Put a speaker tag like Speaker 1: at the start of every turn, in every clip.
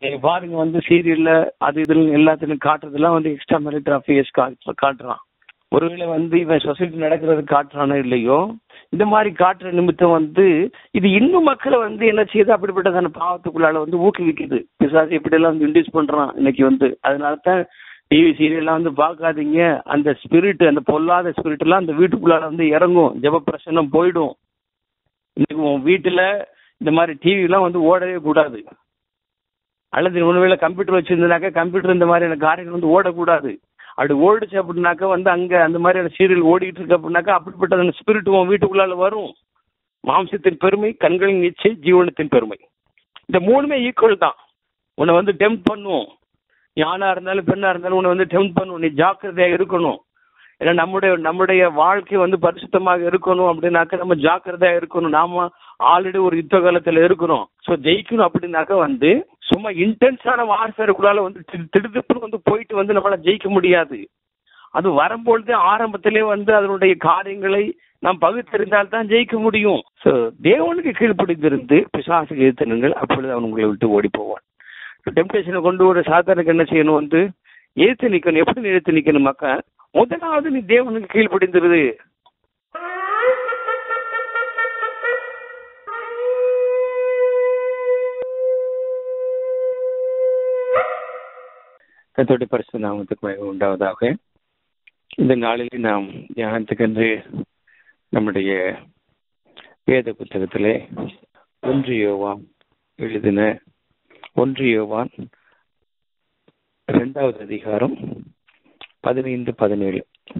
Speaker 1: நீங்க பாருங்க வந்து சீரியல்ல அது இதுல எல்லாத்துலயும் காட்டுறதெல்லாம் வந்து எக்ஸ்ட்ரா மேரிட்டல் அஃபேர்ஸ் காட்டுறான் ஒருவேளை வந்து இவன் சொசைட்டி நடக்கிறது காட்டுறானோ இல்லையோ இந்த மாதிரி காட்டுற நிமித்தம் வந்து இது இன்னும் மக்களை வந்து என்ன செய்யுது அப்படிப்பட்டதான பாவத்துக்குள்ளால வந்து ஊக்குவிக்குது பிசாசு இப்படி எல்லாம் வந்து இன்டியூஸ் பண்றான் இன்னைக்கு வந்து அதனால தான் டிவி சீரியல்லாம் வந்து பார்க்காதீங்க அந்த ஸ்பிரிட் அந்த பொல்லாத ஸ்பிரிட் எல்லாம் அந்த வீட்டுக்குள்ளால வந்து இறங்கும் ஜெப பிரசன்னம் போயிடும் இன்னைக்கு உன் வீட்டுல இந்த மாதிரி டிவி எல்லாம் வந்து ஓடவே கூடாது அல்லது ஒருவேளை கம்ப்யூட்டர் வச்சிருந்தனாக்கா கம்ப்யூட்டர் இந்த மாதிரியான காரியங்கள் வந்து ஓடக்கூடாது அப்படி ஓடிச்சு அப்படின்னாக்கா வந்து அங்க அந்த மாதிரியான சீரியல் ஓடிட்டு இருக்கு அப்படின்னாக்கா அப்படிப்பட்ட அந்த ஸ்பிரிட் உன் வீட்டுக்குள்ளால வரும் மாம்சத்தின் பெருமை கண்களின் இச்சை ஜீவனத்தின் பெருமை இந்த மூணுமே ஈக்குவல் தான் உன்னை வந்து டெம்ப் பண்ணுவோம் நீ ஆணா இருந்தாலும் பெண்ணா இருந்தாலும் உன்னை வந்து டெம்ப் பண்ணுவோம் நீ ஜாக்கிரதையா இருக்கணும் ஏன்னா நம்முடைய நம்முடைய வாழ்க்கை வந்து பரிசுத்தமாக இருக்கணும் அப்படின்னாக்க நம்ம ஜாக்கிரதையா இருக்கணும் நாம ஆல்ரெடி ஒரு யுத்த காலத்துல இருக்கிறோம் ஸோ ஜெயிக்கணும் அப்படின்னாக்க வந்து சும்மா இன்டென்ஸான வார்ஃபேருக்குள்ளால வந்து திடு- திடுதிப்புன்னு வந்து போயிட்டு வந்து நம்மளால ஜெயிக்க முடியாது அது வரும்பொழுது ஆரம்பத்திலே வந்து அதனுடைய காரியங்களை நாம் பகுத்தறிந்தால் தான் ஜெயிக்க முடியும் ஸோ தேவனுக்கு கீழ்ப்படிந்திருந்து பிசாசுக்கு எதிர்த்தனுங்கள் அப்பொழுது அவன் உங்களை விட்டு ஓடி போவான் டெம்டேஷனை கொண்டு ஒரு சாத்தானுக்கு என்ன செய்யணும் வந்து எதிர்த்து நிக்கணும் எப்படி எதிர்த்து நிக்கணும் மக்கா முதலாவது நீ தேவனுக்கு கீழ்ப்படிந்திருது கத்தோடைய பரிசு நாமத்துக்கு மகிமை உண்டாவதாக இந்த நாளிலே நாம் தியானத்துக்கென்று நம்முடைய வேத புத்தகத்திலே ஒன்று யோவான் எழுதின ஒன்று யோவான் இரண்டாவது அதிகாரம் பதினைந்து பதினேழு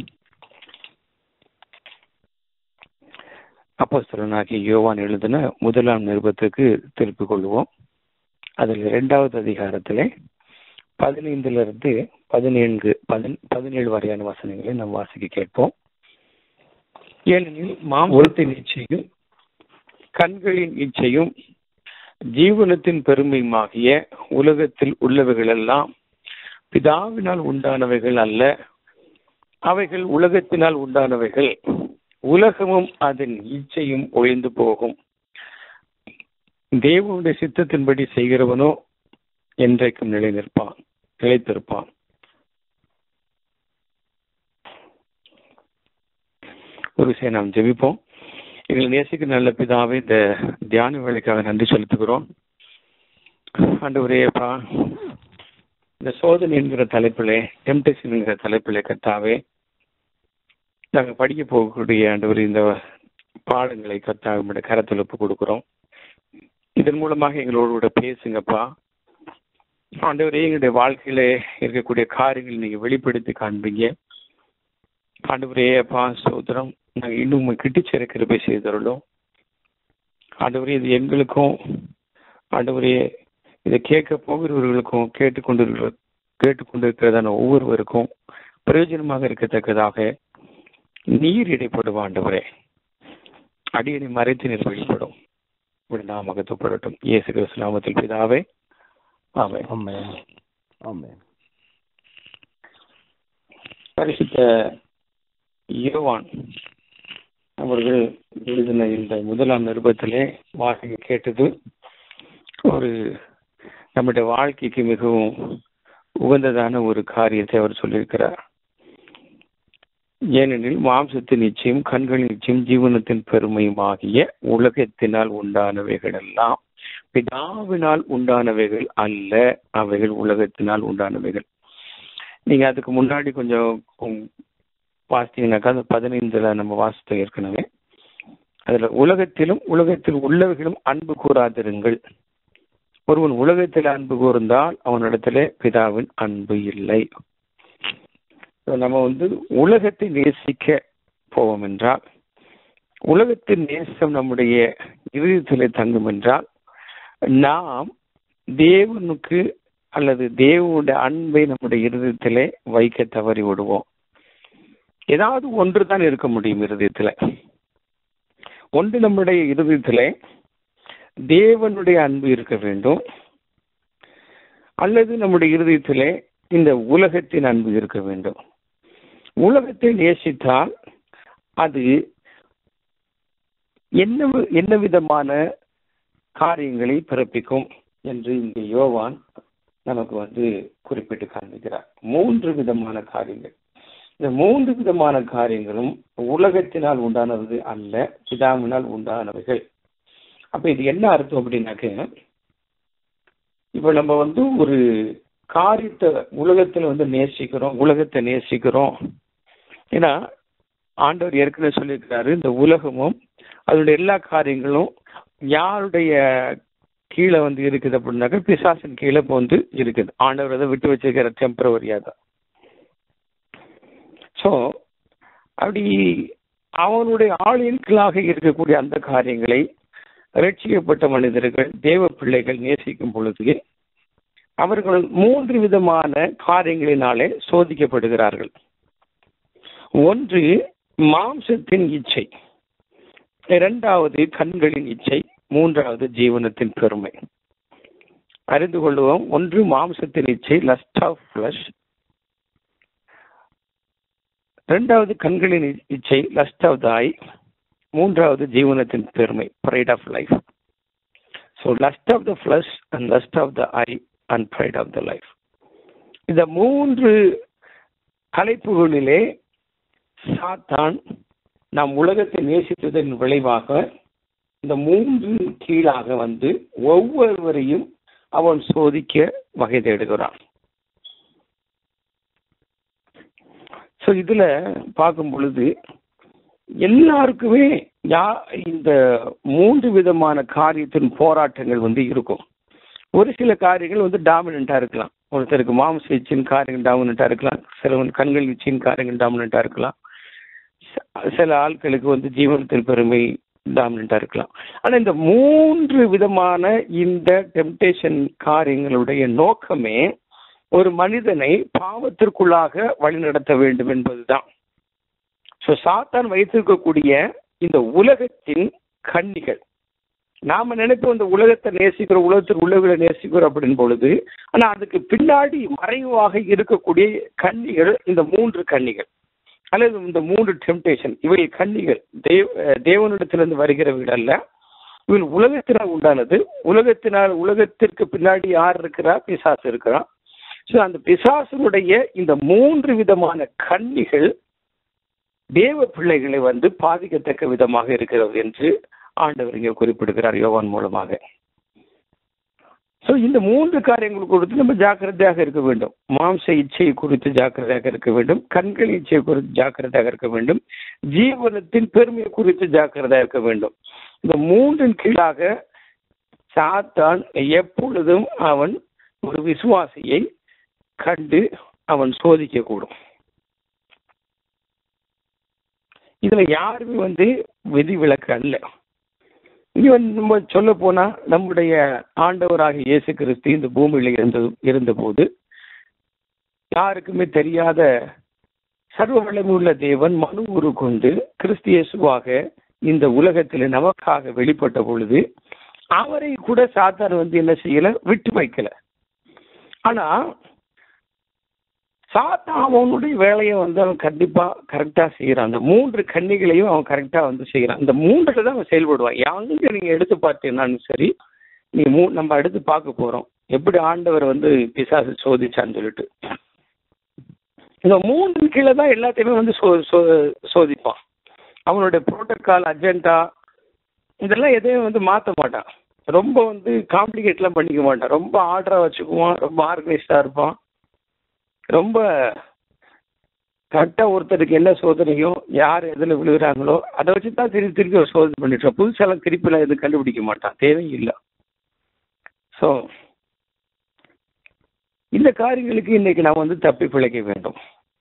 Speaker 1: அப்போஸ்தலனாகிய யோவான் எழுதின முதலாம் நிருபத்துக்கு திருப்பிக் கொள்வோம் அதில் இரண்டாவது அதிகாரத்திலே பதினைந்திலிருந்து பதினேழு பதின் பதினேழு வரையான வசனங்களை நாம் வாசிக்க கேட்போம் ஏனெனில் மாம்பழத்தின் இச்சையும் கண்களின் இச்சையும் ஜீவனத்தின் பெருமையுமாகிய உலகத்தில் உள்ளவைகளெல்லாம் பிதாவினால் உண்டானவைகள் அல்ல அவைகள் உலகத்தினால் உண்டானவைகள் உலகமும் அதன் இச்சையும் ஒழிந்து போகும் தேவனுடைய சித்தத்தின்படி செய்கிறவனோ என்றைக்கும் நிலை நிற்பான் நிலைத்திருப்பான் ஒரு விஷயம் நாம் ஜெபிப்போம் எங்களை நேசிக்க நல்ல பிதாவை இந்த தியான வேலைக்காக நன்றி செலுத்துகிறோம் ஆண்டவரேப்பா இந்த சோதனை என்கிற தலைப்பிலே டெம்டேஷன் என்கிற தலைப்பிலே கத்தாவே நாங்கள் படிக்க போகக்கூடிய ஆண்டவர் இந்த பாடங்களை கத்தாக கரத்தில் ஒப்பு கொடுக்குறோம் இதன் மூலமாக எங்களோட கூட பேசுங்கப்பா ஆண்டவரே எங்களுடைய வாழ்க்கையில இருக்கக்கூடிய காரியங்கள் நீங்க வெளிப்படுத்தி காண்பீங்க ஆண்டவரே அப்பா சோதரம் நாங்கள் இன்னும் கிட்டி சேர்க்கிற போய் செய்தருளோம் ஆண்டவரே இது எங்களுக்கும் ஆண்டவரே இதை கேட்க போகிறவர்களுக்கும் கேட்டுக்கொண்டு கேட்டுக்கொண்டிருக்கிறதான ஒவ்வொருவருக்கும் பிரயோஜனமாக இருக்கத்தக்கதாக நீர் இடைப்படும் ஆண்டவரே அடியனை மறைத்து நீர் வெளிப்படும் இப்படி நாம் மகத்துவப்படட்டும் இயேசு கிறிஸ்து நாமத்தில் பிதாவே ஆமென்
Speaker 2: Amen. Amen.
Speaker 1: பரிசுத்த யோவான் அவர்கள் எழுதின இந்த முதலாம் நிருபத்திலே வாசிக்க கேட்டது ஒரு நம்முடைய வாழ்க்கைக்கு மிகவும் உகந்ததான ஒரு காரியத்தை அவர் சொல்லியிருக்கிறார் ஏனெனில் மாம்சத்தின் நிச்சயம் கண்களின் நிச்சயம் ஜீவனத்தின் பெருமையும் ஆகிய உலகத்தினால் உண்டானவைகள் எல்லாம் பிதாவினால் உண்டானவைகள் அல்ல அவைகள் உலகத்தினால் உண்டானவைகள் நீங்க அதுக்கு முன்னாடி கொஞ்சம் உம், வாசித்தீங்கன்னாக்கா அந்த பதினைந்துல நம்ம வாசித்தோம் ஏற்கனவே அதுல உலகத்திலும் உலகத்தில் உள்ளவைகளும் அன்பு கூறாதிருங்கள் ஒருவன் உலகத்தில் அன்பு கூர்ந்தால் அவனிடத்திலே பிதாவின் அன்பு இல்லை So, நம்ம வந்து உலகத்தை நேசிக்க போவோம் என்றால் உலகத்தின் நேசம் நம்முடைய இருதயத்திலே தங்கும் என்றால் நாம் தேவனுக்கு அல்லது தேவனுடைய அன்பை நம்முடைய இருதயத்திலே வைக்க தவறி விடுவோம் ஏதாவது ஒன்று தான் இருக்க முடியும் இருதயத்துல ஒன்று நம்முடைய இருதயத்திலே தேவனுடைய அன்பு இருக்க வேண்டும் அல்லது நம்முடைய இருதயத்திலே இந்த உலகத்தின் அன்பு இருக்க வேண்டும் உலகத்தை நேசித்தால் அது என்ன என்ன விதமான காரியங்களை பிறப்பிக்கும் என்று இங்கே யோவான் நமக்கு வந்து குறிப்பிட்டு காண்பிக்கிறார் மூன்று விதமான காரியங்கள் இந்த மூன்று விதமான காரியங்களும் உலகத்தினால் உண்டானது அல்ல பிதாவினால் உண்டானவைகள் அப்ப இது என்ன அர்த்தம் அப்படின்னாக்க இப்ப நம்ம வந்து ஒரு காரியத்தை உலகத்துல வந்து நேசிக்கிறோம் உலகத்தை நேசிக்கிறோம் ஏன்னா ஆண்டவர் ஏற்கனவே சொல்லியிருக்கிறாரு இந்த உலகமும் அதனுடைய எல்லா காரியங்களும் யாருடைய கீழே வந்து இருக்குது அப்படின்னாக்க பிசாசின் கீழே இப்போ வந்து இருக்குது ஆண்டவர் அதை விட்டு வச்சிருக்கிற டெம்பரவரியா தான் ஸோ அப்படி அவனுடைய ஆளுக்களாக இருக்கக்கூடிய அந்த காரியங்களை ரட்சிக்கப்பட்ட மனிதர்கள் தேவ பிள்ளைகள் நேசிக்கும் பொழுது அவர்கள் மூன்று விதமான காரியங்களினாலே சோதிக்கப்படுகிறார்கள் ஒன்று மாம்சத்தின் இச்சை இரண்டாவது கண்களின் இச்சை மூன்றாவது ஜீவனத்தின் பெருமை அறிந்து கொள்வோம் ஒன்று மாம்சத்தின் இச்சை லஸ்ட் ஆஃப் ஃபிளஷ் இரண்டாவது கண்களின் இச்சை லஸ்ட் ஆஃப் த ஐ மூன்றாவது ஜீவனத்தின் பெருமை pride of life so lust of the flesh and lust of the eye and pride of the life இந்த மூன்று தலைப்புகளிலே சாத்தான் நாம் உலகத்தை நேசித்ததன் விளைவாக இந்த மூன்று கீழாக வந்து ஒவ்வொருவரையும் அவன் சோதிக்க வகை தேடுகிறான் ஸோ இதுல பார்க்கும் பொழுது எல்லாருக்குமே யா இந்த மூன்று விதமான காரியத்தின் போராட்டங்கள் வந்து இருக்கும் ஒரு சில காரியங்கள் வந்து டாமினண்டா இருக்கலாம் ஒருத்தருக்கு மாம்ச இச்சின் காரியங்கள் டாமினண்டா இருக்கலாம் சிலவன் கண்கள் இச்சின் காரியங்கள் டாமினண்டா இருக்கலாம் சில ஆட்களுக்கு வந்து ஜீவனத்தின் பெருமை டாமினண்டா இருக்கலாம் ஆனா இந்த மூன்று விதமான இந்த டெம்டேஷன் காரியங்களுடைய நோக்கமே ஒரு மனிதனை பாவத்திற்குள்ளாக வழிநடத்த வேண்டும் என்பதுதான் ஸோ சாத்தான் வைத்திருக்கக்கூடிய இந்த உலகத்தின் கண்ணிகள் நாம நினைப்போம் இந்த உலகத்தை நேசிக்கிறோம் உலகத்திற்கு உலகளை நேசிக்கிறோம் அப்படின்னு பொழுது ஆனா அதுக்கு பின்னாடி மறைவாக இருக்கக்கூடிய கண்ணிகள் இந்த மூன்று கண்ணிகள் அல்லது இந்த மூன்று டெம்டேஷன் இவை கண்ணிகள் தேவ தேவனிடத்திலிருந்து வருகிறவர்கள் அல்ல இவள் உலகத்தினால் உண்டானது உலகத்தினால் உலகத்திற்கு பின்னாடி யார் இருக்கிறா பிசாசு இருக்கிறான் ஸோ அந்த பிசாசனுடைய இந்த மூன்று விதமான கண்ணிகள் தேவ பிள்ளைகளை வந்து பாதிக்கத்தக்க விதமாக இருக்கிறது என்று ஆண்டவர் இங்கே குறிப்பிடுகிறார் யோவான் மூலமாக ஸோ இந்த மூன்று காரியங்கள் குறித்து நம்ம ஜாக்கிரதையாக இருக்க வேண்டும் மாம்ச இச்சை குறித்து ஜாக்கிரதையாக இருக்க வேண்டும் கண்கள் இச்சை குறித்து ஜாக்கிரதையாக இருக்க வேண்டும் ஜீவனத்தின் பெருமை குறித்து ஜாக்கிரதையாக இருக்க வேண்டும் இந்த மூன்றின் கீழாக சாத்தான் எப்பொழுதும் அவன் ஒரு விசுவாசியை கண்டு அவன் சோதிக்க கூடும் இதுல யாருமே வந்து விதிவிலக்கு அல்ல இங்க வந்து நம்ம சொல்ல போனா நம்முடைய ஆண்டவராக இயேசு கிறிஸ்து இந்த பூமியில இருந்த இருந்தபோது யாருக்குமே தெரியாத சர்வ வல்லமுள்ள தேவன் மனு உரு கொண்டு கிறிஸ்து இயேசுவாக இந்த உலகத்தில் நமக்காக வெளிப்பட்ட பொழுது அவரை கூட சாத்தான் வந்து என்ன செய்யல விட்டு வைக்கல ஆனா சாத்தா அவனுடைய வேலையை வந்து அவன் கண்டிப்பா கரெக்டா செய்யறான் அந்த மூன்று கன்னிகளையும் அவன் கரெக்டா வந்து செய்யறான் இந்த மூன்றுல தான் அவன் செயல்படுவான் எங்க நீங்க எடுத்து பார்த்தீங்கன்னாலும் சரி நீ மூ நம்ம எடுத்து பார்க்க போறோம் எப்படி ஆண்டவர் வந்து பிசாசு சோதிச்சான்னு சொல்லிட்டு இந்த மூன்று கீழே தான் எல்லாத்தையுமே வந்து சோ சோதிப்பான் அவனுடைய புரோட்டோக்கால் அஜெண்டா இதெல்லாம் எதையும் வந்து மாற்ற மாட்டான் ரொம்ப வந்து காம்ப்ளிகேட்லாம் பண்ணிக்க மாட்டான் ரொம்ப ஆர்டரா வச்சுக்குவான் ரொம்ப ஆர்கனைஸ்டா இருப்பான் ரொம்ப கரெக்டாக ஒருத்தருக்கு என்ன சோதனையோ யார் எதில் விழுகிறாங்களோ அதை வச்சு தான் திருப்பி திருப்பி ஒரு சோதனை பண்ணிட்டு புதுசெல்லாம் திருப்பிலாம் எதுவும் கண்டுபிடிக்க மாட்டான் தேவையில்லை ஸோ இந்த காரியங்களுக்கு இன்னைக்கு நாம் வந்து தப்பி பிழைக்க வேண்டும்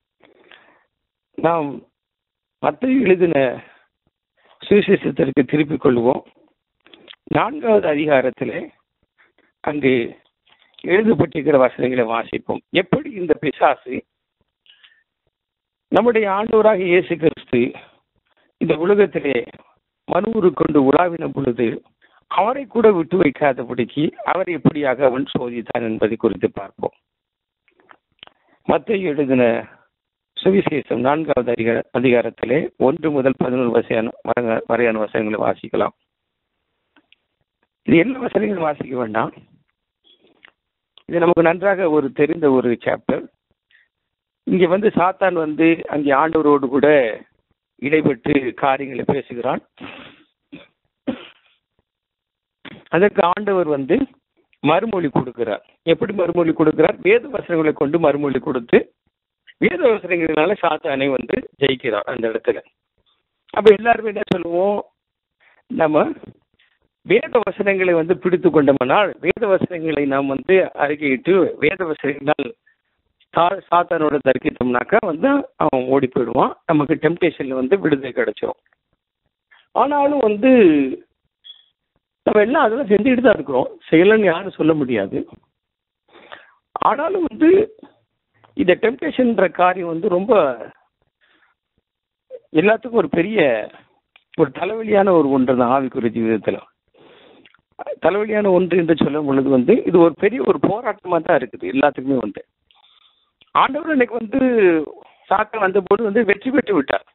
Speaker 1: நாம் மற்ற எழுதின சுவிசேஷத்திற்கு திருப்பிக் கொள்வோம் நான்காவது அதிகாரத்திலே அங்கு எழுதப்பட்டிருக்கிற வசனங்களை வாசிப்போம் எப்படி இந்த பிசாசு நம்முடைய ஆண்டவராக இயேசு கிறிஸ்து இந்த உலகத்திலே மனுவுரு கொண்டு உலாவின பொழுது அவரை கூட விட்டு வைக்காதபடிக்கு அவரை எப்படியாக அவன் சோதித்தான் என்பதை குறித்து பார்ப்போம் மத்திய எழுதின சுவிசேஷம் நான்காவது அதிகார அதிகாரத்திலே ஒன்று முதல் பதினோரு வசையான வரையான வசனங்களை வாசிக்கலாம் இது என்ன வசனங்கள் வாசிக்க வேண்டாம் இது நமக்கு நன்றாக ஒரு தெரிந்த ஒரு சாப்டர் இங்க வந்து சாத்தான் வந்து அங்கே ஆண்டவரோடு கூட இடைப்பட்டு காரியங்களை பேசுகிறான் அதற்கு ஆண்டவர் வந்து மறுமொழி கொடுக்கிறார் எப்படி மறுமொழி கொடுக்கிறார் வேத வசனங்களை கொண்டு மறுமொழி கொடுத்து வேத வசனங்களினால சாத்தானை வந்து ஜெயிக்கிறார் அந்த இடத்துல அப்ப எல்லாருமே என்ன சொல்லுவோம் நம்ம வேத வசனங்களை வந்து பிடித்து கொண்டோம்னால் வேத வசனங்களை நாம் வந்து அறிக்கையிட்டு வேத வசனங்களால் சா- சாத்தானோட தரிக்கிட்டோம்னாக்கா வந்து அவன் ஓடி போயிடுவான் நமக்கு டெம்டேஷன்ல வந்து விடுதலை கிடைச்சிரும் ஆனாலும் வந்து நம்ம எல்லாம் அதெல்லாம் செஞ்சுக்கிட்டு தான் இருக்கிறோம் செய்யலன்னு யாரும் சொல்ல முடியாது ஆனாலும் வந்து இந்த டெம்டேஷன்ற காரியம் வந்து ரொம்ப எல்லாத்துக்கும் ஒரு பெரிய ஒரு தலைவலியான ஒரு ஒன்று தான் ஆவிக்குரிய ஜீவிதத்தில் தலைவலியான ஒன்று என்று சொல்லும் பொழுது வந்து இது ஒரு பெரிய ஒரு போராட்டமாக தான் இருக்குது எல்லாத்துக்குமே வந்து ஆண்டவர் எனக்கு வந்து சாக்க வந்தபோது வந்து வெற்றி பெற்று விட்டார்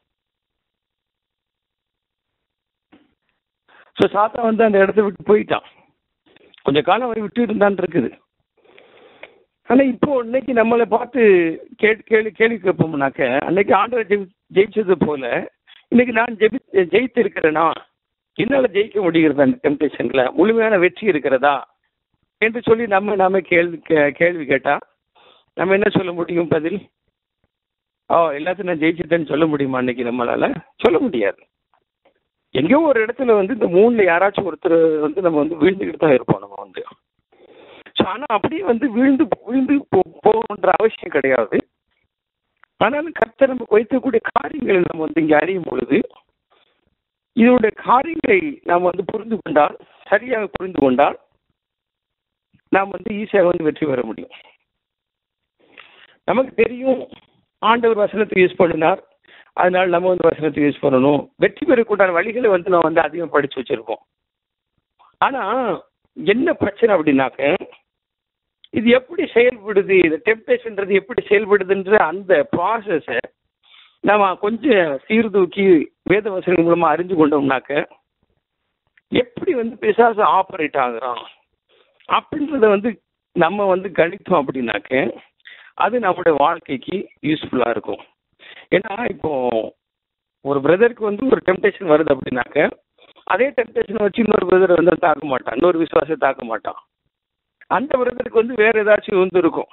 Speaker 1: ஸோ சாத்தா வந்து அந்த இடத்த விட்டு போயிட்டான் கொஞ்ச காலம் வரை விட்டு இருந்தான் இருக்குது ஆனா இப்போ இன்னைக்கு நம்மளை பார்த்து கேள்வி கேள்வி கேள்வி கேட்போம்னாக்க அன்னைக்கு ஆண்டவர் ஜெயி ஜெயிச்சது போல இன்னைக்கு நான் ஜெபி ஜெயித்து இருக்கிறேனா என்னால ஜெயிக்க முடிகிறதா அந்த டெம்டேஷன்ல முழுமையான வெற்றி இருக்கிறதா என்று சொல்லி நம்ம நாம கேள்வி கே- கேள்வி கேட்டா நம்ம என்ன சொல்ல முடியும் பதில் ஓ எல்லாத்தையும் நான் ஜெயிச்சிட்டேன்னு சொல்ல முடியுமா அன்னைக்கு நம்மளால சொல்ல முடியாது எங்கேயோ ஒரு இடத்துல வந்து இந்த மூணுல யாராச்சும் ஒருத்தர் வந்து நம்ம வந்து வீழ்ந்துக்கிட்டு தான் இருப்போம் நம்ம வந்து ஸோ ஆனால் அப்படியே வந்து விழுந்து விழுந்து போ- போகணுன்ற அவசியம் கிடையாது ஆனாலும் கர்த்தர் நமக்கு வைக்கக்கூடிய காரியங்களை நம்ம வந்து இங்கே அறியும் பொழுது இதனுடைய காரியங்களை நாம் வந்து புரிந்து கொண்டால் சரியாக புரிந்து கொண்டால் நாம் வந்து ஈஸியாக வந்து வெற்றி பெற முடியும் நமக்கு தெரியும் ஆண்டவர் வசனத்தை யூஸ் பண்ணினார் அதனால நம்ம வந்து வசனத்தை யூஸ் பண்ணணும் வெற்றி பெறக்கூடாத வழிகளை வந்து நம்ம வந்து அதிகம் படிச்சு வச்சிருக்கோம் ஆனா என்ன பிரச்சனை அப்படின்னாக்க இது எப்படி செயல்படுது இந்த டெம்டேஷன்ன்றது எப்படி செயல்படுதுன்ற அந்த ப்ராசஸை நம்ம கொஞ்சம் சீர்தூக்கி வேத வசனங்கள் மூலமா அறிஞ்சு கொண்டோம்னாக்க எப்படி வந்து பிசாசு ஆப்ரேட் ஆகுறான் அப்படின்றத வந்து நம்ம வந்து கணித்தோம் அப்படின்னாக்க அது நம்மளுடைய வாழ்க்கைக்கு யூஸ்ஃபுல்லாக இருக்கும் ஏன்னா இப்போ ஒரு பிரதருக்கு வந்து ஒரு டெம்டேஷன் வருது அப்படின்னாக்க அதே டெம்டேஷன் வச்சு இன்னொரு பிரதர் வந்து தாக்க மாட்டான் இன்னொரு விசுவாசத்தை தாக்க மாட்டான் அந்த பிரதருக்கு வந்து வேற ஏதாச்சும் வந்து இருக்கும்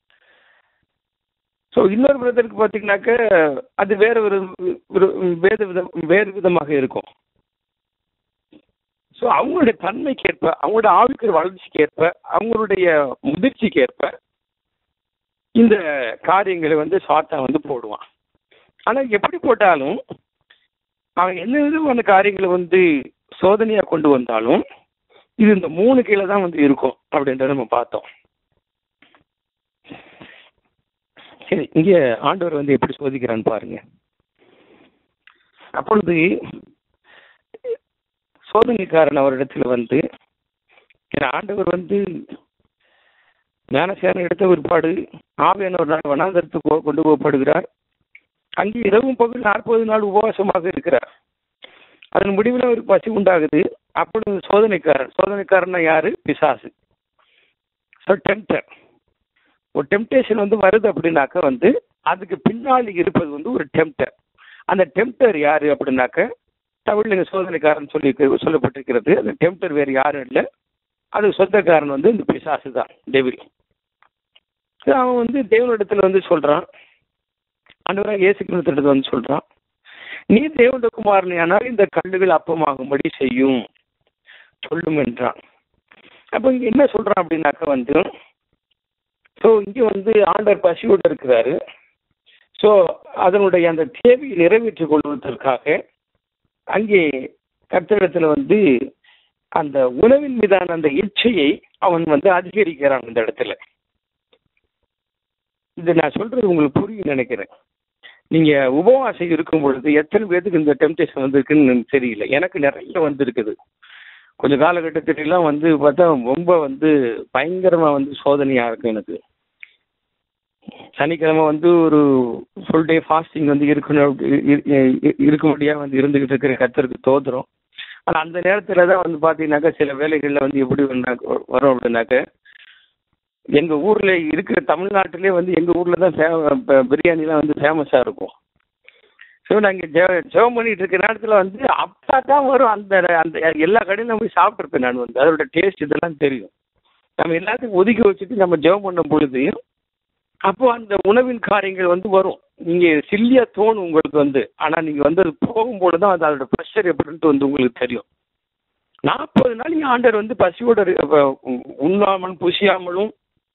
Speaker 1: ஸோ இன்னொரு பிரதருக்கு பார்த்தீங்கன்னாக்க அது வேற ஒரு ஒரு- வேறு விதம் வேறு விதமாக இருக்கும் ஸோ அவங்களுடைய தன்மைக்கு ஏற்ப அவங்களோட ஆவிக்கிற வளர்ச்சிக்கு ஏற்ப அவங்களுடைய முதிர்ச்சிக்கு ஏற்ப இந்த காரியங்களை வந்து சாத்தா வந்து போடுவான் ஆனால் எப்படி போட்டாலும் அவன் என்ன விதமான காரியங்களை வந்து சோதனையாக கொண்டு வந்தாலும் இது இந்த மூணு கீழே தான் வந்து இருக்கும் அப்படின்றத நம்ம பார்த்தோம் சரி இங்கே ஆண்டவர் வந்து எப்படி சோதிக்கிறான்னு பாருங்க அப்பொழுது சோதனைக்காரன் அவரிடத்துல வந்து ஏன்னா ஆண்டவர் வந்து ஞானசேனம் எடுத்த பிற்பாடு ஆவியான ஒரு நாள் வனாந்தரத்துக்கு கொ- கொண்டு போகப்படுகிறார் அங்கே இரவும் பகல் நாற்பது நாள் உபவாசமாக இருக்கிறார் அதன் முடிவில் அவருக்கு பசி உண்டாகுது அப்பொழுது சோதனைக்காரன் சோதனைக்காரன்னா யாரு பிசாசு ஸோ டெம்டர் ஒரு டெம்டேஷன் வந்து வருது அப்படின்னாக்க வந்து அதுக்கு பின்னாடி இருப்பது வந்து ஒரு டெம்டர் அந்த டெம்டர் யாரு அப்படின்னாக்க தமிழ்ல சோதனைக்காரன் சொல்லி சொல்லப்பட்டிருக்கிறது அந்த டெம்டர் வேறு யாரும் இல்லை அது சொந்தக்காரன் வந்து இந்த பிசாசு தான் டெவில் அவன் வந்து தேவனிடத்துல வந்து சொல்றான் ஆண்டவராக இயேசு கிறிஸ்துவிடத்துல வந்து சொல்றான் நீ தேவனுடைய குமாரனே ஆனால் இந்த கல்லுகள் அப்பமாகும்படி செய்யும் சொல்லும் என்றான் அப்போ இங்க என்ன சொல்றான் அப்படின்னாக்க வந்து ஸோ இங்க வந்து ஆண்டவர் பசியோடு இருக்கிறாரு ஸோ அதனுடைய அந்த தேவையை நிறைவேற்றிக் கொள்வதற்காக அங்கே கர்த்தரிடத்துல வந்து அந்த உணவின் மீதான அந்த இச்சையை அவன் வந்து அதிகரிக்கிறான் இந்த இடத்துல இது நான் சொல்றது உங்களுக்கு புரியும் நினைக்கிறேன் நீங்க உபவாசம் இருக்கும் பொழுது எத்தனை பேருக்கு இந்த டெம்டேஷன் வந்திருக்குன்னு எனக்கு தெரியல எனக்கு நிறைய வந்திருக்குது கொஞ்ச காலகட்டத்திலாம் வந்து பார்த்தா ரொம்ப வந்து பயங்கரமா வந்து சோதனையா இருக்கும் எனக்கு சனிக்கிழமை வந்து ஒரு ஃபுல் டே ஃபாஸ்டிங் வந்து இருக்கணும் அப்படி- இ- இ- இ- இருக்கும்படியா வந்து இருந்துகிட்டு இருக்கிற கத்தருக்கு தோதுறோம் ஆனா அந்த நேரத்துல தான் வந்து பாத்தீங்கன்னாக்கா சில வேலைகள்ல வந்து எப்படி வந்தாக்க- வரும் அப்படின்னாக்க எங்க ஊர்ல இருக்கிற தமிழ்நாட்டிலே வந்து எங்க ஊர்ல தான் ஃபே- ப- பிரியாணிலாம் வந்து ஃபேமஸா இருக்கும் ஸோ நாங்க ஜெ- ஜெபம் பண்ணிட்டு இருக்க நேரத்துல வந்து அப்பா தான் வரும் அந்த அந்த எல்லா கடையிலும் போய் சாப்பிட்டுருப்பேன் நான் வந்து அதோட டேஸ்ட் இதெல்லாம் தெரியும் நம்ம எல்லாத்தையும் ஒதுக்கி வச்சுட்டு நம்ம ஜெபம் பண்ணும் பொழுது அப்போ அந்த உணவின் காரியங்கள் வந்து வரும் நீங்க சில்லியா தோணும் உங்களுக்கு வந்து ஆனா நீங்க வந்து அது போகும்போது தான் அது அதோட ப்ரெஷர் எப்படின்ட்டு வந்து உங்களுக்கு தெரியும் நாற்பது நாள் நீங்க ஆண்டவர் வந்து பசியோட இரு- அஹ் உண்ணாமல் புசியாமலும்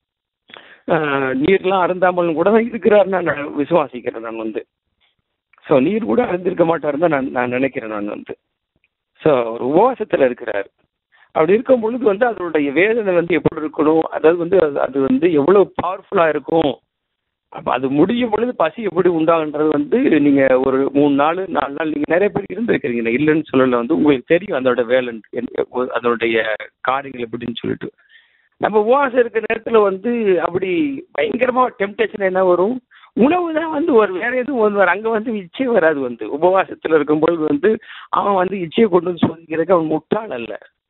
Speaker 1: ஆஹ், நீர்லாம் அருந்தாமலும் கூட தான் இருக்கிறார் நான் விசுவாசிக்கிறேன் நான் வந்து ஸோ நீர் கூட அருந்திருக்க மாட்டார் தான் நான் நான் நினைக்கிறேன் நான் வந்து ஸோ ஒரு உபவாசத்தில் இருக்கிறார் அப்படி இருக்கும் பொழுது வந்து அதனுடைய வேதனை வந்து எப்படி இருக்கணும் அதாவது வந்து அது- அது வந்து எவ்வளோ பவர்ஃபுல்லாக இருக்கும் அப்போ அது முடியும் பொழுது பசி எப்படி உண்டாகுன்றது வந்து நீங்கள் ஒரு மூணு நாள் நாலு நாள் நீங்கள் நிறைய பேர் இருந்திருக்கிறீங்க நான் இல்லைன்னு சொல்லல வந்து உங்களுக்கு தெரியும் அதோட வேலை அதனுடைய காரியங்கள் எப்படின்னு சொல்லிட்டு நம்ம உபவாசம் இருக்கிற நேரத்தில் வந்து அப்படி பயங்கரமாக டெம்டேஷன் என்ன வரும் உணவு தான் வந்து ஒரு வேற எதுவும் வந்து வரும் அங்கே வந்து இச்சை வராது வந்து உபவாசத்தில் இருக்கும்பொழுது வந்து அவன் வந்து இச்சையை கொண்டு வந்து சோதிக்கிறதுக்கு அவன் முட்டாள் அல்ல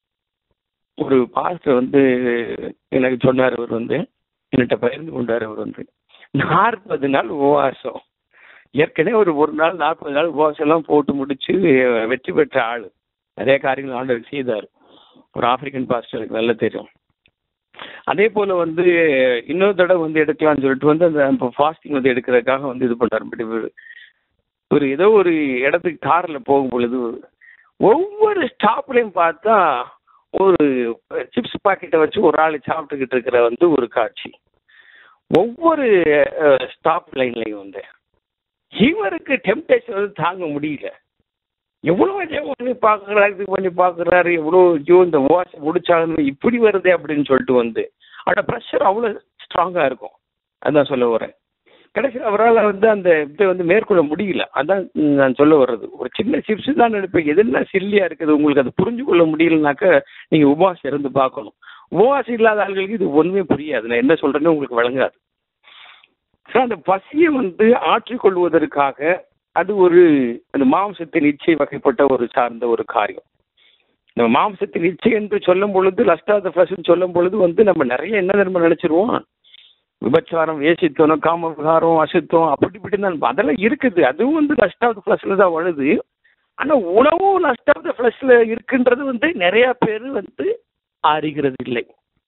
Speaker 1: ஒரு பாஸ்டர் வந்து எனக்கு சொன்னார் அவர் வந்து என்கிட்ட பகிர்ந்து கொண்டார் அவர் வந்து நாற்பது நாள் உபவாசம் ஏற்கனவே ஒரு ஒரு நாள் நாற்பது நாள் உபவாசம் எல்லாம் போட்டு முடிச்சு வெற்றி பெற்ற ஆள் நிறைய காரியங்கள் ஆண்டவர் செய்தார் ஒரு ஆப்பிரிக்கன் பாஸ்டர் எனக்கு நல்லா தெரியும் அதே போல வந்து இன்னொரு தடவை வந்து எடுக்கலாம்னு சொல்லிட்டு வந்து அந்த ஃபாஸ்டிங் வந்து எடுக்கிறதுக்காக வந்து இது பண்ணார் பட் இவர் ஒரு ஏதோ ஒரு இடத்துக்கு கார்ல போகும் பொழுது ஒவ்வொரு ஸ்டாப்லையும் பார்த்தா ஒரு சிப்ஸ் பாக்கெட்டை வச்சு ஒரு ஆள் சாப்பிட்டுக்கிட்டு இருக்கிற வந்து ஒரு காட்சி ஒவ்வொரு ஸ்டாப் லைன்லையும் வந்து இவருக்கு டெம்டேஷன் வந்து தாங்க முடியல எவ்வளோ ஜெபம் பண்ணி பார்க்குறாரு இது பண்ணி பார்க்குறாரு எவ்வளோ ஐயோ இந்த வாஷ் முடிச்சாலும் இப்படி வருதே அப்படின்னு சொல்லிட்டு வந்து அவரோட ப்ரெஷர் அவ்வளோ ஸ்ட்ராங்காக இருக்கும் அதான் சொல்ல வரேன் கடைசியில் அவரால் வந்து அந்த இதை வந்து மேற்கொள்ள முடியல அதான் நான் சொல்ல வர்றது ஒரு சின்ன சிப்ஸ் தான் நினைப்பேன் எதுனா சில்லியாக இருக்குது உங்களுக்கு அது புரிஞ்சு கொள்ள முடியலனாக்க நீங்கள் உபவாசம் இருந்து பார்க்கணும் உபவாசம் இல்லாத ஆள்களுக்கு இது ஒன்றுமே புரியாது நான் என்ன சொல்கிறேன்னு உங்களுக்கு வழங்காது ஸோ அந்த பசியை வந்து ஆற்றிக்கொள்வதற்காக அது ஒரு அந்த மாംசத்தின் இச்சை வகைப்பட்ட ஒரு சார்ந்த ஒரு காரியம் நம்ம மாம்சத்தின் இச்சை என்று சொல்லும் பொழுது லஸ்ட் ஆஃப் த ஃபிளஷ்னு சொல்லும் பொழுது வந்து நம்ம நிறைய என்ன நம்ம நினைச்சிருவோம் விபச்சாரம் வேசித்தனம் காமவிகாரம் அசுத்தம் அப்படி இப்படி தான் அதெல்லாம் இருக்குது அதுவும் வந்து லஸ்ட் ஆஃப் த ஃபிளஷ்ல தான் வருது ஆனால் உணவும் லஸ்ட் ஆஃப் த ஃபிளஷ்ல இருக்குன்றது வந்து நிறைய பேர் வந்து அறிகிறது இல்லை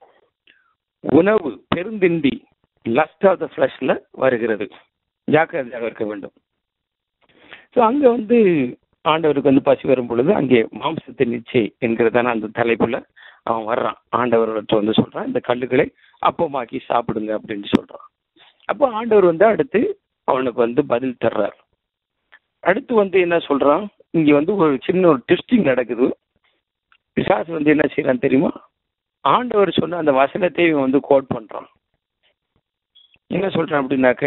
Speaker 1: உணவு பெருந்திண்டி லஸ்ட் ஆஃப் த ஃபிளஷ்ல வருகிறது ஜாக்கிரதையாக இருக்க வேண்டும் ஸோ அங்கே வந்து ஆண்டவருக்கு வந்து பசி வரும் பொழுது அங்கே மாம்சத்தின் நிச்சை என்கிறதான அந்த தலைப்புல அவன் வர்றான் ஆண்டவர்கிட்ட வந்து சொல்றான் இந்த கல்லுகளை அப்பமாக்கி சாப்பிடுங்க அப்படின்னு சொல்றான் அப்போ ஆண்டவர் வந்து அடுத்து அவனுக்கு வந்து பதில் தர்றார் அடுத்து வந்து என்ன சொல்றான் இங்க வந்து ஒரு சின்ன ஒரு டெஸ்டிங் நடக்குது பிசாசு வந்து என்ன செய்யறான் தெரியுமா ஆண்டவர் சொன்ன அந்த வசனத்தை இவன் வந்து கோட் பண்றான் என்ன சொல்றான் அப்படின்னாக்க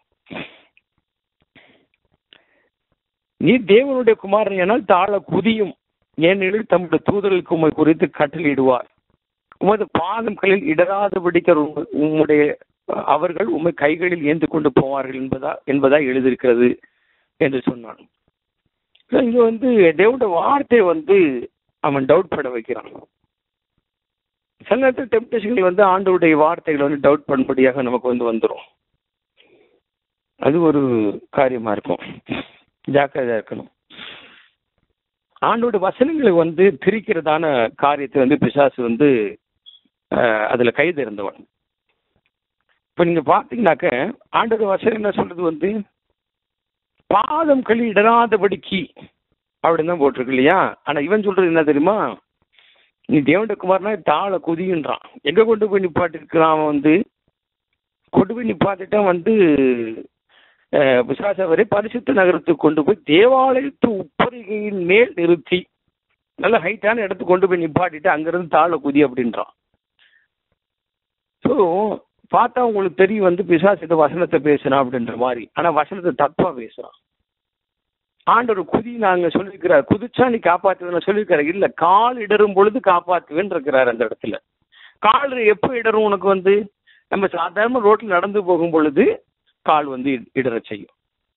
Speaker 1: நீ தேவனுடைய குமாரன் எனால் தாழ குதியும் ஏனெனில் தம்முடைய தூதர்களுக்கு உண்மை குறித்து கட்டளையிடுவார் உமது பாதங்களில் இடராதபடிக்க உம்- உம்முடைய அவர்கள் உம்மை கைகளில் ஏந்து கொண்டு போவார்கள் என்பதா என்பதா எழுதியிருக்கிறது என்று சொன்னான் So, இங்க வந்து தேவனுடைய வார்த்தை வந்து அவன் டவுட் பட வைக்கிறான் சில நேரத்தில் டெம்டேஷன்கள் வந்து ஆண்டவருடைய வார்த்தைகள் வந்து டவுட் பண்ணும்படியாக நமக்கு வந்து வந்துடும் அது ஒரு காரியமா இருக்கும் ஜாக்கிரதையா இருக்கணும் ஆண்டோட வசனங்களை வந்து திரிக்கிறதான காரியத்தை வந்து பிசாசு வந்து அஹ், அதுல கைது இருந்தவன் இப்ப நீங்க பாத்தீங்கன்னாக்க ஆண்டோட வசனம் என்ன சொல்றது வந்து பாதம் களி இடராதபடிக்கு அப்படின்னு தான் போட்டிருக்கு இல்லையா ஆனா இவன் சொல்றது என்ன தெரியுமா நீ தேவண்ட குமார்னா தாள குதின்றான் எங்க கொண்டு போய் நிப்பாட்டிருக்கிறான் அவன் வந்து கொண்டு போய் நிப்பாட்டிட்டான் வந்து அஹ், பிசாசவரை பரிசுத்த நகரத்துக்கு கொண்டு போய் தேவாலயத்து உப்பரிகையின் மேல் நிறுத்தி நல்ல ஹைட்டான இடத்துக்கு கொண்டு போய் நிப்பாட்டிட்டு அங்கிருந்து தாழ குதி அப்படின்றான் ஸோ பார்த்தா உங்களுக்கு தெரியும் வந்து பிசாசு இந்த வசனத்தை பேசுறான் அப்படின்ற மாதிரி ஆனா வசனத்தை தப்பா பேசுறான் ஆண்டவர் குதி நாங்க சொல்லியிருக்கிறார் குதிச்சா நீ காப்பாத்துவேன்னு சொல்லியிருக்கிறார் இல்ல கால் இடரும் பொழுது காப்பாத்துவேன்னு இருக்கிறார் அந்த இடத்துல கால் எப்போ இடரும் உனக்கு வந்து நம்ம சாதாரண ரோட்ல நடந்து போகும் பொழுது கால் வந்து இட- இடறச் செய்யும்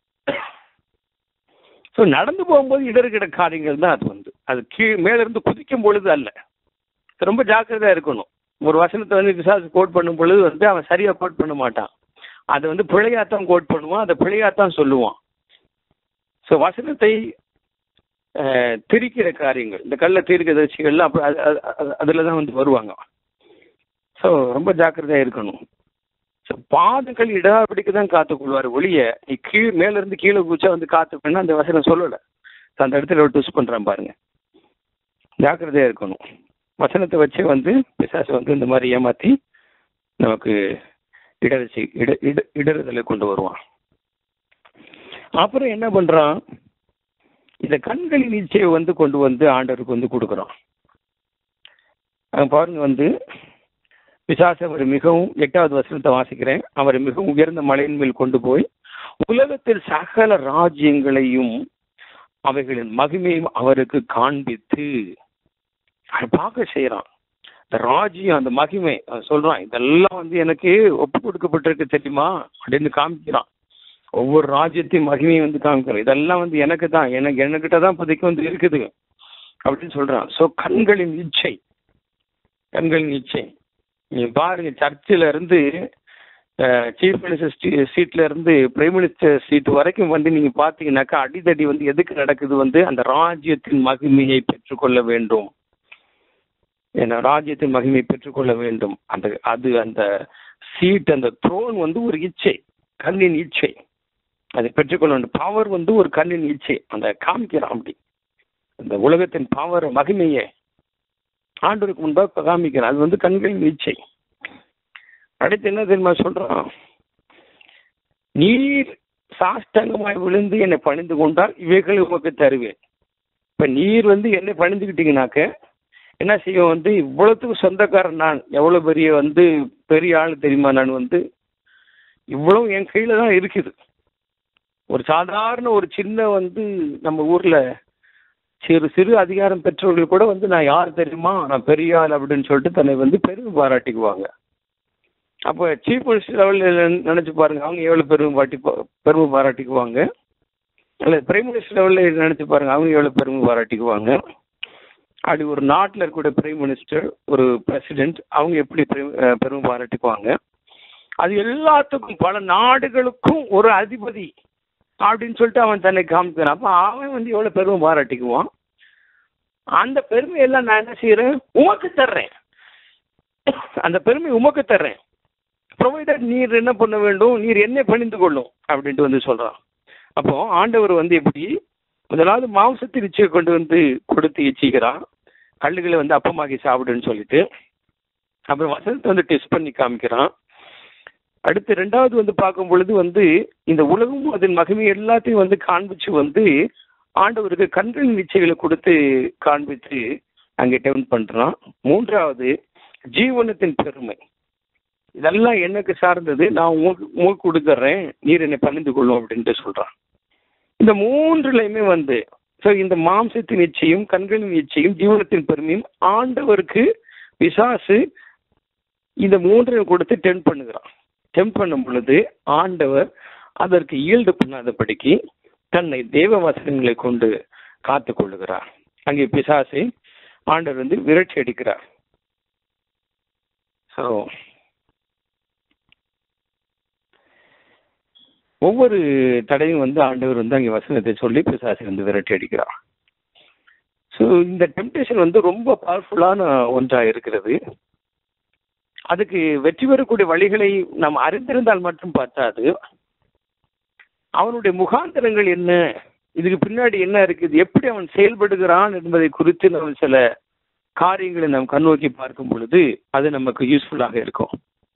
Speaker 1: ஸோ நடந்து போகும்போது இடறுகிற காரியங்கள் தான் அது வந்து அது கீழ் மேல இருந்து குதிக்கும் பொழுது அல்ல ரொம்ப ஜாக்கிரதையா இருக்கணும் ஒரு வசனத்தை வந்து பிசாசு கோட் பண்ணும் பொழுது வந்து அவன் சரியா கோட் பண்ண மாட்டான் அதை வந்து பிழையாத்தான் கோட் பண்ணுவான் அதை பிழையாத்தான் சொல்லுவான் ஸோ வசனத்தை அஹ், திரிக்கிற காரியங்கள் இந்த கள்ள தீர்க்கதரிசிகள்லாம் அப்ப அது- அது- அது- அதுல தான் வந்து வருவாங்க ஸோ ரொம்ப ஜாக்கிரதையா இருக்கணும் ஸோ பாதங்கள் இடாபடிக்கு தான் காத்துக்கொள்வார் ஒளிய நீ கீழ் மேல இருந்து கீழே குச்சா வந்து காத்துக்கணும்னா அந்த வசனம் சொல்லல So, அந்த இடத்துல ஒரு ட்விஸ்ட் பண்றான் பாருங்க ஜாக்கிரதையா இருக்கணும் வசனத்தை வச்சே வந்து பிசாசு வந்து இந்த மாதிரி ஏமாத்தி நமக்கு இடரசி இட இட இடறுதலை கொண்டு வருவான் அப்புறம் என்ன பண்றான் இந்த கண்களின் இச்சையை வந்து கொண்டு வந்து ஆண்டவருக்கு வந்து கொடுக்குறான் அங்க பாருங்க வந்து பிசாசு அவர் மிகவும் எட்டாவது வசனத்தை வாசிக்கிறேன் அவரை மிகவும் உயர்ந்த மலையின் மேல் கொண்டு போய் உலகத்தில் சகல ராஜ்யங்களையும் அவைகளின் மகிமையும் அவருக்கு காண்பித்து அதை பார்க்க செய்யறான் இந்த ராஜ்யம் அந்த மகிமை அவன் சொல்றான் இதெல்லாம் வந்து எனக்கு ஒப்பு கொடுக்கப்பட்டிருக்கு தெரியுமா அப்படின்னு காமிக்கிறான் ஒவ்வொரு ராஜ்யத்தையும் மகிமையும் வந்து காமிக்கிறான் இதெல்லாம் வந்து எனக்கு தான் எனக்கு என்கிட்ட தான் இப்போதைக்கு வந்து இருக்குது அப்படின்னு சொல்றான் சோ கண்களின் இச்சை கண்களின் இச்சை நீ பாருங்க சர்ச்சில் இருந்து சீஃப் மினிஸ்டர் சீட்ல இருந்து பிரைம் மினிஸ்டர் சீட் வரைக்கும் வந்து நீங்க பாத்தீங்கன்னாக்கா அடிதடி வந்து எதுக்கு நடக்குது வந்து அந்த ராஜ்யத்தின் மகிமையை பெற்றுக்கொள்ள வேண்டும் ஏன்னா ராஜ்யத்தின் மகிமையை பெற்றுக்கொள்ள வேண்டும் அந்த அது அந்த சீட் அந்த த்ரோன் வந்து ஒரு இச்சை கண்ணின் இச்சை அதை பெற்றுக்கொள்ள வேண்டும் பவர் வந்து ஒரு கண்ணின் இச்சை அந்த காமிக்கிறான் அப்படி அந்த உலகத்தின் பவர் மகிமையை ஆண்டவருக்கு முன்பாக காமிக்கிறான் அது வந்து கண்களின் இச்சை அடுத்து என்ன தெரியுமா சொல்றான் நீர் சாஷ்டாங்கமாய் விழுந்து என்னை பணிந்து கொண்டால் இவைகளை உமக்கு தருவேன் இப்ப நீர் வந்து என்னை பணிந்துக்கிட்டீங்கனாக்க என்ன செய்யும் வந்து இவ்வளவுக்கு சொந்தக்காரன் நான் எவ்வளவு பெரிய வந்து பெரிய ஆள் தெரியுமா நான் வந்து இவ்வளவு என் கையில தான் இருக்குது ஒரு சாதாரண ஒரு சின்ன வந்து நம்ம ஊர்ல சிறு சிறு அதிகாரம் பெற்றவர்கள் கூட வந்து நான் யார் தெரியுமா நான் பெரிய ஆள் அப்படின்னு சொல்லிட்டு தன்னை வந்து பெருமை பாராட்டிக்குவாங்க அப்போ சீஃப் மினிஸ்டர் லெவலில் நினைச்சு பாருங்க அவங்க எவ்வளவு பெருமை பாட்டி பெருமை பாராட்டிக்குவாங்க இல்ல பிரைம் மினிஸ்டர் லெவலில் நினைச்சு பாருங்க அவங்க எவ்வளவு பெருமை பாராட்டிக்குவாங்க அப்படி ஒரு நாட்டில் இருக்கக்கூடிய பிரைம் மினிஸ்டர் ஒரு பிரசிடென்ட் அவங்க எப்படி பெருமை அஹ் பெருமை பாராட்டிக்குவாங்க அது எல்லாத்துக்கும் பல நாடுகளுக்கும் ஒரு அதிபதி அப்படின்னு சொல்லிட்டு அவன் தன்னை காமிக்கிறான் அப்ப அவன் வந்து எவ்வளவு பெருமை பாராட்டிக்குவான் அந்த பெருமையெல்லாம் நான் என்ன செய்யறேன் உமக்கு தர்றேன் அந்த பெருமை உமக்கு தர்றேன் ப்ரொவைடர் நீர் என்ன பண்ண வேண்டும் நீர் என்னை பணிந்து கொள்ளும் அப்படின்ட்டு வந்து சொல்றான் அப்போ ஆண்டவர் வந்து எப்படி முதலாவது மாംസத்தின் இச்சையை கொண்டு வந்து கொடுத்து இச்சிக்கிறான் கல்லுகளை வந்து அப்பமாக்கி சாப்பிடுன்னு சொல்லிட்டு அப்புறம் வசனத்தை வந்து டெஸ்ட் பண்ணி காமிக்கிறான் அடுத்து ரெண்டாவது வந்து பார்க்கும் பொழுது வந்து இந்த உலகமும் அதன் மகிமை எல்லாத்தையும் வந்து காண்பிச்சு வந்து ஆண்டவருக்கு கண்களின் நிச்சயங்களை கொடுத்து காண்பித்து அங்கே டெவன் பண்றான் மூன்றாவது ஜீவனத்தின் பெருமை இதெல்லாம் எனக்கு சார்ந்தது நான் உங்களுக்கு உங்களுக்கு கொடுத்துட்றேன் நீர் என்னை பணிந்து கொள்ளும் அப்படின்ட்டு சொல்றான் இந்த மூன்றுலையுமே வந்து ஸோ இந்த மாம்சத்தின் நிச்சயம் கண்களின் நிச்சயம் ஜீவனத்தின் பெருமையும் ஆண்டவருக்கு பிசாசு இந்த மூன்றையும் கொடுத்து டெம்ப் பண்ணுகிறான் டெம்ப் பண்ணும் பொழுது ஆண்டவர் அதற்கு ஈல்டு பண்ணாதபடிக்கு தன்னை தேவ வசனங்களை கொண்டு காத்து கொள்ளுகிறார் அங்கே பிசாசை ஆண்டவர் வந்து விரட்சி அடிக்கிறார் ஸோ ஒவ்வொரு தடையும் வந்து ஆண்டவர் வந்து அங்கே வசனத்தை சொல்லி பிசாசை வந்து விரட்டி அடிக்கிறார் ஸோ இந்த டெம்டேஷன் வந்து ரொம்ப பவர்ஃபுல்லான ஒன்றா இருக்கிறது அதுக்கு வெற்றி பெறக்கூடிய வழிகளை நாம் அறிந்திருந்தால் மட்டும் பார்த்தாது அவனுடைய முகாந்திரங்கள் என்ன இதுக்கு பின்னாடி என்ன இருக்குது எப்படி அவன் செயல்படுகிறான் என்பதை குறித்து நம்ம சில காரியங்களை நாம் கண்ணோக்கி பார்க்கும் பொழுது அது நமக்கு யூஸ்ஃபுல்லாக இருக்கும்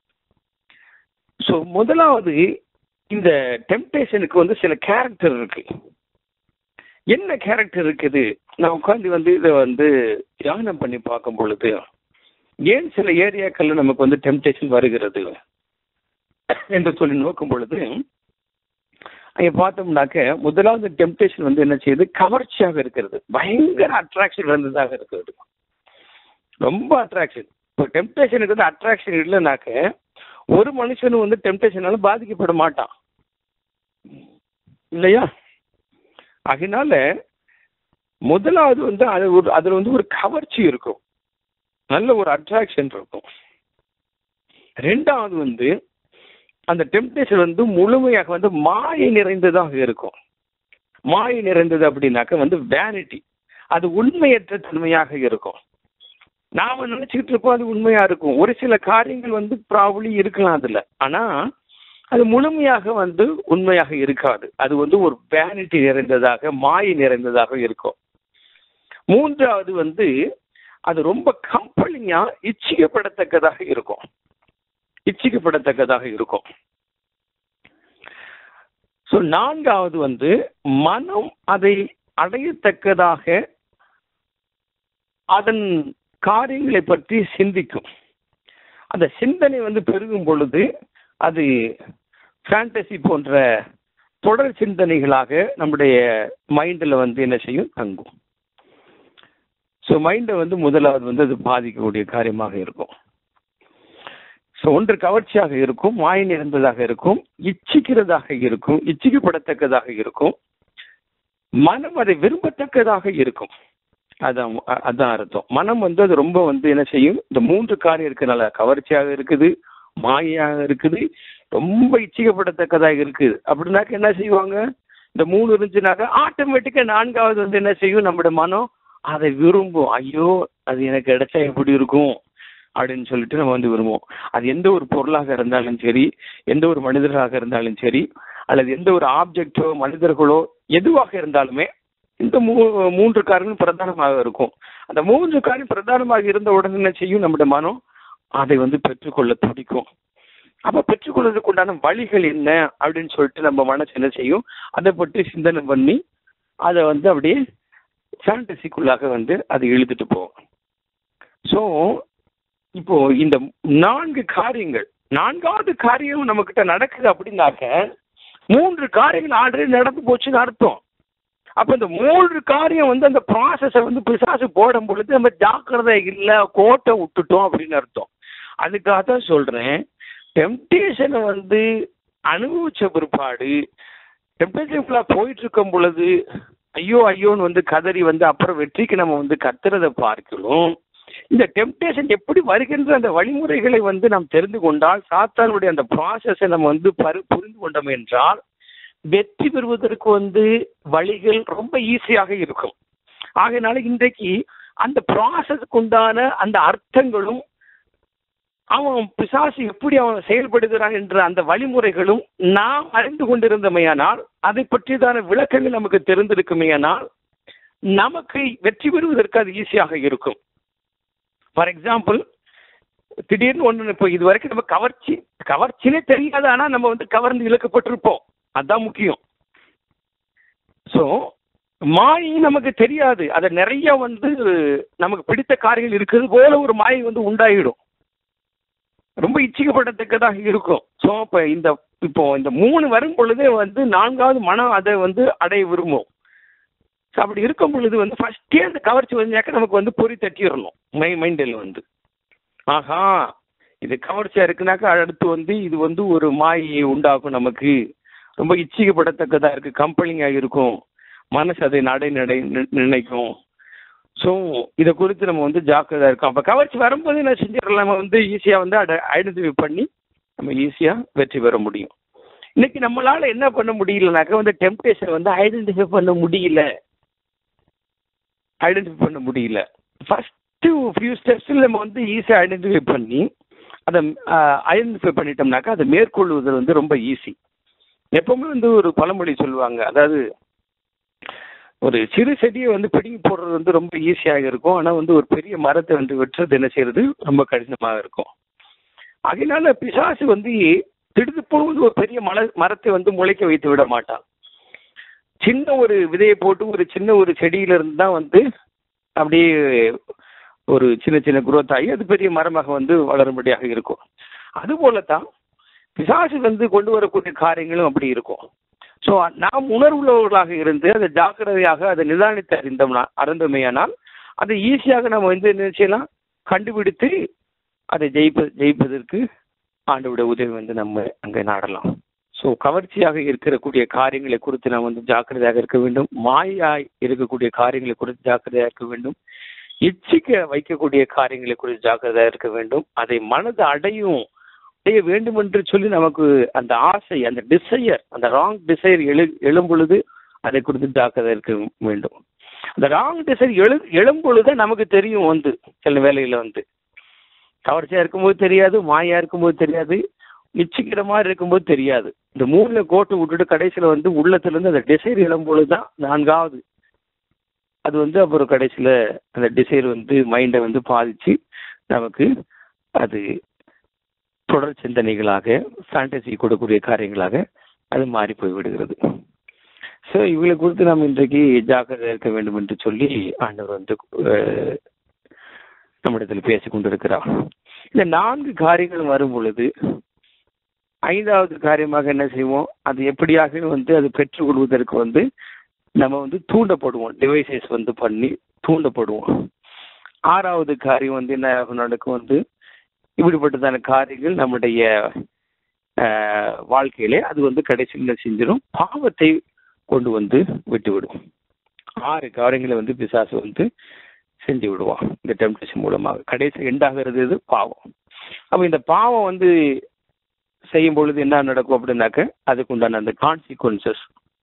Speaker 1: ஸோ முதலாவது இந்த டெம்டேஷனுக்கு வந்து சில கேரக்டர் இருக்கு என்ன கேரக்டர் இருக்குது நான் உட்காந்து வந்து இதை வந்து தியானம் பண்ணி பார்க்கும் பொழுது ஏன் சில ஏரியாக்கள்ல நமக்கு வந்து டெம்டேஷன் வருகிறது என்று சொல்லி நோக்கும் பொழுது அங்க பார்த்தோம்னாக்க முதலாவது டெம்டேஷன் வந்து என்ன செய்யுது கவர்ச்சியாக இருக்கிறது பயங்கர அட்ராக்ஷன் இருந்ததாக இருக்கிறது ரொம்ப அட்ராக்ஷன் இப்போ டெம்டேஷனுக்கு வந்து அட்ராக்ஷன் இல்லைனாக்க ஒரு மனுஷனும் வந்து டெம்டேஷனால பாதிக்கப்பட மாட்டான் இல்லையா அதனால முதலாவது வந்து அது ஒரு அதுல வந்து ஒரு கவர்ச்சி இருக்கும் நல்ல ஒரு அட்ராக்ஷன் இருக்கும் ரெண்டாவது வந்து அந்த டெம்டேஷன் வந்து முழுமையாக வந்து மாயை நிறைந்ததாக இருக்கும் மாயை நிறைந்தது அப்படின்னாக்க வந்து வேனிட்டி அது உண்மையற்ற தன்மையாக இருக்கும் நாம நினைச்சுக்கிட்டு இருப்போம் அது உண்மையா இருக்கும் ஒரு சில காரியங்கள் வந்து ப்ராபலி இருக்கலாம் அதுல ஆனா அது முழுமையாக வந்து உண்மையாக இருக்காது அது வந்து ஒரு வேனிட்டி நிறைந்ததாக மாயை நிறைந்ததாக இருக்கும் மூன்றாவது வந்து அது ரொம்ப கம்பளிங்கா இச்சிக்கப்படத்தக்கதாக இருக்கும் இச்சிக்கப்படத்தக்கதாக இருக்கும் ஸோ நான்காவது வந்து மனம் அதை அடையத்தக்கதாக அதன் காரியங்களை பற்றி சிந்திக்கும் அந்த சிந்தனை வந்து பெருகும் பொழுது அது ஃபேண்டசி போன்ற தொடர் சிந்தனைகளாக நம்முடைய மைண்டில் வந்து என்ன செய்யும் தங்கும் ஸோ மைண்டை வந்து முதலாவது வந்து அது பாதிக்கக்கூடிய காரியமாக இருக்கும் ஸோ ஒன்று கவர்ச்சியாக இருக்கும் மாய நிறைந்ததாக இருக்கும் இச்சிக்கிறதாக இருக்கும் இச்சிக்கப்படத்தக்கதாக இருக்கும் மனம் அதை விரும்பத்தக்கதாக இருக்கும் அதான் அ- அதான் அர்த்தம் மனம் வந்து அது ரொம்ப வந்து என்ன செய்யும் இந்த மூன்று காரியம் இருக்கனால கவர்ச்சியாக இருக்குது மாயையாக இருக்குது ரொம்ப இச்சிக்கப்படத்தக்கதாக இருக்குது அப்படின்னாக்க என்ன செய்வாங்க இந்த மூணு இருந்துச்சுனாக்க ஆட்டோமேட்டிக்கா நான்காவது வந்து என்ன செய்யும் நம்முடைய மனம் அதை விரும்பும் ஐயோ அது எனக்கு கிடைச்சா எப்படி இருக்கும் அப்படின்னு சொல்லிட்டு நம்ம வந்து விரும்புவோம் அது எந்த ஒரு பொருளாக இருந்தாலும் சரி எந்த ஒரு மனிதராக இருந்தாலும் சரி அல்லது எந்த ஒரு ஆப்ஜெக்டோ மனிதர்களோ எதுவாக இருந்தாலுமே இந்த மூ மூன்று காரியங்களும் பிரதானமாக இருக்கும் அந்த மூன்று காரியம் பிரதானமாக இருந்த உடனே என்ன செய்யும் நம்முடைய மனம் அதை வந்து பெற்றுக்கொள்ள துடிக்கும் அப்ப பெற்றுக்கொள்வதற்கு உண்டான வழிகள் என்ன அப்படின்னு சொல்லிட்டு நம்ம மனசு என்ன செய்யும் அதை பற்றி சிந்தனை பண்ணி அதை வந்து அப்படியே ஃபேண்டசிக்குள்ளாக வந்து அது இழுத்துட்டு போகும் ஸோ இப்போ இந்த நான்கு காரியங்கள் நான்காவது காரியம் நம்ம கிட்ட நடக்குது அப்படின்னாக்க மூன்று காரியங்கள் ஆல்ரெடி நடந்து போச்சுன்னு அர்த்தம் அப்ப இந்த மூன்று காரியம் வந்து அந்த ப்ராசஸை வந்து பிசாசு போடும் பொழுது நம்ம ஜாக்கிரதை இல்லை கோட்டை விட்டுட்டோம் அப்படின்னு அர்த்தம் அதுக்காக தான் சொல்றேன் டெம்டேஷனை வந்து அனுபவிச்ச பிற்பாடு டெம்டேஷன்குள்ள போயிட்டு இருக்கும் பொழுது ஐயோ ஐயோன்னு வந்து கதறி வந்து அப்புறம் வெற்றிக்கு நம்ம வந்து கத்துறதை பார்க்கணும் இந்த டெம்டேஷன் எப்படி வருகின்ற அந்த வழிமுறைகளை வந்து நாம் தெரிந்து கொண்டால் சாத்தானுடைய அந்த ப்ராசஸை நம்ம வந்து பரு புரிந்து கொண்டோம் என்றால் வெற்றி பெறுவதற்கு வந்து வழிகள் ரொம்ப ஈஸியாக இருக்கும் ஆகையினால இன்றைக்கு அந்த ப்ராசஸ்க்கு உண்டான அந்த அர்த்தங்களும் அவன் பிசாசு எப்படி அவன் செயல்படுகிறான் என்ற அந்த வழிமுறைகளும் நாம் அறிந்து கொண்டிருந்தமையானால் அதை பற்றியதான விளக்கங்கள் நமக்கு தெரிந்திருக்குமேயானால் நமக்கு வெற்றி பெறுவதற்கு அது ஈஸியாக இருக்கும் ஃபார் எக்ஸாம்பிள் திடீர்னு ஒன்று இப்போ இது வரைக்கும் நம்ம கவர்ச்சி கவர்ச்சினே தெரியாது ஆனால் நம்ம வந்து கவர்ந்து இழுக்கப்பட்டிருப்போம் அதான் முக்கியம் ஸோ மாயை நமக்கு தெரியாது அதை நிறைய வந்து நமக்கு பிடித்த காரியங்கள் இருக்கிறது போல ஒரு மாயை வந்து உண்டாயிடும் ரொம்ப இச்சிக்கப்படத்தக்கதாக இருக்கும் ஸோ இப்போ இந்த இப்போ இந்த மூணு வரும் பொழுதே வந்து நான்காவது மனம் அதை வந்து அடைய விரும்பும் ஸோ அப்படி இருக்கும் பொழுது வந்து ஃபர்ஸ்டே அந்த கவர்ச்சி வந்தாக்க நமக்கு வந்து பொறி தட்டிடணும் மை மைண்டில் வந்து ஆஹா இது கவர்ச்சியா இருக்குனாக்கா அடுத்து வந்து இது வந்து ஒரு மாயை உண்டாக்கும் நமக்கு ரொம்ப இச்சிக்கப்படத்தக்கதா இருக்கு கம்பெனிங்கா இருக்கும் மனசு அதை நடை நடை நி- நினைக்கும் ஸோ இதை குறித்து நம்ம வந்து ஜாக்கிரதா இருக்கோம் அப்போ கவர்ச்சி வரும்போது என்ன செஞ்சிடலாம் நம்ம வந்து ஈஸியாக வந்து ஐடென்டிஃபை பண்ணி நம்ம ஈஸியாக வெற்றி பெற முடியும் இன்னைக்கு நம்மளால என்ன பண்ண முடியலனாக்கா வந்து டெம்டேஷன் வந்து ஐடென்டிஃபை பண்ண முடியல ஐடென்டிஃபை பண்ண முடியல ஃபர்ஸ்ட் ஃபியூ ஸ்டெப்ஸில் நம்ம வந்து ஈஸியாக ஐடென்டிஃபை பண்ணி அதை ஐடென்டிஃபை பண்ணிட்டோம்னாக்கா அதை மேற்கொள்வது வந்து ரொம்ப ஈஸி எப்பவுமே வந்து ஒரு பழமொழி சொல்லுவாங்க அதாவது ஒரு சிறு செடியை வந்து பிடுங்கி போடுறது வந்து ரொம்ப ஈஸியாக இருக்கும் ஆனால் வந்து ஒரு பெரிய மரத்தை வந்து வெட்டுறது என்ன செய்யறது ரொம்ப கடினமாக இருக்கும் அதனால பிசாசு வந்து திடுதுப்புன்னு வந்து ஒரு பெரிய மல மரத்தை வந்து முளைக்க வைத்து விட மாட்டான் சின்ன ஒரு விதையை போட்டு ஒரு சின்ன ஒரு செடியில இருந்து தான் வந்து அப்படியே ஒரு சின்ன சின்ன குரோத் ஆகி அது பெரிய மரமாக வந்து வளரும்படியாக இருக்கும் அதுபோல தான் பிசாசு வந்து கொண்டு வரக்கூடிய காரியங்களும் அப்படி இருக்கும் ஸோ நாம் உணர்வுள்ளவர்களாக இருந்து அதை ஜாக்கிரதையாக அதை நிதானித்து அறிந்தோம்னா அறிந்தமையானால் அதை ஈஸியாக நம்ம வந்து என்ன செய்யலாம் கண்டுபிடித்து அதை ஜெயிப்ப ஜெயிப்பதற்கு ஆண்டவுடைய உதவி வந்து நம்ம அங்கே நாடலாம் ஸோ கவர்ச்சியாக இருக்கக்கூடிய காரியங்களை குறித்து நாம் வந்து ஜாக்கிரதையாக இருக்க வேண்டும் மாயாய் இருக்கக்கூடிய காரியங்களை குறித்து ஜாக்கிரதையாக இருக்க வேண்டும் இச்சிக்க வைக்கக்கூடிய காரியங்களை குறித்து ஜாக்கிரதையாக இருக்க வேண்டும் அதை மனது அடையும் செய்ய வேண்டும் என்று சொல்லி நமக்கு அந்த ஆசை அந்த டிசையர் அந்த ராங் டிசைர் எழு எழும் பொழுது அதை குறித்து ஜாக்கிரதை இருக்க வேண்டும் அந்த ராங் டிசைர் எழு எழும் பொழுது நமக்கு தெரியும் வந்து சில வேலையில வந்து கவர்ச்சியா இருக்கும்போது தெரியாது மாயா இருக்கும்போது தெரியாது இச்சிக்கிற மாதிரி இருக்கும்போது தெரியாது இந்த மூணுல கோட்டு விட்டுட்டு கடைசியில வந்து உள்ளத்துல இருந்து அந்த டிசைர் எழும் பொழுதுதான் நான்காவது அது வந்து அப்புறம் கடைசியில அந்த டிசைர் வந்து மைண்டை வந்து பாதிச்சு நமக்கு அது தொடர் சிந்தனைகளாக ஃபேண்டசி கொடுக்கக்கூடிய காரியங்களாக அது மாறி போய் விடுகிறது ஸோ இவங்களை குறித்து நாம் இன்றைக்கு ஜாக்கிரதை இருக்க வேண்டும் என்று சொல்லி ஆண்டவர் வந்து அஹ், நம்மிடத்தில் பேசிக் கொண்டிருக்கிறார் இந்த நான்கு காரியங்கள் வரும் பொழுது ஐந்தாவது காரியமாக என்ன செய்வோம் அது எப்படியாக வந்து அது பெற்றுக் கொள்வதற்கு வந்து நம்ம வந்து தூண்டப்படுவோம் டிவைசஸ் வந்து பண்ணி தூண்டப்படுவோம் ஆறாவது காரியம் வந்து என்ன ஆகும் நடக்கும் வந்து இப்படிப்பட்டதான காரியங்கள் நம்முடைய ஆஹ், வாழ்க்கையிலே அது வந்து கடைசியில் செஞ்சிடும் பாவத்தை கொண்டு வந்து விட்டுவிடும் ஆறு காரியங்களை வந்து பிசாசு வந்து செஞ்சு விடுவான் இந்த டெம்டேஷன் மூலமாக கடைசி எண்டாகிறது இது பாவம் அப்ப இந்த பாவம் வந்து செய்யும் பொழுது என்ன நடக்கும் அப்படின்னாக்க அதுக்கு உண்டான அந்த கான்சிக்வன்சஸ்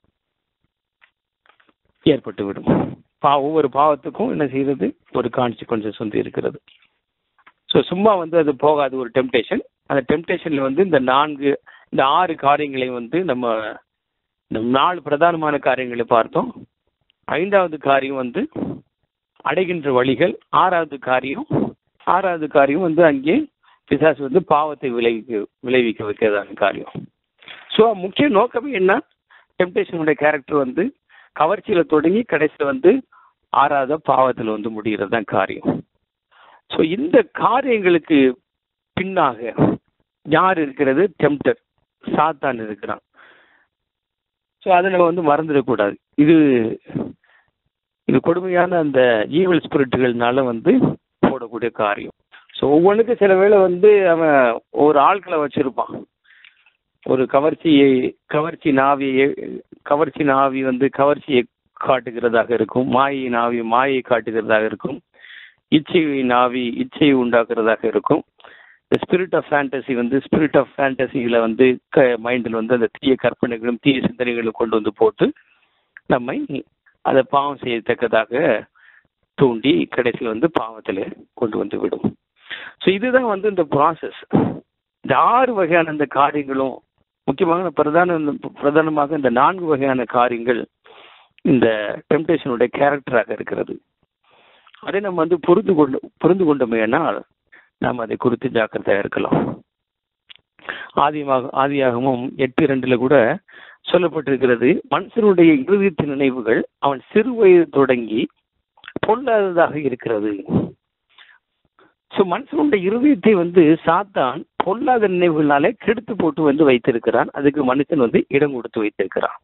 Speaker 1: ஏற்பட்டு விடும் பா ஒவ்வொரு பாவத்துக்கும் என்ன செய்யறது ஒரு கான்சிக்வன்சஸ் வந்து இருக்கிறது ஸோ சும்மா வந்து அது போகாது ஒரு டெம்டேஷன் அந்த டெம்டேஷன்ல வந்து இந்த நான்கு இந்த ஆறு காரியங்களை வந்து நம்ம இந்த நாலு பிரதானமான காரியங்களை பார்த்தோம் ஐந்தாவது காரியம் வந்து அடைகின்ற வழிகள் ஆறாவது காரியம் ஆறாவது காரியம் வந்து அங்கே பிசாசு வந்து பாவத்தை விளைவிக்க விளைவிக்க வைக்கிறதான காரியம் ஸோ முக்கிய நோக்கமே என்ன டெம்டேஷனுடைய கேரக்டர் வந்து கவர்ச்சியில தொடங்கி கடைசியில் வந்து ஆறாவது பாவத்தில் வந்து முடிகிறது தான் காரியம் ஸோ இந்த காரியங்களுக்கு பின்னாக யார் இருக்கிறது டெம்டர் சாத்தான் இருக்கிறான் ஸோ அதை நம்ம வந்து மறந்துடக்கூடாது இது இது கொடுமையான அந்த ஈவல் ஸ்பிரிட்டுகள்னால வந்து போடக்கூடிய காரியம் ஸோ ஒவ்வொன்றுக்கும் சில வேளை வந்து அவன் ஒரு ஆட்களை வச்சிருப்பான் ஒரு கவர்ச்சியை கவர்ச்சி நாவியை கவர்ச்சி நாவி வந்து கவர்ச்சியை காட்டுகிறதாக இருக்கும் மாயை நாவி மாயை காட்டுகிறதாக இருக்கும் இச்சை நாவி இச்சையை உண்டாக்குறதாக இருக்கும் இந்த ஸ்பிரிட் ஆஃப் ஃபேண்டசி வந்து ஸ்பிரிட் ஆஃப் ஃபேண்டசியில வந்து க மைண்டில் வந்து அந்த தீய கற்பனைகளும் தீய சிந்தனைகளும் கொண்டு வந்து போட்டு நம்மை அதை பாவம் செய்யத்தக்கதாக தூண்டி கடைசியில் வந்து பாவத்தில் கொண்டு வந்து விடும் ஸோ இதுதான் வந்து இந்த ப்ராசஸ் இந்த ஆறு வகையான இந்த காரியங்களும் முக்கியமாக பிரதான பிரதானமாக இந்த நான்கு வகையான காரியங்கள் இந்த டெம்டேஷனுடைய கேரக்டராக இருக்கிறது அதை நம்ம வந்து புரிந்து கொண்டு புரிந்து கொண்டோமேனால் நாம் அதை குறித்து ஜாக்கிரதையாக இருக்கலாம் ஆதியாக ஆதியாகமும் எட்டு ரெண்டுல கூட சொல்லப்பட்டிருக்கிறது மனுஷனுடைய இறுதித்த நினைவுகள் அவன் சிறு வயது தொடங்கி பொல்லாததாக இருக்கிறது ஸோ மனுஷனுடைய இருதயத்தை வந்து சாத்தான் பொல்லாத நினைவுகளாலே கெடுத்து போட்டு வந்து வைத்திருக்கிறான் அதுக்கு மனுஷன் வந்து இடம் கொடுத்து வைத்திருக்கிறான்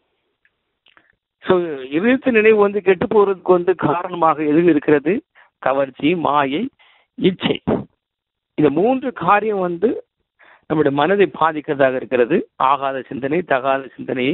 Speaker 1: ஸோ இருதயத்து நினைவு வந்து கெட்டு போறதுக்கு வந்து காரணமாக எது இருக்கிறது கவர்ச்சி மாயை இச்சை இந்த மூன்று காரியம் வந்து நம்முடைய மனதை பாதிக்கிறதாக இருக்கிறது ஆகாத சிந்தனை தகாத சிந்தனையை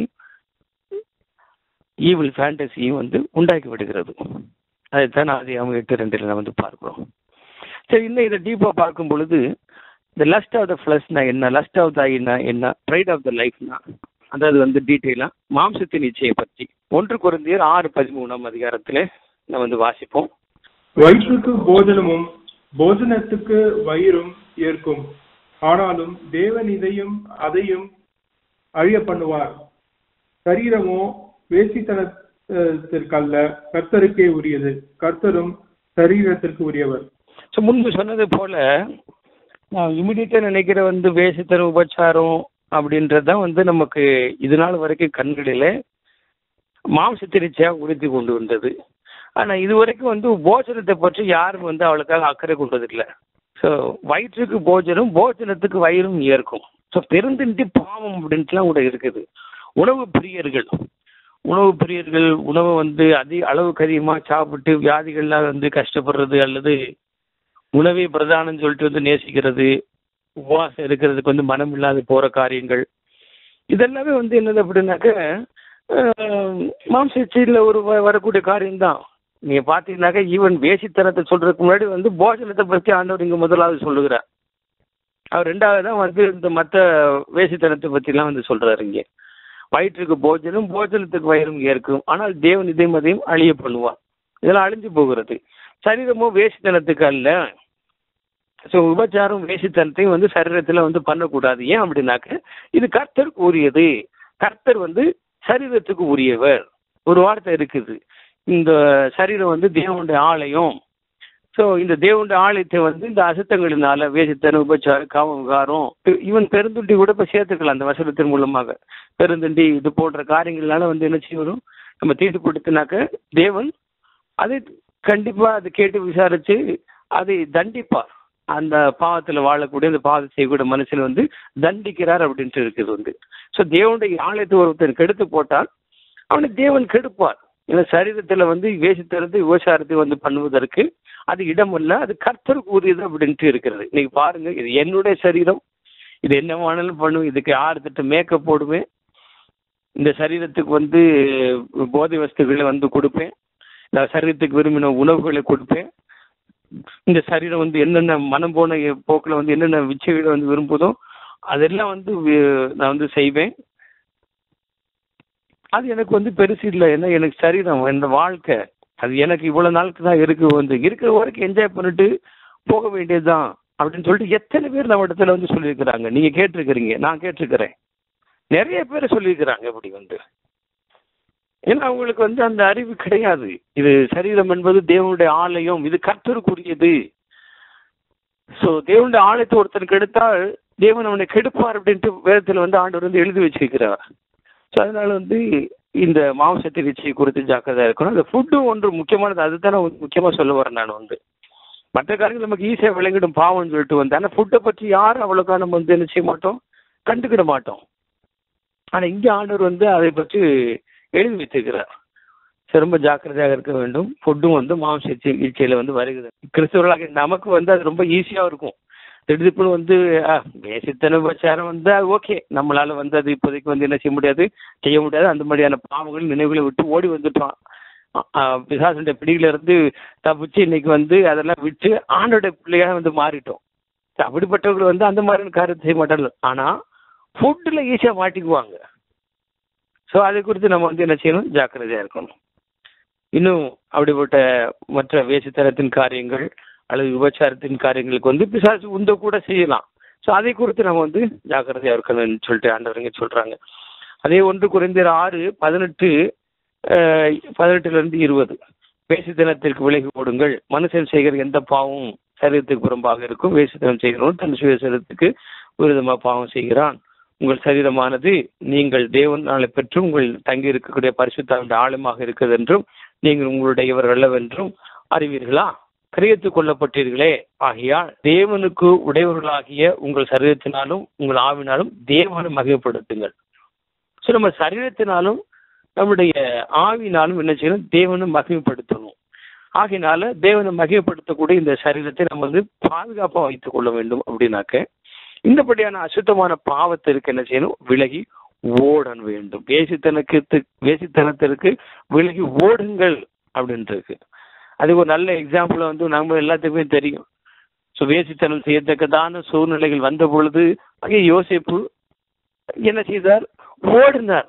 Speaker 1: ஈவில் ஃபேண்டசியும் வந்து உண்டாக்கி விடுகிறது அதைத்தான் அது அவங்க எட்டு ரெண்டில் நம்ம வந்து பார்க்கிறோம் சரி இன்னும் இதை டீப்பாக பார்க்கும் பொழுது இந்த லஸ்ட் ஆஃப் த ஃப்ளஷ்னா என்ன லஸ்ட் ஆஃப் த ஐனா என்ன ப்ரைட் ஆஃப் த லைஃப்னா அதாவது வந்து டீட்டெயிலாக மாம்சத்தின் இச்சையை பற்றி ஒன்று குறைந்தியர் ஆறு பதிமூணாம் அதிகாரத்தில் நம்ம வந்து வாசிப்போம்
Speaker 3: வயிற்றுக்கு போஜனமும் போஜனத்துக்கு வயிறும் ஏற்கும் ஆனாலும் தேவன் இதையும் அதையும் அழிய பண்ணுவார் சரீரமோ வேசித்தனத்திற்கல்ல கர்த்தருக்கே உரியது கர்த்தரும் சரீரத்திற்கு உரியவர்
Speaker 1: ஸோ முன்பு சொன்னது போல நான் இமிடியேட்டாக நினைக்கிற வந்து வேசித்தர உபச்சாரம் அப்படின்றது தான் வந்து நமக்கு இது நாள் வரைக்கும் கண்களில் மாம்சத்திரிச்சியாக உறுதி கொண்டு வந்தது ஆனால் இது வரைக்கும் வந்து போஜனத்தை பற்றி யாரும் வந்து அவளுக்காக அக்கறை கொண்டதில்லை ஸோ வயிற்றுக்கு போஜனம் போஜனத்துக்கு வயிறும் ஏற்கும் ஸோ பெருந்தின்றி பாவம் அப்படின்ட்டுலாம் கூட இருக்குது உணவு பிரியர்கள் உணவு பிரியர்கள் உணவை வந்து அதிக அளவுக்கு அதிகமாக சாப்பிட்டு வியாதிகள்லாம் வந்து கஷ்டப்படுறது அல்லது உணவே பிரதானம் சொல்லிட்டு வந்து நேசிக்கிறது உபவாசம் இருக்கிறதுக்கு வந்து மனம் இல்லாத போற காரியங்கள் இதெல்லாமே வந்து என்னது அப்படின்னாக்க மாம்ச இச்சையில் ஒரு வ- வரக்கூடிய காரியம்தான் நீங்க பாத்தீங்கன்னாக்க ஈவன் வேசித்தனத்தை சொல்றதுக்கு முன்னாடி வந்து போஜனத்தை பத்தி ஆண்டவர் இங்க முதலாவது சொல்லுகிறார் அவர் ரெண்டாவது தான் வந்து இந்த மற்ற வேசித்தனத்தை பற்றிலாம் வந்து சொல்றாரு இங்கே வயிற்றுக்கு போஜனம் போஜனத்துக்கு வயிறும் ஏற்கும் ஆனால் தேவன் இதையும் அதையும் அழிய பண்ணுவார் இதெல்லாம் அழிஞ்சு போகிறது சரீரமோ வேசித்தனத்துக்கு அல்ல ஸோ உபச்சாரம் வேசித்தனத்தையும் வந்து சரீரத்தில் வந்து பண்ணக்கூடாது ஏன் அப்படின்னாக்க இது கர்த்தருக்கு உரியது கர்த்தர் வந்து சரீரத்துக்கு உரியவர் ஒரு வார்த்தை இருக்குது இந்த சரீரம் வந்து தேவனுடைய ஆலயம் ஸோ இந்த தேவனுடைய ஆலயத்தை வந்து இந்த அசுத்தங்களினால வேசித்தன உபச்சாரம் காம விகாரம் ஈவன் பெருந்துண்டி கூட இப்போ சேர்த்துக்கலாம் அந்த வசனத்தின் மூலமாக பெருந்துண்டி இது போன்ற காரியங்கள்னால வந்து என்ன செய்யணும் நம்ம தீட்டுப்படுத்தினாக்க தேவன் அதை கண்டிப்பா அதை கேட்டு விசாரிச்சு அதை தண்டிப்பார் அந்த பாவத்துல வாழக்கூடிய அந்த பாவத்தை செய்யக்கூடிய மனுஷன் வந்து தண்டிக்கிறார் அப்படின்ட்டு இருக்குது வந்து ஸோ தேவனுடைய ஆலயத்தை ஒருத்தன் கெடுத்து போட்டால் அவனை தேவன் கெடுப்பார் ஏன்னா சரீரத்துல வந்து வேசித்தனத்தை விபச்சாரத்தை வந்து பண்ணுவதற்கு அது இடமல்ல அது கர்த்தருக்கு உரியது அப்படின்ட்டு இருக்கிறது இன்னைக்கு பாருங்க இது என்னுடைய சரீரம் இது என்ன வேணாலும் பண்ணுவேன் இதுக்கு யார் திட்ட மேக்கப் போடுவேன் இந்த சரீரத்துக்கு வந்து போதை வஸ்துகளை வந்து கொடுப்பேன் இந்த சரீரத்துக்கு விரும்பின உணவுகளை கொடுப்பேன் இந்த சரீரம் வந்து என்னென்ன மனம் போன போக்கில் வந்து என்னென்ன விச்சைகளை வந்து விரும்புதோ அதெல்லாம் வந்து வி- நான் வந்து செய்வேன் அது எனக்கு வந்து பெருசு இல்லை ஏன்னா எனக்கு சரீரம் இந்த வாழ்க்கை அது எனக்கு இவ்வளவு நாளுக்கு தான் இருக்கு வந்து இருக்கிற வரைக்கும் என்ஜாய் பண்ணிட்டு போக வேண்டியதுதான் அப்படின்னு சொல்லிட்டு எத்தனை பேர் நம்ம இடத்துல வந்து சொல்லியிருக்கிறாங்க நீங்க கேட்டிருக்கிறீங்க நான் கேட்டிருக்கிறேன் நிறைய பேர் சொல்லியிருக்கிறாங்க இப்படி வந்து ஏன்னா அவங்களுக்கு வந்து அந்த அறிவு கிடையாது இது சரீரம் என்பது தேவனுடைய ஆலயம் இது கர்த்தருக்குரியது சோ தேவனுடைய ஆலயத்தை ஒருத்தன் கெடுத்தால் தேவன் அவனை கெடுப்பார் அப்படின்ட்டு வேதத்துல வந்து ஆண்டவர் வந்து எழுதி வச்சிருக்கிறார் ஸோ அதனால வந்து இந்த மாംസத்தை ருச்சியை குறித்து ஜாக்கிரதையா இருக்கணும் அந்த ஃபுட்டும் ஒன்று முக்கியமானது அதுதான் நான் முக்கியமா சொல்ல வரேன் நான் வந்து மற்ற காரியங்கள் நமக்கு ஈஸியாக விளங்கிடும் பாவம்னு சொல்லிட்டு வந்து ஆனால் ஃபுட்டை பற்றி யாரும் அவ்வளோக்கா நம்ம வந்து என்ன செய்ய மாட்டோம் கண்டுக்கிட மாட்டோம் ஆனா இங்க ஆண்டவர் வந்து அதை பற்றி எழுதி வைத்திருக்கிறார் சரி, ரொம்ப ஜாக்கிரதையாக இருக்க வேண்டும் ஃபுட்டும் வந்து மாംസ இச்சையில வந்து வருகிறது கிறிஸ்தவர்களாக நமக்கு வந்து அது ரொம்ப ஈஸியா இருக்கும் திடுதிப்புன்னு வந்து பேசித்தன உபச்சாரம் வந்து அது ஓகே நம்மளால வந்து அது இப்போதைக்கு வந்து என்ன செய்ய முடியாது செய்ய முடியாது அந்த மாதிரியான பாவங்கள் நினைவுகளை விட்டு ஓடி வந்துட்டோம் பிசாசுடைய பிடியில இருந்து தப்பிச்சு இன்னைக்கு வந்து அதெல்லாம் விட்டு ஆண்டோட பிள்ளையாக வந்து மாறிட்டோம் அப்படிப்பட்டவர்கள் வந்து அந்த மாதிரியான காரியத்தை செய்ய மாட்டாங்க ஆனா ஃபுட்டில் ஈஸியாக மாட்டிக்குவாங்க ஸோ அதை குறித்து நம்ம வந்து என்ன செய்யணும் ஜாக்கிரதையா இருக்கணும் இன்னும் அப்படிப்பட்ட மற்ற வேசித்தனத்தின் காரியங்கள் அல்லது விபச்சாரத்தின் காரியங்களுக்கு வந்து பிசாசு உந்த கூட செய்யலாம் ஸோ அதை குறித்து நம்ம வந்து ஜாக்கிரதையா இருக்கணும்னு சொல்லிட்டு ஆண்டவருங்க சொல்றாங்க அதே ஒன்று குறைந்தர் ஆறு பதினெட்டு அஹ், பதினெட்டுல இருந்து இருபது வேசித்தனத்திற்கு விலகி ஓடுங்கள் மனுஷன் செய்கிற எந்த பாவமும் சரீரத்துக்கு புறம்பாக இருக்கும் வேசித்தனம் செய்கிறவன் தன் சுயசரத்துக்கு விரோதமா பாவம் செய்கிறான் உங்கள் சரீரமானது நீங்கள் தேவனால பெற்று உங்கள் தங்கி இருக்கக்கூடிய பரிசுத்தாவின் ஆழமாக இருக்கிறது என்றும் நீங்கள் உங்களுடையவர் அல்லவென்றும் அறிவீர்களா கிரியத்துக் கொள்ளப்பட்டீர்களே ஆகையால் தேவனுக்கு உடையவர்களாகிய உங்கள் சரீரத்தினாலும் உங்கள் ஆவினாலும் தேவனை மகிமைப்படுத்துங்கள் ஸோ நம்ம சரீரத்தினாலும் நம்முடைய ஆவினாலும் என்ன செய்யணும் தேவனை மகிமைப்படுத்தணும் ஆகையினால தேவனை மகிமைப்படுத்தக்கூடிய இந்த சரீரத்தை நம்ம வந்து பாதுகாப்பா வைத்துக் கொள்ள வேண்டும் அப்படின்னாக்க இந்தபடியான அசுத்தமான பாவத்திற்கு என்ன செய்யணும் விலகி ஓட வேண்டும் வேசித்தனக்கு வேசித்தனத்திற்கு விலகி ஓடுங்கள் அப்படின்ட்டு இருக்கு அதுக்கு ஒரு நல்ல எக்ஸாம்பிள் வந்து நம்ம எல்லாத்துக்குமே தெரியும் ஸோ வேசித்தனம் செய்யத்தக்கதான சூழ்நிலைகள் வந்த பொழுது அங்கே யோசிப்பு என்ன செய்தார் ஓடினார்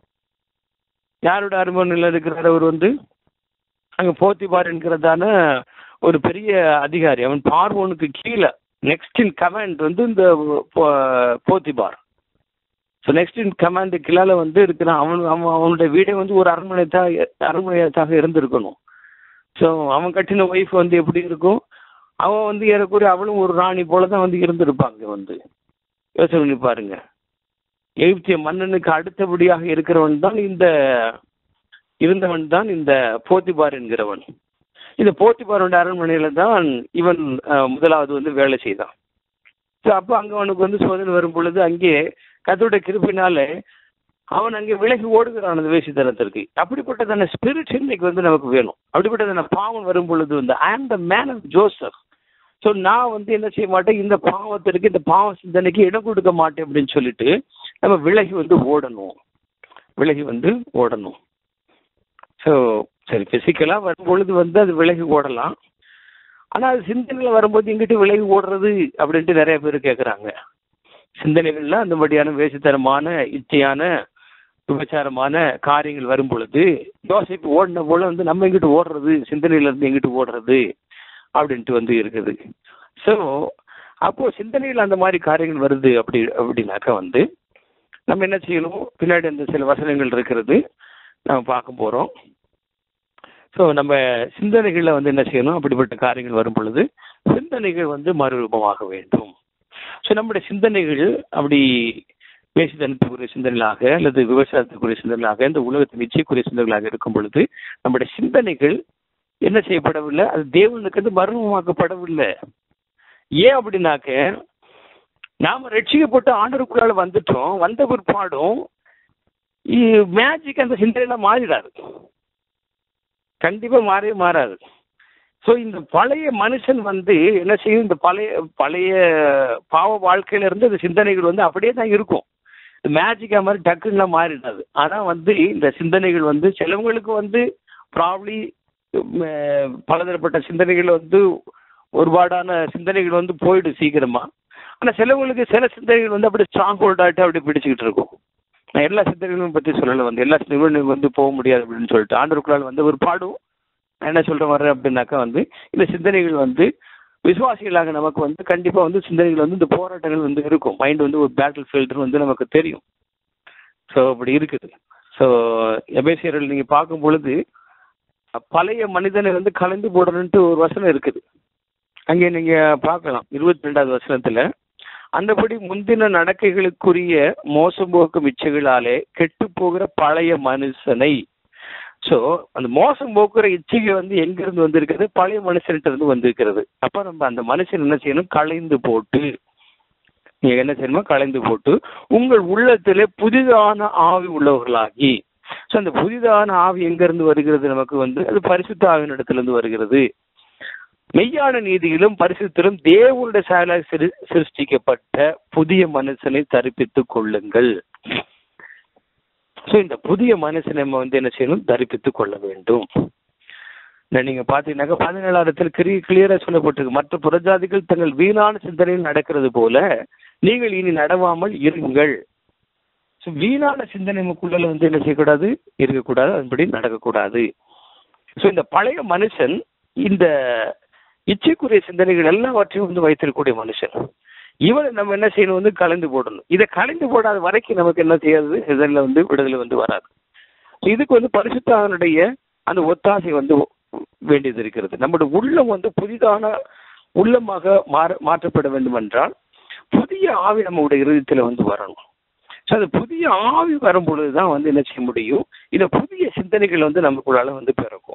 Speaker 1: யாரோட அரண்மனையில் இருக்கிறார் அவர் வந்து அங்க போத்திபார் என்கிறதான ஒரு பெரிய அதிகாரி அவன் பார்வோனுக்கு கீழே நெக்ஸ்ட் இன் கமாண்ட் வந்து இந்த போ- Potiphar so next in command கீழால வந்து இருக்கிறான் அவன் அவன் அவனுடைய வீடே வந்து ஒரு அரண்மனை தான் அரண்மனையாக இருந்திருக்கணும் ஸோ அவன் கட்டின ஒய்ஃப் வந்து எப்படி இருக்கும் அவன் வந்து ஏறக்குறைய அவளும் ஒரு ராணி போல தான் வந்து இருந்திருப்பாங்க வந்து யோசனை பண்ணி பாருங்க எகிப்திய மன்னனுக்கு அடுத்தபடியாக இருக்கிறவன் தான் இந்த இருந்தவன் தான் இந்த போத்திபார் என்கிறவன் இந்த போத்திபாரோட அரண்மனையில தான் இவன் அஹ், முதலாவது வந்து வேலை செய்தான் ஸோ அப்போ அங்கே அவனுக்கு வந்து சோதனை வரும் பொழுது அங்கே கத்தோட கிருப்பினால அவன் அங்கே விலகி ஓடுகிறான் அந்த வேசித்தனத்திற்கு அப்படிப்பட்டதான ஸ்பிரிட் இன்னைக்கு வந்து நமக்கு வேணும் அப்படிப்பட்டதான பாவம் வரும் பொழுது வந்து I am the man of Joseph so நான் வந்து என்ன செய்ய மாட்டேன் இந்த பாவத்திற்கு இந்த பாவ சிந்தனைக்கு இடம் கொடுக்க மாட்டேன் அப்படின்னு சொல்லிட்டு நம்ம விலகி வந்து ஓடணும் விலகி வந்து ஓடணும் ஸோ சரி ஃபிசிக்கலாக வரும் பொழுது வந்து அது விலகி ஓடலாம் ஆனா அது சிந்தனைகள் வரும்போது இங்கிட்டு விலகி ஓடுறது அப்படின்ட்டு நிறைய பேர் கேட்குறாங்க சிந்தனைகள்ல அந்த மாதிரியான வேசித்தனமான இச்சையான விபச்சாரமான காரியங்கள் வரும் பொழுது யோசிப்பு ஓடின போல வந்து நம்ம எங்கிட்டு ஓடுறது சிந்தனையில இருந்து எங்கிட்டு ஓடுறது அப்படின்ட்டு வந்து இருக்குது ஸோ அப்போ சிந்தனையில் அந்த மாதிரி காரியங்கள் வருது அப்படி அப்படின்னாக்கா வந்து நம்ம என்ன செய்யணும் பின்னாடி அந்த சில வசனங்கள் இருக்கிறது நம்ம பார்க்க போறோம் ஸோ நம்ம சிந்தனைகளில் வந்து என்ன செய்யணும் அப்படிப்பட்ட காரியங்கள் வரும் பொழுது சிந்தனைகள் வந்து மறுரூபமாக வேண்டும் ஸோ நம்முடைய சிந்தனைகள் அப்படி பேசித்தனத்துக்குரிய சிந்தனைகளாக அல்லது விவசாயத்துக்குரிய சிந்தனைகளாக இந்த உலகத்தின் நிச்சயக்குரிய சிந்தனைகளாக இருக்கும் பொழுது நம்முடைய சிந்தனைகள் என்ன செய்யப்படவில்லை அது தேவனுக்கு வந்து மர்மமாக்கப்படவில்லை ஏன் அப்படின்னாக்க நாம ரட்சிக்கப்பட்டு ஆண்டருக்குள்ளால வந்துட்டோம் வந்த பிற்பாடும் மேஜிக் அந்த சிந்தனையெல்லாம் மாறிடாது கண்டிப்பா மாறவே மாறாது ஸோ இந்த பழைய மனுஷன் வந்து என்ன செய்யும் இந்த பழைய பழைய பாவ வாழ்க்கையில இருந்து அந்த சிந்தனைகள் வந்து அப்படியே தான் இருக்கும் மேஜிக்கா மாதிரி டக்குன்னா மாறிடாது ஆனா வந்து இந்த சிந்தனைகள் வந்து சிலவங்களுக்கு வந்து ப்ராப்ளி பலதரப்பட்ட சிந்தனைகள் வந்து ஒருபாடான சிந்தனைகள் வந்து போயிடும் சீக்கிரமா ஆனா சிலவங்களுக்கு சில சிந்தனைகள் வந்து அப்படி ஸ்ட்ராங் ஹோல்ட் ஆகிட்டு அப்படி பிடிச்சிக்கிட்டு இருக்கும் நான் எல்லா சிந்தனைகளும் பத்தி சொல்லல வந்து எல்லா சிந்தனைகளும் வந்து போக முடியாது அப்படின்னு சொல்லிட்டு ஆண்டருக்குள்ளால் வந்து ஒரு பாடும் நான் என்ன சொல்ற வர்றேன் அப்படின்னாக்கா வந்து இந்த சிந்தனைகள் வந்து விசுவாசிகளாக நமக்கு வந்து கண்டிப்பா வந்து சிந்தனைகள் வந்து இந்த போராட்டங்கள் வந்து இருக்கும் மைண்ட் வந்து ஒரு பேட்டில் ஃபீல்டு வந்து நமக்கு தெரியும் ஸோ அப்படி இருக்குது ஸோ எபேசியர்கள் நீங்க பார்க்கும் பொழுது பழைய மனிதனை வந்து கலந்து போடணுன்ட்டு ஒரு வசனம் இருக்குது அங்கே நீங்க பார்க்கலாம் இருபத்தி ரெண்டாவது வசனத்துல அந்தபடி முந்தின நடக்கைகளுக்குரிய மோசம் போக்கும் இச்சைகளாலே கெட்டு போகிற பழைய மனுஷனை ஸோ அந்த மோசம் போக்குற இச்சைகள் வந்து எங்க இருந்து வந்திருக்கிறது பழைய மனுஷன்கிட்ட இருந்து வந்திருக்கிறது அப்ப நம்ம அந்த மனுஷன் என்ன செய்யணும் களைந்து போட்டு நீங்க என்ன செய்யணுமோ களைந்து போட்டு உங்கள் உள்ளத்திலே புதிதான ஆவி உள்ளவர்களாகி ஸோ அந்த புதிதான ஆவி எங்க இருந்து வருகிறது நமக்கு வந்து அது பரிசுத்த ஆவின் இடத்துல இருந்து வருகிறது மெய்யான நீதியிலும் பரிசுத்திலும் தேவனுடைய செயலாக சிரு சிருஷ்டிக்கப்பட்ட புதிய மனுஷனை தரிப்பித்துக் கொள்ளுங்கள் ஸோ இந்த புதிய மனுஷனை நம்ம வந்து என்ன செய்யணும் தரிப்பித்துக் கொள்ள வேண்டும் நீங்க பாத்தீங்கன்னாக்கா பதினேழாயிரத்தில் கிரி கிளியரா சொல்லப்பட்டிருக்கு மற்ற புறஜாதிகள் தங்கள் வீணான சிந்தனையில் நடக்கிறது போல நீங்கள் இனி நடவாமல் இருங்கள் ஸோ வீணான சிந்தனை நமக்குள்ள வந்து என்ன செய்யக்கூடாது இருக்கக்கூடாது அதன்படி நடக்கக்கூடாது ஸோ இந்த பழைய மனுஷன் இந்த இச்சைக்குரிய சிந்தனைகள் எல்லாவற்றையும் வந்து வைத்திருக்கக்கூடிய மனுஷன் இவனை நம்ம என்ன செய்யணும் வந்து கலந்து போடணும் இதை கலந்து போடாத வரைக்கும் நமக்கு என்ன செய்யாது இதெல்லாம் வந்து விடுதலை வந்து வராது இதுக்கு வந்து பரிசுத்தாவனுடைய அந்த ஒத்தாசை வந்து வேண்டியது இருக்கிறது நம்முடைய உள்ளம் வந்து புதிதான உள்ளமாக மாற மாற்றப்பட வேண்டும் என்றால் புதிய ஆவி நம்முடைய இருதயத்தில் வந்து வரணும் ஸோ அந்த புதிய ஆவி வரும் பொழுதுதான் வந்து என்ன செய்ய முடியும் இந்த புதிய சிந்தனைகள் வந்து நமக்குள்ளால வந்து பிறக்கும்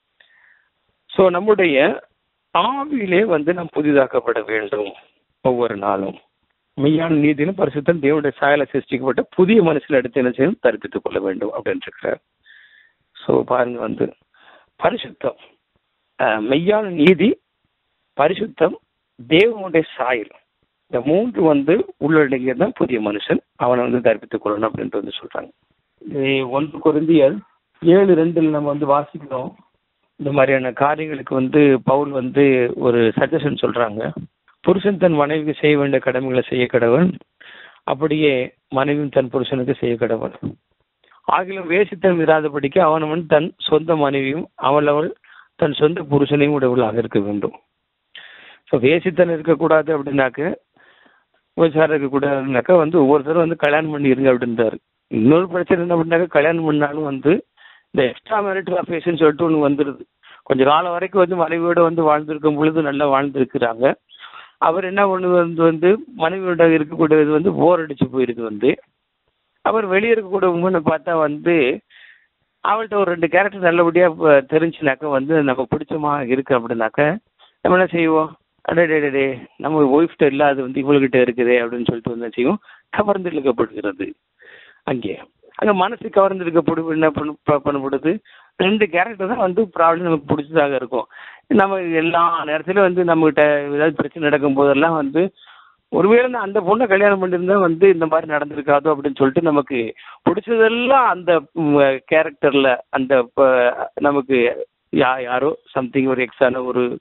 Speaker 1: ஸோ நம்முடைய ஆவியிலே வந்து நாம் புதிதாக்கப்பட வேண்டும் ஒவ்வொரு நாளும் மெய்யான நீதியிலும் பரிசுத்தம் தேவனுடைய சாயல சிருஷ்டிக்கப்பட்ட புதிய மனசில் எடுத்து என்ன செய்யணும் தரிப்பித்துக் கொள்ள வேண்டும் அப்படின்னு இருக்கிறார் ஸோ பாருங்க வந்து பரிசுத்தம் மெய்யான நீதி பரிசுத்தம் தேவனுடைய சாயல் இந்த மூன்று வந்து உள்ளடங்கியது தான் புதிய மனுஷன் அவனை வந்து தரிப்பித்துக் கொள்ளணும் அப்படின்ட்டு வந்து சொல்றாங்க ஒன்று குருந்தியல் ஏழு ரெண்டில் நம்ம வந்து வாசிக்கிறோம் இந்த மாதிரியான காரியங்களுக்கு வந்து பவுல் வந்து ஒரு சஜஷன் சொல்றாங்க புருஷன் தன் மனைவிக்கு செய்ய வேண்டிய கடமைகளை செய்ய கடவன் அப்படியே மனைவியும் தன் புருஷனுக்கு செய்ய கடவன் ஆகிலும் வேசித்தன் இராதபடிக்கு அவனவன் தன் சொந்த மனைவியும் அவள் அவள் தன் சொந்த புருஷனையும் உடவுளாக இருக்க வேண்டும் ஸோ வேசித்தன் இருக்கக்கூடாது அப்படின்னாக்க விபச்சாரம் இருக்கக்கூடாதுனாக்கா வந்து ஒவ்வொருத்தரும் வந்து கல்யாணம் பண்ணி இருங்க அப்படின்றாரு இன்னொரு பிரச்சனை என்ன பண்ணாக்க கல்யாணம் பண்ணாலும் வந்து இந்த எக்ஸ்ட்ரா மேரிட்டல் அஃபேர்ஸ்னு சொல்லிட்டு ஒன்று வந்துடுது கொஞ்ச காலம் வரைக்கும் வந்து மனைவியோட வந்து வாழ்ந்திருக்கும் பொழுது நல்லா வாழ்ந்திருக்கிறாங்க அவர் என்ன ஒன்று வந்து வந்து மனைவியோட இருக்கக்கூடியது வந்து போர் அடிச்சு போயிருக்கு வந்து அவர் வெளியே இருக்கக்கூடிய உண்மைன்னு பார்த்தா வந்து அவள்கிட்ட ஒரு ரெண்டு கேரக்டர் நல்லபடியாக தெரிஞ்சுனாக்க வந்து நம்ம பிடிச்சமா இருக்கு அப்படின்னாக்க நம்ம என்ன செய்வோம் அடே நம்ம ஒய்ஃப்ட்ட இல்லாத வந்து இவள்கிட்ட இருக்குதே அப்படின்னு சொல்லிட்டு வந்து என்ன செய்வோம் கவர்ந்து இழுக்கப்படுகிறது அங்கே அங்கே மனசு கவர்ந்து இழுக்கப்படும் என்ன பண்ண பண்ணப்படுது ரெண்டு கேரக்டர் தான் வந்து ப்ராப்ளம் நமக்கு பிடிச்சதாக இருக்கும் நம்ம எல்லா நேரத்திலும் வந்து நம்மகிட்ட ஏதாவது பிரச்சனை நடக்கும் போதெல்லாம் வந்து ஒருவேளை நான் அந்த பொண்ணை கல்யாணம் பண்ணியிருந்தா வந்து இந்த மாதிரி நடந்திருக்காதோ அப்படின்னு சொல்லிட்டு நமக்கு பிடிச்சதெல்லாம் அந்த கேரக்டர்ல அந்த நமக்கு யா யாரோ சம்திங் ஒரு எக்ஸான ஒரு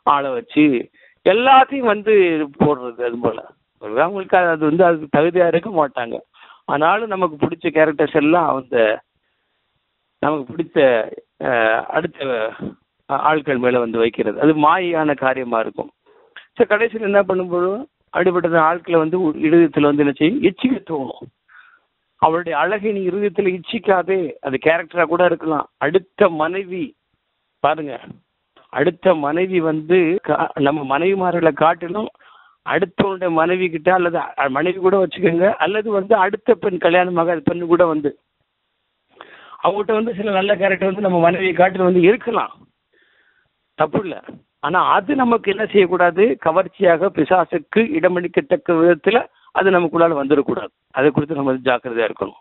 Speaker 1: ஆளை வச்சு எல்லாத்தையும் வந்து போடுறது அது போல ஒருவேளை அவங்களுக்கு அது வந்து அதுக்கு தகுதியா இருக்க மாட்டாங்க ஆனாலும் நமக்கு பிடிச்ச கேரக்டர்ஸ் எல்லாம் அந்த நமக்கு பிடித்த அஹ், அடுத்த அஹ், ஆட்கள் மேல வந்து வைக்கிறது அது மாயான காரியமா இருக்கும் சரி கடைசியில் என்ன பண்ணும்போது அப்படிப்பட்ட ஆட்களை வந்து ஒரு இருதயத்துல வந்து என்ன செய்யும் எச்சிக்க தோணும் அவளுடைய அழகை நீ இருதயத்துல இச்சிக்காதே அது கேரக்டரா கூட இருக்கலாம் அடுத்த மனைவி பாருங்க அடுத்த மனைவி வந்து கா- நம்ம மனைவிமார்களை காட்டிலும் அடுத்தவனுடைய மனைவி கிட்ட அல்லது அ- மனைவி கூட வச்சுக்கோங்க அல்லது வந்து அடுத்த பெண் கல்யாணமாக பெண் கூட வந்து அவங்ககிட்ட வந்து சில நல்ல கேரக்டர் வந்து நம்ம மனைவியை காட்டிலும் வந்து இருக்கலாம் தப்பு இல்லை ஆனா அது நமக்கு என்ன செய்யக்கூடாது கவர்ச்சியாக பிசாசுக்கு இடமளிக்கத்தக்க விதத்துல அது நமக்குள்ளால வந்துடக்கூடாது அதை குறித்து நம்ம வந்து ஜாக்கிரதையா இருக்கணும்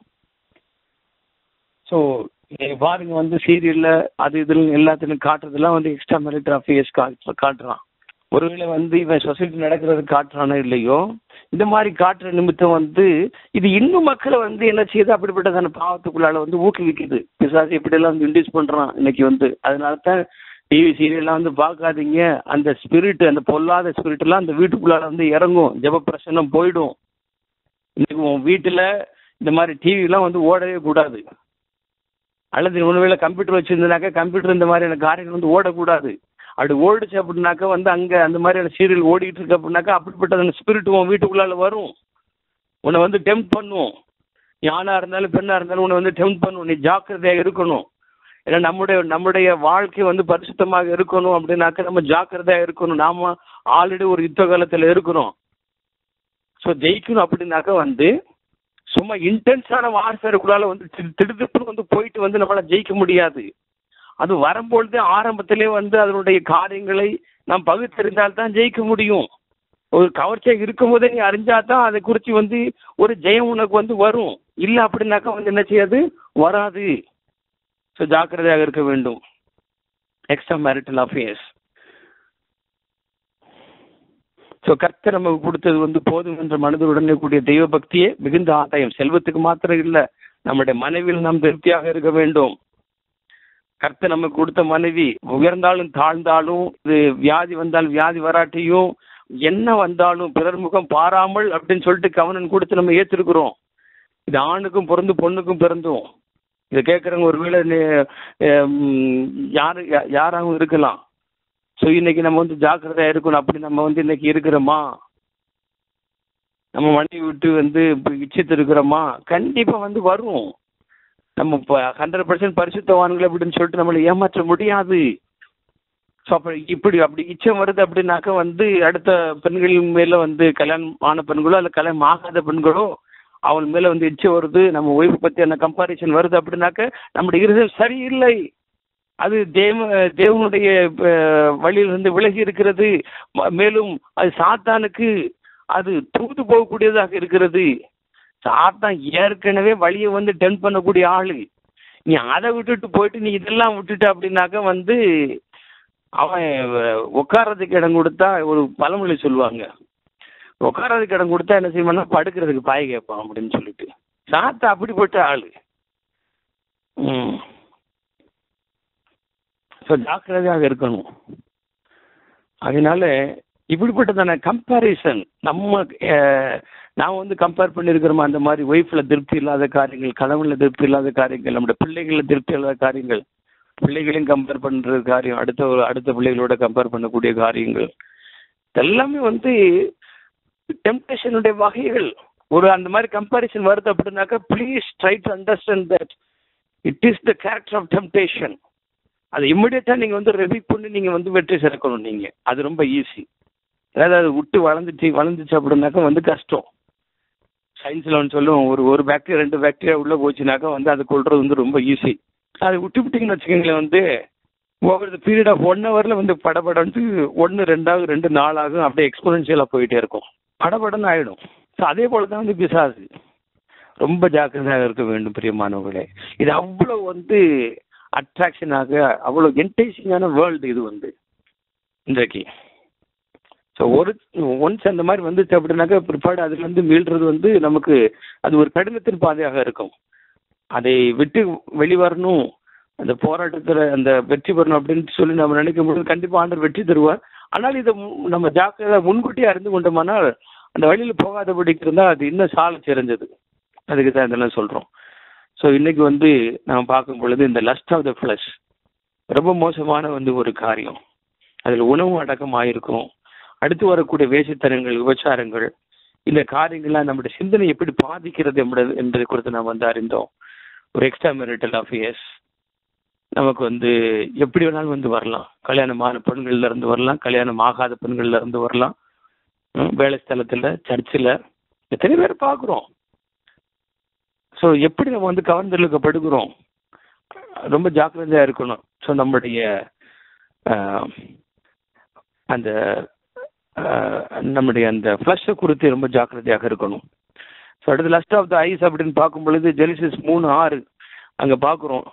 Speaker 1: ஸோ பாருங்க வந்து சீரியல்ல அது இதில் எல்லாத்துலையும் காட்டுறதெல்லாம் வந்து எக்ஸ்ட்ரா மேரிட்டல் அஃபேர்ஸ் காட்டுறான் ஒருவேளை வந்து இவன் சொசைட்டி நடக்கிறது காட்டுறானோ இல்லையோ இந்த மாதிரி காட்டுற நிமித்தம் வந்து இது இன்னும் மக்களை வந்து என்ன செய்யுது அப்படிப்பட்டதான பாவத்துக்குள்ளால வந்து ஊக்குவிக்குது பிசாசு இப்படியெல்லாம் வந்து இன்டியூஸ் பண்றான் இன்னைக்கு வந்து அதனால தான் டிவி சீரியல்லாம் வந்து பார்க்காதீங்க அந்த ஸ்பிரிட் அந்த பொல்லாத ஸ்பிரிட் எல்லாம் அந்த வீட்டுக்குள்ளால வந்து இறங்கும் ஜெப பிரசன்னம் போயிடும் இன்னைக்கு உன் வீட்டுல இந்த மாதிரி டிவிலாம் வந்து ஓடவே கூடாது அல்லது ஒருவேளை கம்ப்யூட்டர் வச்சிருந்தனாக்கா கம்ப்யூட்டர் இந்த மாதிரியான காரியங்கள் வந்து ஓடக்கூடாது அப்படி ஓடிச்சு அப்படின்னாக்கா வந்து அங்க அந்த மாதிரியான சீரியல் ஓடிட்டு இருக்கு அப்படின்னாக்கா அப்படிப்பட்ட அந்த ஸ்பிரிட் உன் வீட்டுக்குள்ளால வரும் உன்னை வந்து டெம்ப் பண்ணும் நீ ஆணா இருந்தாலும் பெண்ணா இருந்தாலும் உன்னை வந்து டெம்ப் பண்ணும் நீ ஜாக்கிரதையாக இருக்கணும் ஏன்னா நம்முடைய நம்முடைய வாழ்க்கை வந்து பரிசுத்தமாக இருக்கணும் அப்படின்னாக்க நம்ம ஜாக்கிரதையா இருக்கணும் நாம ஆல்ரெடி ஒரு யுத்த காலத்துல இருக்கிறோம் ஸோ ஜெயிக்கணும் அப்படின்னாக்க வந்து சும்மா இன்டென்ஸான வார்ஃபேருக்குள்ளால வந்து திடு- திடுதிப்புன்னு வந்து போயிட்டு வந்து நம்மளால ஜெயிக்க முடியாது அது வரும்பொழுது ஆரம்பத்திலே வந்து அதனுடைய காரியங்களை நாம் பகுத்தறிந்தால் தான் ஜெயிக்க முடியும் ஒரு கவர்ச்சியாக இருக்கும் போதே நீ அறிஞ்சா தான் அதை குறித்து வந்து ஒரு ஜெயம் உனக்கு வந்து வரும் இல்லை அப்படின்னாக்கா வந்து என்ன செய்யாது வராது ஸோ ஜாக்கிரதையாக இருக்க வேண்டும் எக்ஸ்ட்ரா மேரிட்டல் அஃபேர்ஸ் ஸோ கர்த்தர் நமக்கு கொடுத்தது வந்து போதும் என்ற மனதுடனே கூடிய தெய்வ பக்தியே மிகுந்த ஆதாயம் செல்வத்துக்கு மாத்திரம் இல்லை நம்முடைய மனைவியில் நாம் திருப்தியாக இருக்க வேண்டும் கர்த்தர் நமக்கு கொடுத்த மனைவி உயர்ந்தாலும் தாழ்ந்தாலும் இது வியாதி வந்தால் வியாதி வராட்டியும் என்ன வந்தாலும் பிறர் முகம் பாராமல் அப்படின்னு சொல்லிட்டு கவனம் கொடுத்து நம்ம ஏற்றிருக்கிறோம் இது ஆணுக்கும் பிறந்து பொண்ணுக்கும் பிறந்தும் இதை கேட்குறவங்க ஒருவேளை நே- ஹம், யாரு யா- யாராகவும் இருக்கலாம் ஸோ இன்னைக்கு நம்ம வந்து ஜாக்கிரதையா இருக்கணும் அப்படி நம்ம வந்து இன்னைக்கு இருக்கிறோமா நம்ம மனைவி விட்டு வந்து இப்ப இச்சித்து இருக்கிறோமா கண்டிப்பா வந்து வரும் நம்ம இப்போ ஹண்ட்ரட் பர்சன்ட் பரிசுத்தவான்கள் அப்படின்னு சொல்லிட்டு நம்மளை ஏமாற்ற முடியாது ஸோ அப்போ இப்படி அப்படி இச்சம் வருது அப்படின்னாக்க வந்து அடுத்த பெண்கள் மேல வந்து கல்யாணம் ஆன பெண்களோ அல்ல கல்யாணம் ஆகாத பெண்களோ அவள் மேல வந்து இச்சை வருது நம்ம ஒய்ஃப் பத்தி அந்த கம்பாரிசன் வருது அப்படின்னாக்க நம்முடைய இருதயம் சரியில்லை அது தேவ தேவனுடைய அஹ், வழியிலிருந்து விலகி இருக்கிறது ம- மேலும் அது சாத்தானுக்கு அது தூது போகக்கூடியதாக இருக்கிறது சாத்தான் ஏற்கனவே வழியை வந்து டென் பண்ணக்கூடிய ஆளு நீ அதை விட்டுட்டு போயிட்டு நீ இதெல்லாம் விட்டுட்ட அப்படின்னாக்க வந்து அவன் அஹ், உட்கார்றதுக்கு இடம் கொடுத்தா ஒரு பழமொழி சொல்லுவாங்க உட்கார்றதுக்கு இடம் கொடுத்தா என்ன செய்வான்னா படுக்கிறதுக்கு பாய் கேட்பான் அப்படின்னு சொல்லிட்டு சாத்தா அப்படிப்பட்ட ஆளு ம் ஸோ ஜாக்கிரதையாக இருக்கணும் அதனால இப்படிப்பட்டதான கம்பேரிசன் நம்ம அஹ், நான் வந்து கம்பேர் பண்ணியிருக்கிறோமா அந்த மாதிரி ஒய்ஃப்ல திருப்தி இல்லாத காரியங்கள் கணவன்ல திருப்தி இல்லாத காரியங்கள் நம்முடைய பிள்ளைகள திருப்தி இல்லாத காரியங்கள் பிள்ளைகளையும் கம்பேர் பண்ற காரியம் அடுத்த ஒரு அடுத்த பிள்ளைகளோட கம்பேர் பண்ணக்கூடிய காரியங்கள் எல்லாமே வந்து டெம்டேஷனுடைய வகைகள் ஒரு அந்த மாதிரி கம்பேரிசன் வருது அப்படின்னாக்கா please try to understand that it is the character of temptation அது இம்மிடியட்டா நீங்க வந்து ரெவி பண்ணி நீங்க வந்து வெற்றி சேர்க்கணும் நீங்க அது ரொம்ப ஈஸி அதாவது அது விட்டு வளர்ந்துச்சு வளர்ந்துச்சு அப்படின்னாக்கா வந்து கஷ்டம் சயின்ஸ்ல ஒன்று சொல்லுவோம் ஒரு ஒரு பாக்டீரியா ரெண்டு பாக்டீரியா உள்ள போச்சுனாக்கா வந்து அது கொள்றது வந்து ரொம்ப ஈஸி அதை விட்டு விட்டீங்கன்னு வச்சுக்கோங்களேன் வந்து over the period of one ஹவர்ல வந்து படபடன்ட்டு ஒன்று ரெண்டாவது ரெண்டு நாளாகும் அப்படியே எக்ஸ்போனன்ஷியலாக போயிட்டே இருக்கும் படபடன்னு ஆயிடும் ஸோ அதே போல தான் வந்து பிசாசு ரொம்ப ஜாக்கிரதையாக இருக்க வேண்டும் பிரியமானவர்களே இது அவ்வளோ வந்து அட்ராக்ஷனாக அவ்வளோ என்டேசிங்கான வேர்ல்டு இது வந்து இன்றைக்கு ஸோ ஒரு ஒன்ஸ் அந்த மாதிரி வந்துச்சு அப்படின்னாக்கா பிற்பாடு அதுலேருந்து மீள்றது வந்து நமக்கு அது ஒரு கடினத்தின் பாதையாக இருக்கும் அதை விட்டு வெளிவரணும் அந்த போராட்டத்தில் அந்த வெற்றி பெறணும் அப்படின்னு சொல்லி நம்ம நினைக்கும் பொழுது கண்டிப்பாக ஆண்டவர் வெற்றி தருவார் ஆனால் இதை மு- நம்ம ஜாக்கிரதை முன்கூட்டியே அறிந்து கொண்டோமானால் அந்த வழியில போகாதபடிக்கு இருந்தால் அது இன்னும் சால சிறந்தது அதுக்கு தான் இதெல்லாம் சொல்றோம் ஸோ இன்னைக்கு வந்து நம்ம பார்க்கும் பொழுது இந்த லஸ்ட் ஆஃப் த ஃபிளஷ் ரொம்ப மோசமான வந்து ஒரு காரியம் அதில் உணவு அடக்கம் ஆயிருக்கும் அடுத்து வரக்கூடிய வேசித்தனங்கள் விபச்சாரங்கள் இந்த காரியங்கள்லாம் நம்முடைய சிந்தனை எப்படி பாதிக்கிறது என்பது என்பதை குறித்து நாம் வந்து அறிந்தோம் ஒரு எக்ஸ்ட்ரா மெரிட்டல் அஃபேர்ஸ் நமக்கு வந்து எப்படி வேணாலும் வந்து வரலாம் கல்யாணமான பெண்கள்ல இருந்து வரலாம் கல்யாணம் ஆகாத பெண்கள்ல இருந்து வரலாம் ம், வேலை ஸ்தலத்துல சர்ச்சில் எத்தனை பேர் பார்க்குறோம் ஸோ எப்படி நம்ம வந்து கவர்ந்தெழுக்கப்படுகிறோம் ரொம்ப ஜாக்கிரதையா இருக்கணும் ஸோ நம்முடைய ஆஹ், அந்த ஆஹ், நம்முடைய அந்த ஃப்ளஷை குறித்து ரொம்ப ஜாக்கிரதையாக இருக்கணும் ஸோ அடுத்து லஸ்ட் ஆஃப் த ஐஸ் அப்படின்னு பார்க்கும் பொழுது ஜெலிசிஸ் மூணு ஆறு அங்க பார்க்குறோம்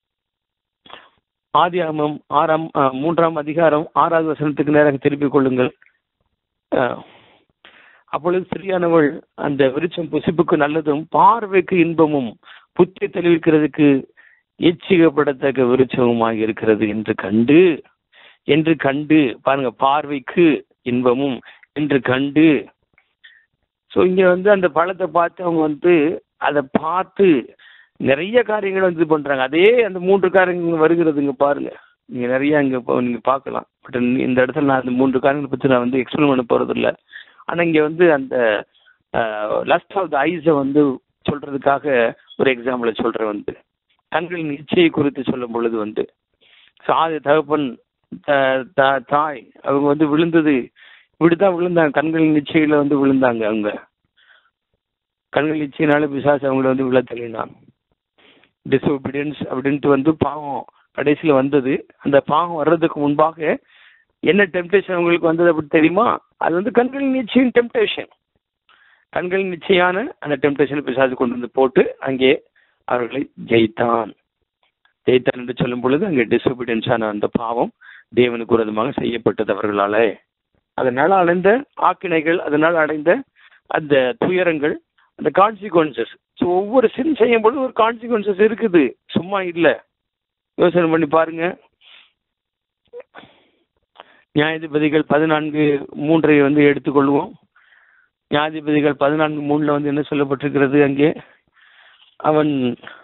Speaker 1: ஆதியாகமம் ஆறாம் ஆஹ், மூன்றாம் அதிகாரம் ஆறாவது வசனத்துக்கு நேராக திருப்பிக் கொள்ளுங்கள் ஆஹ், அப்பொழுது ஸ்திரியானவள் அந்த விருட்சம் புசிப்புக்கு நல்லதும் பார்வைக்கு இன்பமும் புத்தி தெளிவிக்கிறதுக்கு எச்சிகப்படத்தக்க விருட்சமுமாக இருக்கிறது என்று கண்டு என்று கண்டு பாருங்க பார்வைக்கு இன்பமும் என்று கண்டு ஸோ இங்க வந்து அந்த பழத்தை பார்த்து அவங்க வந்து அதை பார்த்து நிறைய காரியங்கள் வந்து இது பண்றாங்க அதே அந்த மூன்று காரியங்கள் வருகிறதுங்க பாருங்க நீங்க நிறைய அங்க இப்போ நீங்க பார்க்கலாம் பட் இந்த இடத்துல நான் அந்த மூன்று காரியங்களை பத்தி நான் வந்து எக்ஸ்பிளைன் பண்ண போறது இல்ல ஆனா இங்க வந்து அந்த லஸ்ட் ஆஃப் த ஐஸை வந்து சொல்றதுக்காக ஒரு எக்ஸாம்பிள சொல்றேன் வந்து கண்களின் இச்சையை குறித்து சொல்லும் பொழுது வந்து சாதி தகப்பன் த- த- தாய் அவங்க வந்து விழுந்தது இப்படிதான் விழுந்தாங்க கண்களின் நிச்சயில வந்து விழுந்தாங்க அவங்க கண்கள் நிச்சயினால பிசாசு அவங்கள வந்து விழ தள்ளினான் டிசோபீடியன்ஸ் அப்படின்ட்டு வந்து பாவம் கடைசியில வந்தது அந்த பாவம் வர்றதுக்கு முன்பாக என்ன டெம்டேஷன் அவங்களுக்கு வந்தது அப்படி தெரியுமா அது வந்து கண்களின் நிச்சயம் டெம்டேஷன் கண்களின் நிச்சயான அந்த டெம்டேஷன் பிசாசு கொண்டு வந்து போட்டு அங்கே அவர்களை ஜெயித்தான் ஜெயித்தான் என்று சொல்லும் பொழுது அங்கே டிசோபீடியன்ஸான அந்த பாவம் தேவனுக்கு விரோதமாக செய்யப்பட்டது அவர்களாலே அதனால் அடைந்த ஆக்கினைகள் அதனால் அடைந்த அந்த துயரங்கள் அந்த கான்சிக்வன்சஸ் ஸோ ஒவ்வொரு சின் செய்யும் பொழுது ஒரு கான்சிக்வன்சஸ் இருக்குது சும்மா இல்லை யோசனை பண்ணி பாருங்க நியாயாதிபதிகள் பதினான்கு மூன்றை வந்து எடுத்துக்கொள்வோம் நியாயாதிபதிகள் பதினான்கு மூணுல வந்து என்ன சொல்லப்பட்டிருக்கிறது அங்கே அவன்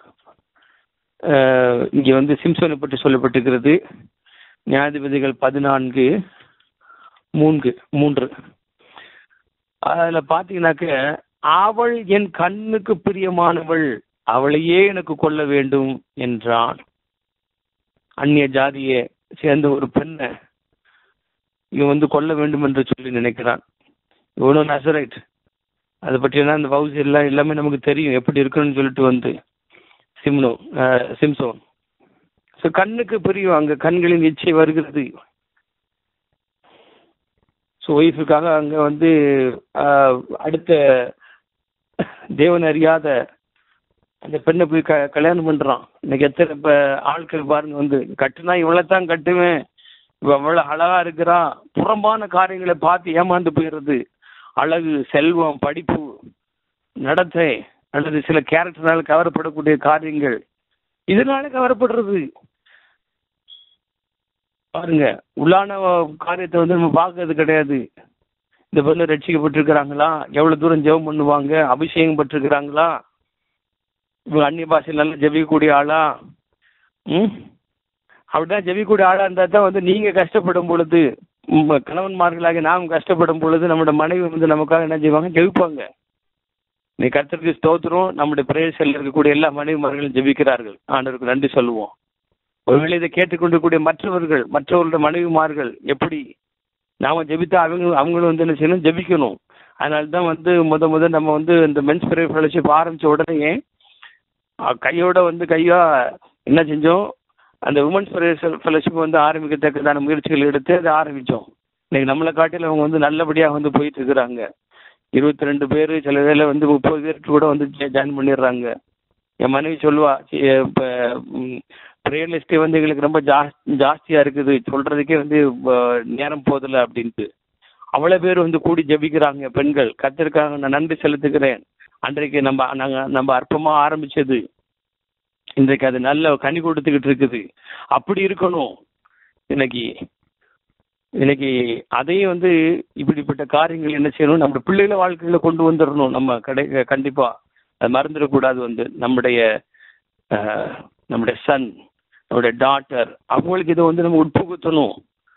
Speaker 1: அஹ், இங்கே வந்து சிம்சோனை பற்றி சொல்லப்பட்டிருக்கிறது நியாயாதிபதிகள் பதினான்கு மூன்று மூன்று அதுல பாத்தீங்கன்னாக்க அவள் என் கண்ணுக்கு பிரியமானவள் அவளையே எனக்கு கொள்ள வேண்டும் என்றான் அந்நிய ஜாதியை சேர்ந்த ஒரு பெண்ணை இவன் வந்து கொல்ல வேண்டும் என்று சொல்லி நினைக்கிறான் இவனும் நசரைட் அதை பற்றியெல்லாம் அந்த வவுஸ் எல்லாம் எல்லாமே நமக்கு தெரியும் எப்படி இருக்கணும்னு சொல்லிட்டு வந்து சிம்னோ அஹ், சிம்சோன் ஸோ கண்ணுக்கு பிரியும் அங்க கண்களின் இச்சை வருகிறது ஸோ ஒய்ஃபுக்காக அங்க வந்து ஆஹ், அடுத்த தேவன் அறியாத அந்த பெண்ணை போய் க கல்யாணம் பண்றான் இன்னைக்கு எத்தனை இப்ப ஆட்கள் பாருங்க வந்து கட்டுனா இவ்வளவுதான் கட்டுவேன் இவ அவ்வளவு அழகா இருக்கிறா புறம்பான காரியங்களை பார்த்து ஏமாந்து போயிடுறது அழகு செல்வம் படிப்பு நடத்தை அல்லது சில கேரக்டர்னால கவரப்படக்கூடிய காரியங்கள் இதனால கவரப்படுறது பாருங்க உள்ளான காரியத்தை வந்து நம்ம பார்க்கறது கிடையாது இந்த பொண்ணு ரட்சிக்கப்பட்டிருக்கிறாங்களா எவ்வளவு தூரம் ஜெபம் பண்ணுவாங்க அபிஷேகம் பட்டிருக்கிறாங்களா இவங்க அந்நிய பாஷையில் நல்லா ஜெபிக்கக்கூடிய ஆளா ம் அப்படிதான் ஜெபிக்கக்கூடிய ஆளா இருந்தா தான் வந்து நீங்க கஷ்டப்படும் பொழுது உம், கணவன்மார்களாக நாம் கஷ்டப்படும் பொழுது நம்மளோட மனைவி வந்து நமக்காக என்ன செய்வாங்க ஜெபிப்பாங்க நீ கர்த்தருக்கு ஸ்தோத்திரம் நம்முடைய பிரேசல் இருக்கக்கூடிய எல்லா மனைவிமார்களும் ஜெபிக்கிறார்கள் ஆண்டவருக்கு நன்றி சொல்லுவோம் ஒருவேளை இதை கேட்டுக்கொண்டிருக்கக்கூடிய மற்றவர்கள் மற்றவர்களுடைய மனைவிமார்கள் எப்படி நாம ஜெபித்தா அவங்க அவங்களும் வந்து என்ன செய்யணும் ஜெபிக்கணும் அதனால தான் வந்து முத முத நம்ம வந்து இந்த மென்ஸ் பிரே ஃபெலோஷிப் ஆரம்பிச்ச உடனே அஹ், கையோட வந்து கையா என்ன செஞ்சோம் அந்த உமன்ஸ் பிரே ஃபெலோஷிப் வந்து ஆரம்பிக்கத்தக்கதான முயற்சிகள் எடுத்து அதை ஆரம்பிச்சோம் இன்னைக்கு நம்மளை காட்டில அவங்க வந்து நல்லபடியாக வந்து போயிட்டு இருக்கிறாங்க இருபத்தி ரெண்டு பேர் சில வேளை வந்து முப்பது பேருக்கு கூட வந்து ஜாயின் பண்ணிடுறாங்க என் மனைவி சொல்லுவா சி- இப்ப ரியல் எஸ்டேட் வந்து எங்களுக்கு ரொம்ப ஜாஸ் ஜாஸ்தியா இருக்குது சொல்றதுக்கே வந்து அஹ், நேரம் போதில்லை அப்படின்ட்டு அவ்வளவு பேர் வந்து கூடி ஜெபிக்கிறாங்க பெண்கள் கத்திருக்காங்க நான் நன்றி செலுத்துகிறேன் அன்றைக்கு நம்ம நாங்க நம்ம அற்பமா ஆரம்பிச்சது இன்றைக்கு அது நல்ல கனி கொடுத்துக்கிட்டு இருக்குது அப்படி இருக்கணும் இன்னைக்கு இன்னைக்கு அதையும் வந்து இப்படிப்பட்ட காரியங்கள் என்ன செய்யணும் நம்ம பிள்ளைகள வாழ்க்கையில கொண்டு வந்துடணும் நம்ம கடை கண்டிப்பா அது மறந்துடக்கூடாது வந்து நம்முடைய அஹ், நம்முடைய சன் நம்முடைய டாட்டர் அவங்களுக்கு இதை வந்து நம்ம உட்புகுத்தணும்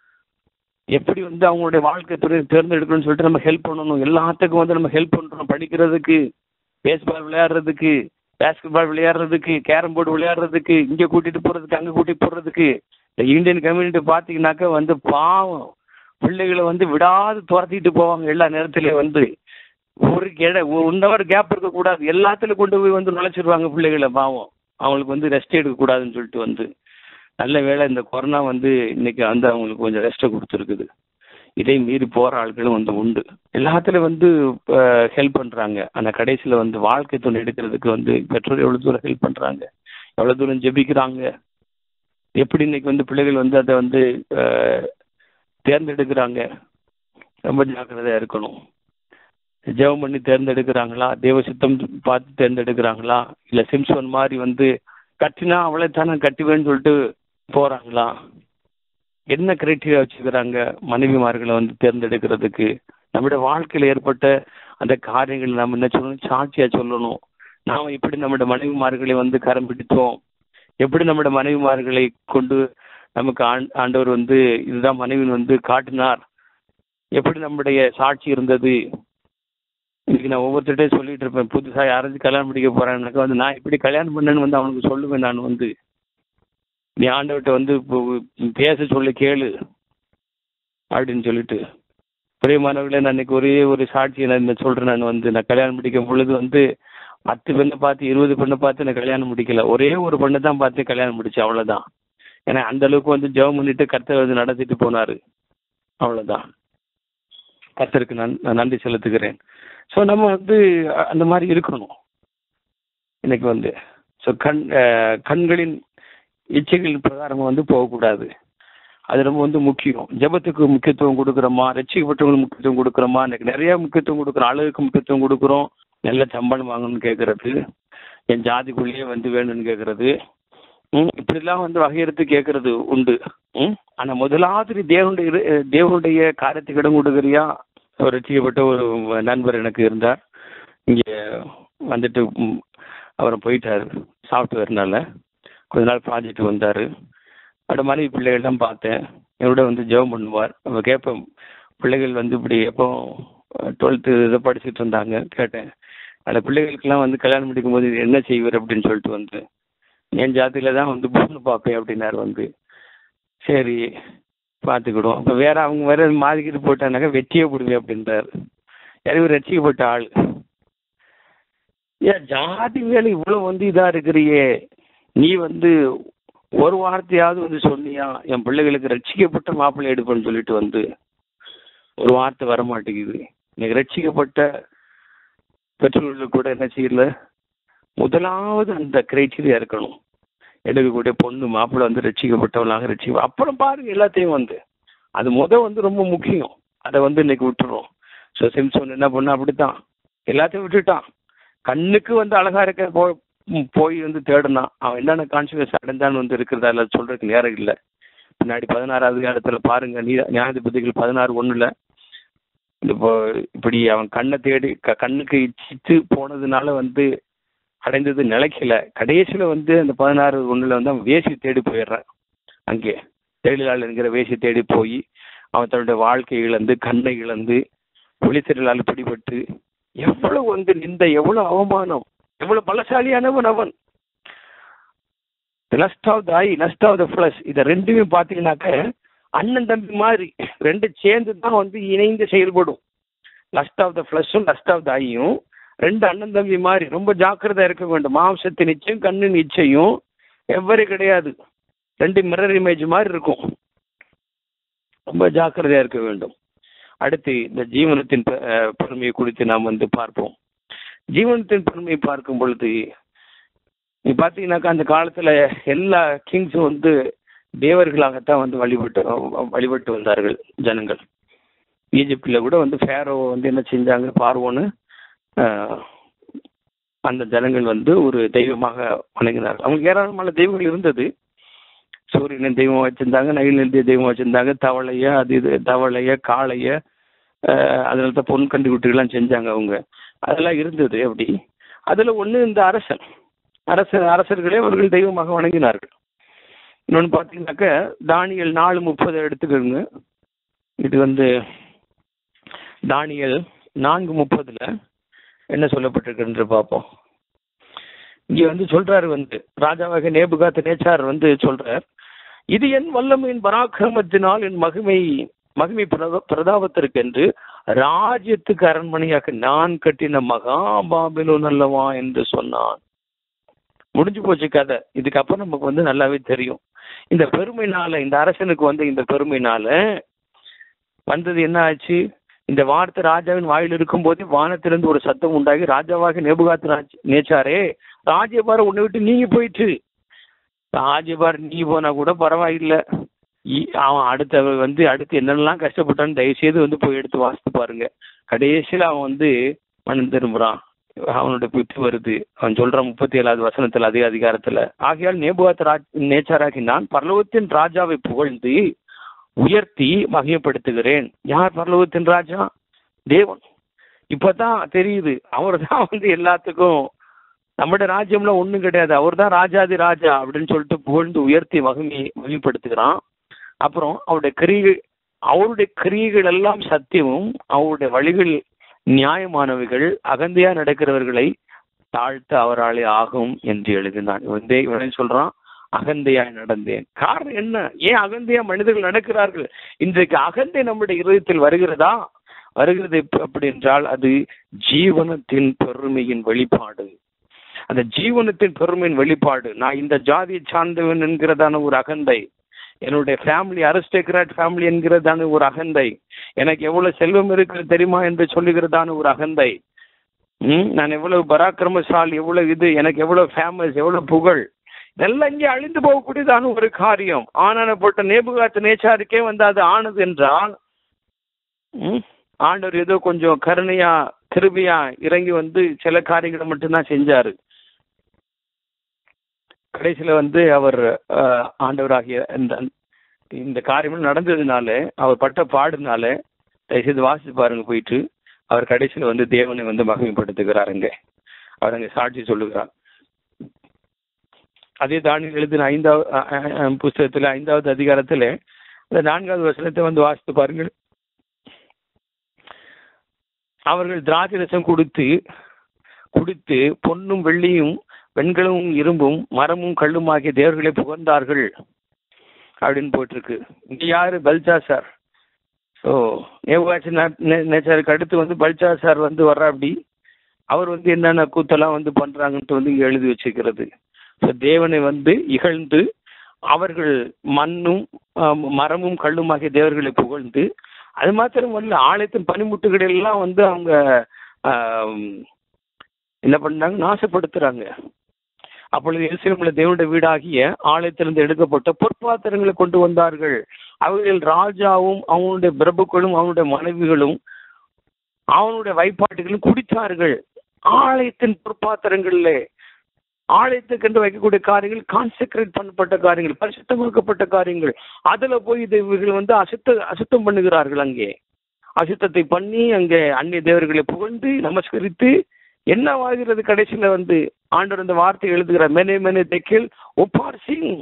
Speaker 1: எப்படி வந்து அவங்களுடைய வாழ்க்கை துறை தேர்ந்தெடுக்கணும்னு சொல்லிட்டு நம்ம ஹெல்ப் பண்ணணும் எல்லாத்துக்கும் வந்து நம்ம ஹெல்ப் பண்றோம் படிக்கிறதுக்கு பேஸ்பால் விளையாடுறதுக்கு பேஸ்கெட் பால் விளையாடுறதுக்கு கேரம் போர்டு விளையாடுறதுக்கு இங்க கூட்டிட்டு போறதுக்கு அங்க கூட்டிட்டு போறதுக்கு இந்த இந்தியன் கம்யூனிட்டி பாத்தீங்கன்னாக்கா வந்து பாவம் பிள்ளைகளை வந்து விடாது துரத்திட்டு போவாங்க எல்லா நேரத்திலயும் வந்து ஒரு இட ஒன் ஹவர் கேப் இருக்க கூடாது எல்லாத்துலயும் கொண்டு போய் வந்து நுழைச்சிருவாங்க பிள்ளைகளை பாவம் அவங்களுக்கு வந்து ரெஸ்ட் எடுக்க கூடாதுன்னு சொல்லிட்டு வந்து நல்ல வேளை இந்த கொரோனா வந்து இன்னைக்கு வந்து அவங்களுக்கு கொஞ்சம் ரெஸ்ட்டை கொடுத்துருக்குது இதை மீறி போற ஆட்களும் வந்து உண்டு எல்லாத்துலயும் வந்து ஹெல்ப் பண்றாங்க ஆனா கடைசியில வந்து வாழ்க்கை துணை எடுக்கிறதுக்கு வந்து பெற்றோர் எவ்வளவு தூரம் ஹெல்ப் பண்றாங்க எவ்வளவு தூரம் ஜெபிக்கிறாங்க எப்படி இன்னைக்கு வந்து பிள்ளைகள் வந்து அதை வந்து அஹ், தேர்ந்தெடுக்கிறாங்க ரொம்ப ஜாக்கிரதையா இருக்கணும் ஜெபம் பண்ணி தேர்ந்தெடுக்கிறாங்களா தேவ சித்தம் பார்த்து தேர்ந்தெடுக்கிறாங்களா இல்ல சிம்சோன் மாதிரி வந்து கட்டினா அவளை தானே கட்டுவேன்னு சொல்லிட்டு போறாங்களா என்ன கிரைட்டீரியா வச்சுக்கிறாங்க மனைவிமார்களை வந்து தேர்ந்தெடுக்கிறதுக்கு நம்முடைய வாழ்க்கையில் ஏற்பட்ட அந்த காரியங்களை நம்ம என்ன சொல்லணும் சாட்சியா சொல்லணும் நாம எப்படி நம்முடைய மனைவிமார்களை வந்து கரம் பிடித்தோம் எப்படி நம்முடைய மனைவிமார்களை கொண்டு நமக்கு ஆண்- ஆண்டவர் வந்து இதுதான் மனைவின் வந்து காட்டினார் எப்படி நம்முடைய சாட்சி இருந்தது இன்னைக்கு நான் ஒவ்வொருத்தர்கிட்டையும் சொல்லிட்டு இருப்பேன் புதுசா யாராச்சும் கல்யாணம் முடிக்க போறாங்கனாக்கா வந்து நான் இப்படி கல்யாணம் பண்ணேன்னு வந்து அவனுக்கு சொல்லுவேன் நான் வந்து நீ ஆண்டவர்கிட்ட வந்து இப்போ பேச சொல்லி கேளு அப்படின்னு சொல்லிட்டு பிரியமானவர்களே நான் இன்னைக்கு ஒரே ஒரு சாட்சியை நான் இந்த சொல்றேன் நான் வந்து நான் கல்யாணம் முடிக்கும் பொழுது வந்து பத்து பெண்ணை பார்த்து இருபது பெண்ணை பார்த்து நான் கல்யாணம் முடிக்கல ஒரே ஒரு பெண்ணை தான் பார்த்து கல்யாணம் முடிச்சேன் அவ்வளவுதான் ஏன்னா அந்த அளவுக்கு வந்து ஜெபம் பண்ணிட்டு கர்த்தர் வந்து நடத்திட்டு போனாரு அவ்வளவுதான் கர்த்தருக்கு நான் நான் நன்றி செலுத்துகிறேன் ஸோ நம்ம வந்து அ- அந்த மாதிரி இருக்கணும் இன்னைக்கு வந்து ஸோ கண் அஹ், கண்களின் இச்சைகளின் பிரகாரம் வந்து போகக்கூடாது அது ரொம்ப வந்து முக்கியம் ஜெபத்துக்கு முக்கியத்துவம் கொடுக்குறோமா ரட்சிக்கப்பட்டவங்களுக்கு முக்கியத்துவம் கொடுக்குறோமா இன்னைக்கு நிறைய முக்கியத்துவம் கொடுக்குறோம் அழகுக்கு முக்கியத்துவம் கொடுக்குறோம் நல்ல சம்பளம் வாங்கணும்னு கேட்கறது என் ஜாதிக்குள்ளேயே வந்து வேணும்னு கேட்கறது ம், இப்படிலாம் வந்து வகையெடுத்து கேட்கறது உண்டு ம் ஆனா முதலாவது நீ தேவனுடைய இரு- தேவனுடைய காரியத்துக்கு இடம் கொடுக்குறியா ஒரு ரட்சிக்கப்பட்ட ஒரு நண்பர் எனக்கு இருந்தார் இங்க வந்துட்டு ம், அவர் போயிட்டாரு சாஃப்ட்வேர்னால கொஞ்ச நாள் ப்ராஜெக்ட் வந்தாரு அவரோட மனைவி பிள்ளைகள்லாம் பார்த்தேன் என்னோட வந்து ஜெபம் பண்ணுவார் அப்போ கேட்பேன் பிள்ளைகள் வந்து இப்படி எப்போ டுவெல்த்து இதை படிச்சுட்டு இருந்தாங்க கேட்டேன் அந்த பிள்ளைகளுக்கெல்லாம் வந்து கல்யாணம் முடிக்கும் போது என்ன செய்வார் அப்படின்னு சொல்லிட்டு வந்து என் ஜாதியில தான் வந்து பொண்ணு பார்ப்பேன் அப்படின்னாரு வந்து சரி பார்த்துக்கிடுவோம் அப்போ வேற அவங்க வேற மாதிரிக்கிட்டு போட்டானாக்கா வெட்டியே போடுவேன் அப்படின்றாரு எனக்கு ரசிக்கப்பட்ட ஆள் ஏன் ஜாதி மேல இவ்வளவு வந்து இதா இருக்கிறியே நீ வந்து ஒரு வார்த்தையாவது வந்து சொன்னியா என் பிள்ளைகளுக்கு ரட்சிக்கப்பட்ட மாப்பிள்ளை எடுப்பேன்னு சொல்லிட்டு வந்து ஒரு வார்த்தை வர மாட்டேங்குது இன்னைக்கு ரட்சிக்கப்பட்ட பெற்றோர்களுக்கு கூட என்ன செய்யல முதலாவது அந்த கிரைட்டீரியா இருக்கணும் எடுக்கக்கூடிய பொண்ணு மாப்பிள்ளை வந்து ரட்சிக்கப்பட்டவனாக ரட்சிக்க அப்புறம் பாருங்க எல்லாத்தையும் வந்து அது முத வந்து ரொம்ப முக்கியம் அதை வந்து இன்னைக்கு விட்டுறோம் ஸோ சிம்சோன் என்ன பண்ணா அப்படித்தான் எல்லாத்தையும் விட்டுட்டான் கண்ணுக்கு வந்து அழகா இருக்க போ ம், போய் வந்து தேடினான் அவன் என்னென்ன கான்சியஸ் அடைந்தான்னு வந்து இருக்கிறதா இல்லை சொல்றதுக்கு நேரம் இல்லை பின்னாடி பதினாறாவது காலத்துல பாருங்க நீ நியாயாதிபதிகள் பதினாறு ஒண்ணுல இப்போ இப்படி அவன் கண்ணை தேடி க- கண்ணுக்கு இச்சித்து போனதுனால வந்து அடைந்தது நிலைக்கல கடைசியில வந்து அந்த பதினாறு ஒண்ணுல வந்து அவன் வேசி தேடி போயிடுறான் அங்கே தேடிலாள் என்கிற வேசி தேடி போய் அவன் தன்னுடைய வாழ்க்கை இழந்து கண்ணை இழந்து ஒளித்திரலால் பிடிபட்டு எவ்வளவு வந்து நிந்த எவ்வளவு அவமானம் எவ்வளவு பலசாலியானவன் அவன் lust of the eye lust of the flesh இதை ரெண்டுமே பார்த்தீங்கன்னாக்க அண்ணன் தம்பி மாதிரி ரெண்டு சேர்ந்து தான் வந்து இணைந்து செயல்படும் லஸ்ட் ஆஃப் த ஃபிளஷும் லஸ்ட் ஆஃப் த ஐயும் ரெண்டு அண்ணன் தம்பி மாதிரி ரொம்ப ஜாக்கிரதையா இருக்க வேண்டும் மாம்சத்தின் நிச்சயம் கண்ணின் நிச்சயம் எவ்வளவு கிடையாது ரெண்டு மிரர் இமேஜ் மாதிரி இருக்கும் ரொம்ப ஜாக்கிரதையா இருக்க வேண்டும் அடுத்து இந்த ஜீவனத்தின் பெ- அஹ் பெருமையை குறித்து நாம் வந்து பார்ப்போம் ஜீவனத்தின் பெருமையை பார்க்கும் பொழுது நீ பார்த்தீங்கன்னாக்கா அந்த காலத்துல எல்லா கிங்ஸும் வந்து தேவர்களாகத்தான் வந்து வழிபட்டு வழிபட்டு வந்தார்கள் ஜனங்கள் ஈஜிப்டில் கூட வந்து ஃபேரோ வந்து என்ன செஞ்சாங்க பார்வோன்னு ஆஹ், அந்த ஜனங்கள் வந்து ஒரு தெய்வமாக வணங்கினார்கள் அவங்களுக்கு ஏராளமான தெய்வங்கள் இருந்தது சூரியனை தெய்வம் வச்சிருந்தாங்க நைல் நந்திய தெய்வம் வச்சிருந்தாங்க தவளைய அது இது தவளைய காளைய அஹ், அதனால தான் பொன் கண்டுகுட்டிகள்லாம் செஞ்சாங்க அவங்க அதெல்லாம் இருந்தது அப்படி அதுல ஒண்ணு இந்த அரசன் அரச அரசர்களே அவர்கள் தெய்வமாக வணங்கினார்கள் இன்னொன்னு பார்த்தீங்கன்னாக்க தானியல் நாலு முப்பது எடுத்துக்கோங்க இது வந்து தானியல் நான்கு முப்பதுல என்ன சொல்லப்பட்டிருக்குன்ற பார்ப்போம் இங்க வந்து சொல்றாரு வந்து ராஜாவாக நேபுகாத் நேச்சார் வந்து சொல்றார் இது என் வல்லமையின் பராக்கிரமத்தினால் என் மகிமை மகிமை பிரத- பிரதாபத்திற்கென்று ராஜ்யத்துக்கு அரண்மனையாக நான் கட்டின மகாபாபிலோன் அல்லவா என்று சொன்னான் முடிஞ்சு போச்சு கதை இதுக்கப்புறம் நமக்கு வந்து நல்லாவே தெரியும் இந்த பெருமைனால இந்த அரசனுக்கு வந்து இந்த பெருமைனால வந்தது என்ன ஆச்சு இந்த வார்த்தை ராஜாவின் வாயில் இருக்கும் போதே வானத்திலிருந்து ஒரு சத்தம் உண்டாகி ராஜாவாக நேபுகாத்து ராஜ் நேச்சாரே ராஜ்யபாரம் உன்னை விட்டு நீங்கி போயிட்டு ராஜ்யபார் நீ போனா கூட பரவாயில்ல இ- அவன் அடுத்த வந்து அடுத்து என்னெல்லாம் கஷ்டப்பட்டான்னு தயவுசெய்து வந்து போய் எடுத்து வாசித்து பாருங்க கடைசியில் அவன் வந்து மனம் திரும்புறான் அவனோட புத்தி வருது அவன் சொல்றான் முப்பத்தி ஏழாவது வசனத்துல அதே அதிகாரத்துல ஆகையால் நேபுகாத் ராஜ் நேச்சாராகி நான் பரலோகத்தின் ராஜாவை புகழ்ந்து உயர்த்தி மகிமைப்படுத்துகிறேன் யார் பரலோகத்தின் ராஜா தேவன் இப்பதான் தெரியுது அவர் தான் வந்து எல்லாத்துக்கும் நம்முடைய ராஜ்யம்ல ஒண்ணும் கிடையாது அவர் தான் ராஜாதி ராஜா அப்படின்னு சொல்லிட்டு புகழ்ந்து உயர்த்தி மகிமை மகிமைப்படுத்துகிறான் அப்புறம் அவருடைய கிரிகள் அவருடைய கிரியைகள் எல்லாம் சத்தியமும் அவருடைய வழிகள் நியாயமானவைகள் அகந்தையா நடக்கிறவர்களை தாழ்த்த அவராலே ஆகும் என்று எழுதினான் இவன் தே- இவனே சொல்றான் அகந்தையாய் நடந்தேன் காரணம் என்ன ஏன் அகந்தையா மனிதர்கள் நடக்கிறார்கள் இன்றைக்கு அகந்தை நம்முடைய இருதயத்தில் வருகிறதா வருகிறது எப்ப- அப்படி என்றால் அது ஜீவனத்தின் பெருமையின் வெளிப்பாடு அந்த ஜீவனத்தின் பெருமையின் வெளிப்பாடு நான் இந்த ஜாதியை சார்ந்தவன் என்கிறதான ஒரு அகந்தை என்னுடைய ஃபேமிலி அரிஸ்டோக்ராட் ஃபேமிலி என்கிறதான ஒரு அகந்தை எனக்கு எவ்வளவு செல்வம் இருக்கிறது தெரியுமா என்று சொல்லுகிறதான ஒரு அகந்தை ம், நான் எவ்வளவு பராக்கிரமசாலி எவ்வளவு இது எனக்கு எவ்வளவு ஃபேமஸ் எவ்வளவு புகழ் இதெல்லாம் இங்கே அழிந்து போகக்கூடியதான ஒரு காரியம் ஆனானப்பட்ட நேபுகாத்து நேச்சாருக்கே வந்து அது ஆனது என்றால் ம், ஆண்டவர் ஏதோ கொஞ்சம் கருணையா கிருபையா இறங்கி வந்து சில காரியங்களை மட்டும்தான் செஞ்சாரு கடைசியில வந்து அவர் அஹ், ஆண்டவராகிய இந்த இந்த காரியம் நடந்ததுனால அவர் பட்ட பாடுனால தயவுசெய்து வாசிச்சு பாருங்க போயிட்டு அவர் கடைசியில வந்து தேவனை வந்து மகிமைப்படுத்துகிறாருங்க அவர் அங்க சாட்சி சொல்லுகிறார் அதே தானியல் எழுதின ஐந்தாவது அஹ், அஹ், அஹ், புஸ்தகத்துல ஐந்தாவது அதிகாரத்துல இந்த நான்காவது வசனத்தை வந்து வாசித்து பாருங்கள் அவர்கள் திராட்சை ரசம் கொடுத்து குடித்து பொன்னும் வெள்ளியும் வெண்கலமும் இரும்பும் மரமும் கல்லும் ஆகிய தேவர்களை புகழ்ந்தார்கள் அப்படின்னு போட்டிருக்கு இங்க யாரு பல்சா சார் ஓ நேவாட்சி நேச்சருக்கு அடுத்து வந்து பல்சா சார் வந்து வர்ற அப்படி அவர் வந்து என்னென்ன கூத்தெல்லாம் வந்து பண்றாங்கன்ட்டு வந்து இங்க எழுதி வச்சுக்கிறது ஸோ தேவனை வந்து இகழ்ந்து அவர்கள் மண்ணும் ஆம், மரமும் கல்லும் ஆகிய தேவர்களை புகழ்ந்து அது மாத்திரம் இல்ல ஆலயத்தின் பனிமுட்டுகளை எல்லாம் வந்து அவங்க ஆம், என்ன பண்ணாங்க நாசப்படுத்துறாங்க அப்பொழுது எருசலேமில் தேவனுடைய வீடாகிய ஆலயத்திலிருந்து எடுக்கப்பட்ட பொற்பாத்திரங்களை கொண்டு வந்தார்கள் அவர்கள் ராஜாவும் அவனுடைய பிரபுக்களும் அவனுடைய மனைவிகளும் அவனுடைய வைப்பாட்டுகளும் குடித்தார்கள் ஆலயத்தின் பொற்பாத்திரங்கள்ல ஆலயத்துக்கென்று வைக்கக்கூடிய காரியங்கள் கான்செக்ரேட் பண்ணப்பட்ட காரியங்கள் பரிசுத்தமாக்கப்பட்ட காரியங்கள் அதுல போய் இது இவர்கள் வந்து அசுத்த அசுத்தம் பண்ணுகிறார்கள் அங்கே அசுத்தத்தை பண்ணி அங்கே அந்நிய தேவர்களை புகழ்ந்து நமஸ்கரித்து என்னவாகிறது கடைசியில வந்து ஆண்டவர் இந்த வார்த்தை எழுதுகிறார் மெனே மெனே தெக்கில் ஒப்பார் சிங்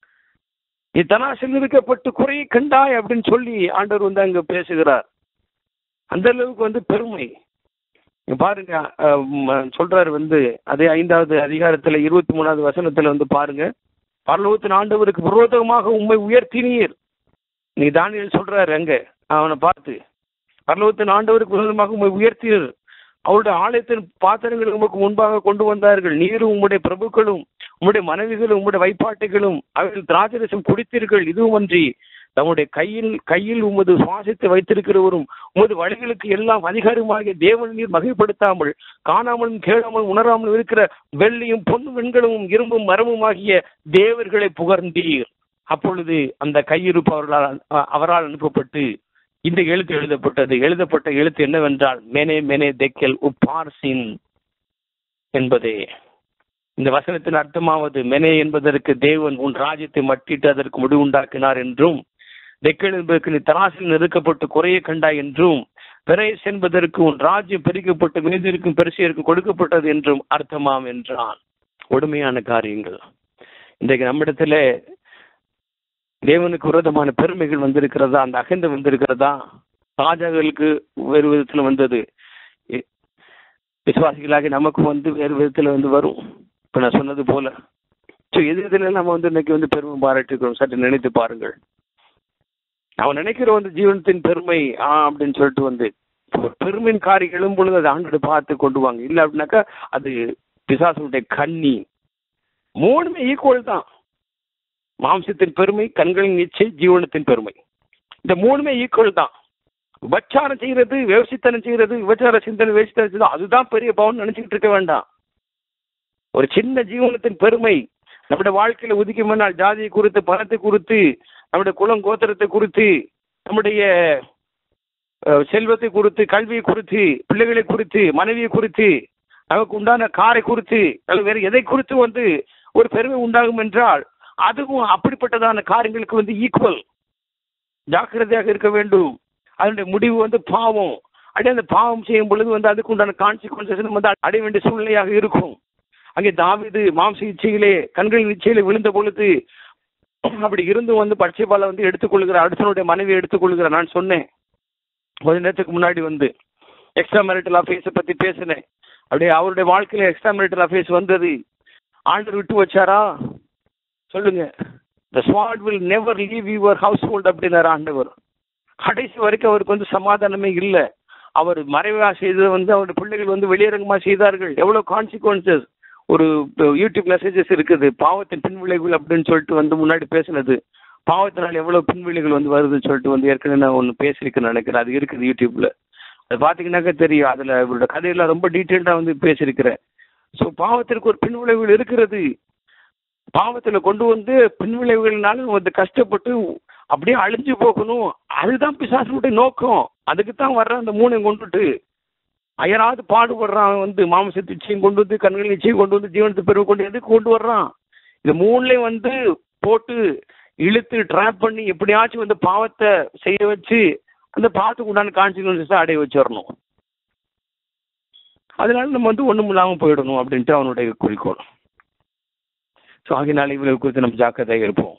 Speaker 1: நீ தனாசில் இருக்கப்பட்டு குறையை கண்டாய் அப்படின்னு சொல்லி ஆண்டவர் வந்து அங்க பேசுகிறார் அந்த அளவுக்கு வந்து பெருமை இங்க பாருங்க அஹ், ம- சொல்றாரு வந்து அதே ஐந்தாவது அதிகாரத்துல இருபத்தி மூணாவது வசனத்துல வந்து பாருங்க பரலோகத்தின் ஆண்டவருக்கு விரோதமாக உண்மை உயர்த்தினீர் நீ தானியல் சொல்றாரு அங்க அவனை பார்த்து பரலோகத்தின் ஆண்டவருக்கு விரோதமாக உண்மை உயர்த்தினீர் அவருடைய ஆலயத்தின் பாத்திரங்கள் உமக்கு முன்பாக கொண்டு வந்தார்கள் நீரும் உம்முடைய பிரபுக்களும் உம்முடைய மனைவிகளும் உம்முடைய வைப்பாட்டுகளும் அவர்கள் திராட்சரசம் குடித்தீர்கள் இதுவும் அன்றி தம்முடைய கையில் கையில் உமது சுவாசித்து வைத்திருக்கிறவரும் உமது வழிகளுக்கு எல்லாம் அதிகாரமாகிய தேவன் நீர் மகிழ்ப்படுத்தாமல் காணாமலும் கேளாமலும் உணராமலும் இருக்கிற வெள்ளியும் பொன் வெண்கலமும் இரும்பும் மரமும் ஆகிய தேவர்களை புகழ்ந்தீர் அப்பொழுது அந்த கையிருப்பு அவர்களால் அவரால் அனுப்பப்பட்டு இந்த எழுத்து எழுதப்பட்டது எழுதப்பட்ட எழுத்து என்னவென்றால் மெனே மெனே தெக்கல் உப்பார்சின் என்பதே இந்த வசனத்தின் அர்த்தமாவது மெனே என்பதற்கு தேவன் உன் ராஜ்யத்தை மட்டிட்டு அதற்கு முடிவு உண்டாக்கினார் என்றும் தெக்கல் என்பதற்கு நீ தராசில் நெருக்கப்பட்டு குறைய கண்டாய் என்றும் பெரேஸ் என்பதற்கு உன் ராஜ்யம் பெருக்கப்பட்டு மேதிருக்கும் பெருசியருக்கு கொடுக்கப்பட்டது என்றும் அர்த்தமாம் என்றான் கொடுமையான காரியங்கள் இன்றைக்கு நம்மிடத்துல தேவனுக்கு விரோதமான பெருமைகள் வந்திருக்கிறதா அந்த அகந்த வந்திருக்கிறதா ராஜாக்களுக்கு வேறு விதத்துல வந்தது இ- விசுவாசிகளாகி நமக்கு வந்து வேறு விதத்துல வந்து வரும் இப்ப நான் சொன்னது போல ஸோ எது எதுல நம்ம வந்து இன்னைக்கு வந்து பெருமை பாராட்டிருக்கிறோம் சற்று நினைத்து பாருங்கள் அவன் நினைக்கிறோம் வந்து ஜீவனத்தின் பெருமை ஆ அப்படின்னு சொல்லிட்டு வந்து ஒரு பெருமையின் காரியம் எழும் பொழுது அதை ஆண்டு பார்த்து கொண்டு வாங்க இல்ல அப்படின்னாக்கா அது பிசாசுடைய கண்ணி மூணுமே ஈக்குவல் தான் மாம்சத்தின் பெருமை கண்களின் இச்சை ஜீவனத்தின் பெருமை இந்த மூணுமே ஈக்குவல் தான் விபச்சாரம் செய்யறது விவசித்தனம் செய்யறது விபச்சார சிந்தனை வேசித்தனம் செய்யறது அதுதான் பெரிய பவன் நினைச்சுக்கிட்டு இருக்க வேண்டாம் ஒரு சின்ன ஜீவனத்தின் பெருமை நம்முடைய வாழ்க்கையில உதிக்கும் முன்னால் ஜாதியை குறித்து பணத்தை குறித்து நம்முடைய குலம் கோத்திரத்தை குறித்து நம்முடைய அஹ், செல்வத்தை குறித்து கல்வியை குறித்து பிள்ளைகளை குறித்து மனைவியை குறித்து நமக்கு உண்டான காரை குறித்து அல்லது வேறு எதை குறித்து வந்து ஒரு பெருமை உண்டாகும் என்றால் அதுவும் அப்படிப்பட்டதான காரியங்களுக்கு வந்து ஈக்குவல் ஜாக்கிரதையாக இருக்க வேண்டும் அதனுடைய முடிவு வந்து பாவம் அப்படியே அந்த பாவம் செய்யும் பொழுது வந்து அதுக்கு உண்டான கான்சிக்வன்சஸ் வந்து அடைய வேண்டிய சூழ்நிலையாக இருக்கும் அங்கே தாவீது மாம்ச இச்சையிலே கண்களின் இச்சையிலே விழுந்த பொழுது அப்படி இருந்தும் வந்து பட்சைபாலை வந்து எடுத்துக்கொள்கிறார் அடுத்தனுடைய மனைவி எடுத்துக்கொள்கிறார் நான் சொன்னேன் கொஞ்ச நேரத்துக்கு முன்னாடி வந்து எக்ஸ்ட்ரா மேரிட்டல் அஃபேர்ஸை பத்தி பேசினேன் அப்படியே அவருடைய வாழ்க்கையில எக்ஸ்ட்ரா மேரிட்டல் அஃபேர்ஸ் வந்தது ஆண்டர் விட்டு வச்சாரா சொல்லுங்க the sword will never leave your household அப்படின்னாரு ஆண்டவர் கடைசி வரைக்கும் அவருக்கு வந்து சமாதானமே இல்லை அவர் மறைவா செய்தது வந்து அவருடைய பிள்ளைகள் வந்து வெளியரங்கமா செய்தார்கள் எவ்வளவு கான்சிக்வன்சஸ் ஒரு யூடியூப் மெசேஜஸ் இருக்குது பாவத்தின் பின்விளைவுகள் அப்படின்னு சொல்லிட்டு வந்து முன்னாடி பேசினது பாவத்தினால் எவ்வளவு பின்விளைவுகள் வந்து வருதுன்னு சொல்லிட்டு வந்து ஏற்கனவே நான் ஒன்று பேசியிருக்கேன்னு நினைக்கிறேன் அது இருக்குது யூடியூப்ல அது பார்த்தீங்கன்னாக்கா தெரியும் அதுல இவரோட கதையெல்லாம் ரொம்ப டீட்டெயில்டா வந்து பேசியிருக்கிறேன் ஸோ பாவத்திற்கு ஒரு பின்விளைவுகள் இருக்கிறது பாவத்துல கொண்டு வந்து பின்விளைவுகள்னால வந்து கஷ்டப்பட்டு அப்படியே அழிஞ்சு போகணும் அதுதான் பிசாசனுடைய நோக்கம் அதுக்கு தான் வர்ற அந்த மூணை கொண்டுட்டு அயராது பாடுபடுறான் வந்து மாமசத்து நிச்சயம் கொண்டு வந்து கண்கள் நிச்சயம் கொண்டு வந்து ஜீவனத்தை பெருமை கொண்டு எதுக்கு கொண்டு வர்றான் இந்த மூணுலையும் வந்து போட்டு இழுத்து ட்ராப் பண்ணி எப்படியாச்சும் வந்து பாவத்தை செய்ய வச்சு அந்த பாவத்துக்கு உண்டான கான்சிக்வன்சஸ் அடைய வச்சிடணும் அதனால நம்ம வந்து ஒண்ணும் இல்லாம போயிடணும் அப்படின்ட்டு அவனுடைய குறிக்கோள் ஸோ ஆகினால இவ்வளவு குறித்து நம்ம ஜாக்கிரதையாக இருப்போம்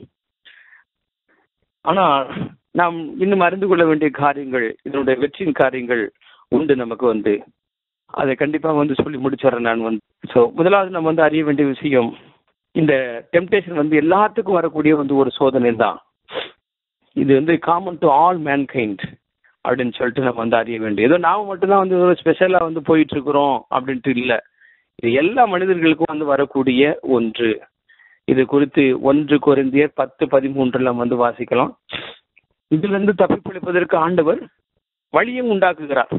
Speaker 1: ஆனா நாம் இன்னும் அறிந்து கொள்ள வேண்டிய காரியங்கள் இதனுடைய வெற்றியின் காரியங்கள் உண்டு நமக்கு வந்து அதை கண்டிப்பா வந்து சொல்லி முடிச்சிடறேன் நான் வந்து ஸோ முதலாவது நம்ம வந்து அறிய வேண்டிய விஷயம் இந்த டெம்டேஷன் வந்து எல்லாத்துக்கும் வரக்கூடிய வந்து ஒரு சோதனை தான் இது வந்து காமன் டு ஆல் மேன்கைண்ட் அப்படின்னு சொல்லிட்டு நம்ம வந்து அறிய வேண்டிய ஏதோ நாம மட்டும்தான் வந்து ஒரு ஸ்பெஷலா வந்து போயிட்டு இருக்கிறோம் அப்படின்ட்டு இல்லை இது எல்லா மனிதர்களுக்கும் வந்து வரக்கூடிய ஒன்று இது குறித்து ஒன்று குறைந்தியர் பத்து பதிமூன்றுல வந்து வாசிக்கலாம் இதுல இருந்து தப்பிப்பிழைப்பதற்கு ஆண்டவர் வழியும் உண்டாக்குகிறார்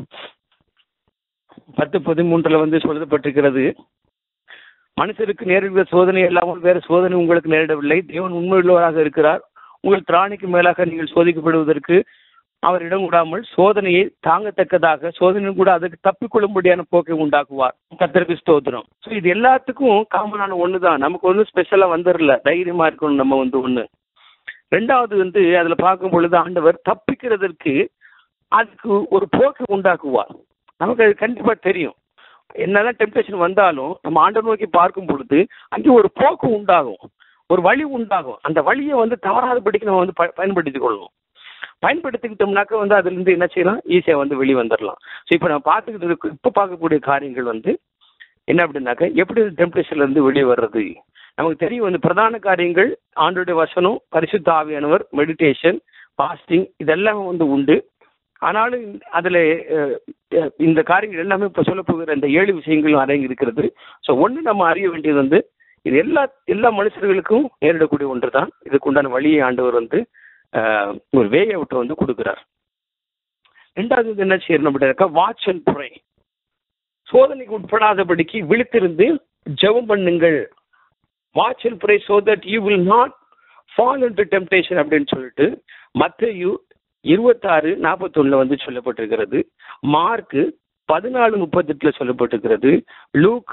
Speaker 1: பத்து பதிமூன்றுல வந்து சொல்லப்பட்டிருக்கிறது மனுஷருக்கு நேரிடுகிற சோதனை இல்லாமல் வேற சோதனை உங்களுக்கு நேரிடவில்லை தேவன் உண்மையுள்ளவராக இருக்கிறார் உங்கள் திராணிக்கு மேலாக நீங்கள் சோதிக்கப்படுவதற்கு அவர் இடம் விடாமல் சோதனையை தாங்கத்தக்கதாக சோதனை கூட அதுக்கு தப்பிக்கொள்ளும்படியான போக்கை உண்டாக்குவார் கத்தருக்கு ஸ்தோத்திரம் ஸோ இது எல்லாத்துக்கும் காமனான ஒன்று தான் நமக்கு வந்து ஸ்பெஷலாக வந்துடல தைரியமா இருக்கணும் நம்ம வந்து ஒன்று ரெண்டாவது வந்து அதுல பார்க்கும் பொழுது ஆண்டவர் தப்பிக்கிறதற்கு அதுக்கு ஒரு போக்கை உண்டாக்குவார் நமக்கு அது கண்டிப்பா தெரியும் என்னதான் டெம்டேஷன் வந்தாலும் நம்ம ஆண்டவர் நோக்கி பார்க்கும் பொழுது அங்கே ஒரு போக்கு உண்டாகும் ஒரு வழி உண்டாகும் அந்த வழியை வந்து தவறாதபடிக்கு நம்ம வந்து ப- பயன்படுத்திக் கொள்ளணும் பயன்படுத்திக்கிட்டோம்னாக்க வந்து அதுல இருந்து என்ன செய்யலாம் ஈஸியா வந்து வெளியே வந்துடலாம் ஸோ இப்போ நம்ம பார்த்துக்கிட்டு இருக்க இப்போ பார்க்கக்கூடிய காரியங்கள் வந்து என்ன அப்படின்னாக்க எப்படி டெம்டேஷன்ல இருந்து வெளியே வர்றது நமக்கு தெரியும் வந்து பிரதான காரியங்கள் ஆண்டோடைய வசனம் பரிசுத்த ஆவியானவர் மெடிடேஷன் பாஸ்டிங் இதெல்லாம் வந்து உண்டு ஆனாலும் இந்த- அதுல அஹ், அஹ், இந்த காரியங்கள் எல்லாமே இப்ப சொல்ல போகிற இந்த ஏழு விஷயங்களும் அடங்கி இருக்கிறது ஸோ ஒண்ணு நம்ம அறிய வேண்டியது வந்து இது எல்லா எல்லா மனுஷர்களுக்கும் நேரிடக்கூடிய ஒன்று தான் இதுக்கு உண்டான வழியை ஆண்டவர் வந்து அஹ், ஒரு வே அவுட்டை வந்து கொடுக்கிறார் ரெண்டாவது வந்து என்ன செய்யணும் அப்படின்னாக்கா வாட்ச் அண்ட் ப்ரே சோதனைக்கு உட்படாதபடிக்கு விழித்திருந்து ஜெபம் பண்ணுங்கள் watch and pray so that you will not fall into temptation அப்படின்னு சொல்லிட்டு மத்தேயு இருபத்தாறு நாற்பத்தொன்னுல வந்து சொல்லப்பட்டிருக்கிறது மார்க் பதினாலு முப்பத்தெட்டுல சொல்லப்பட்டிருக்கிறது லூக்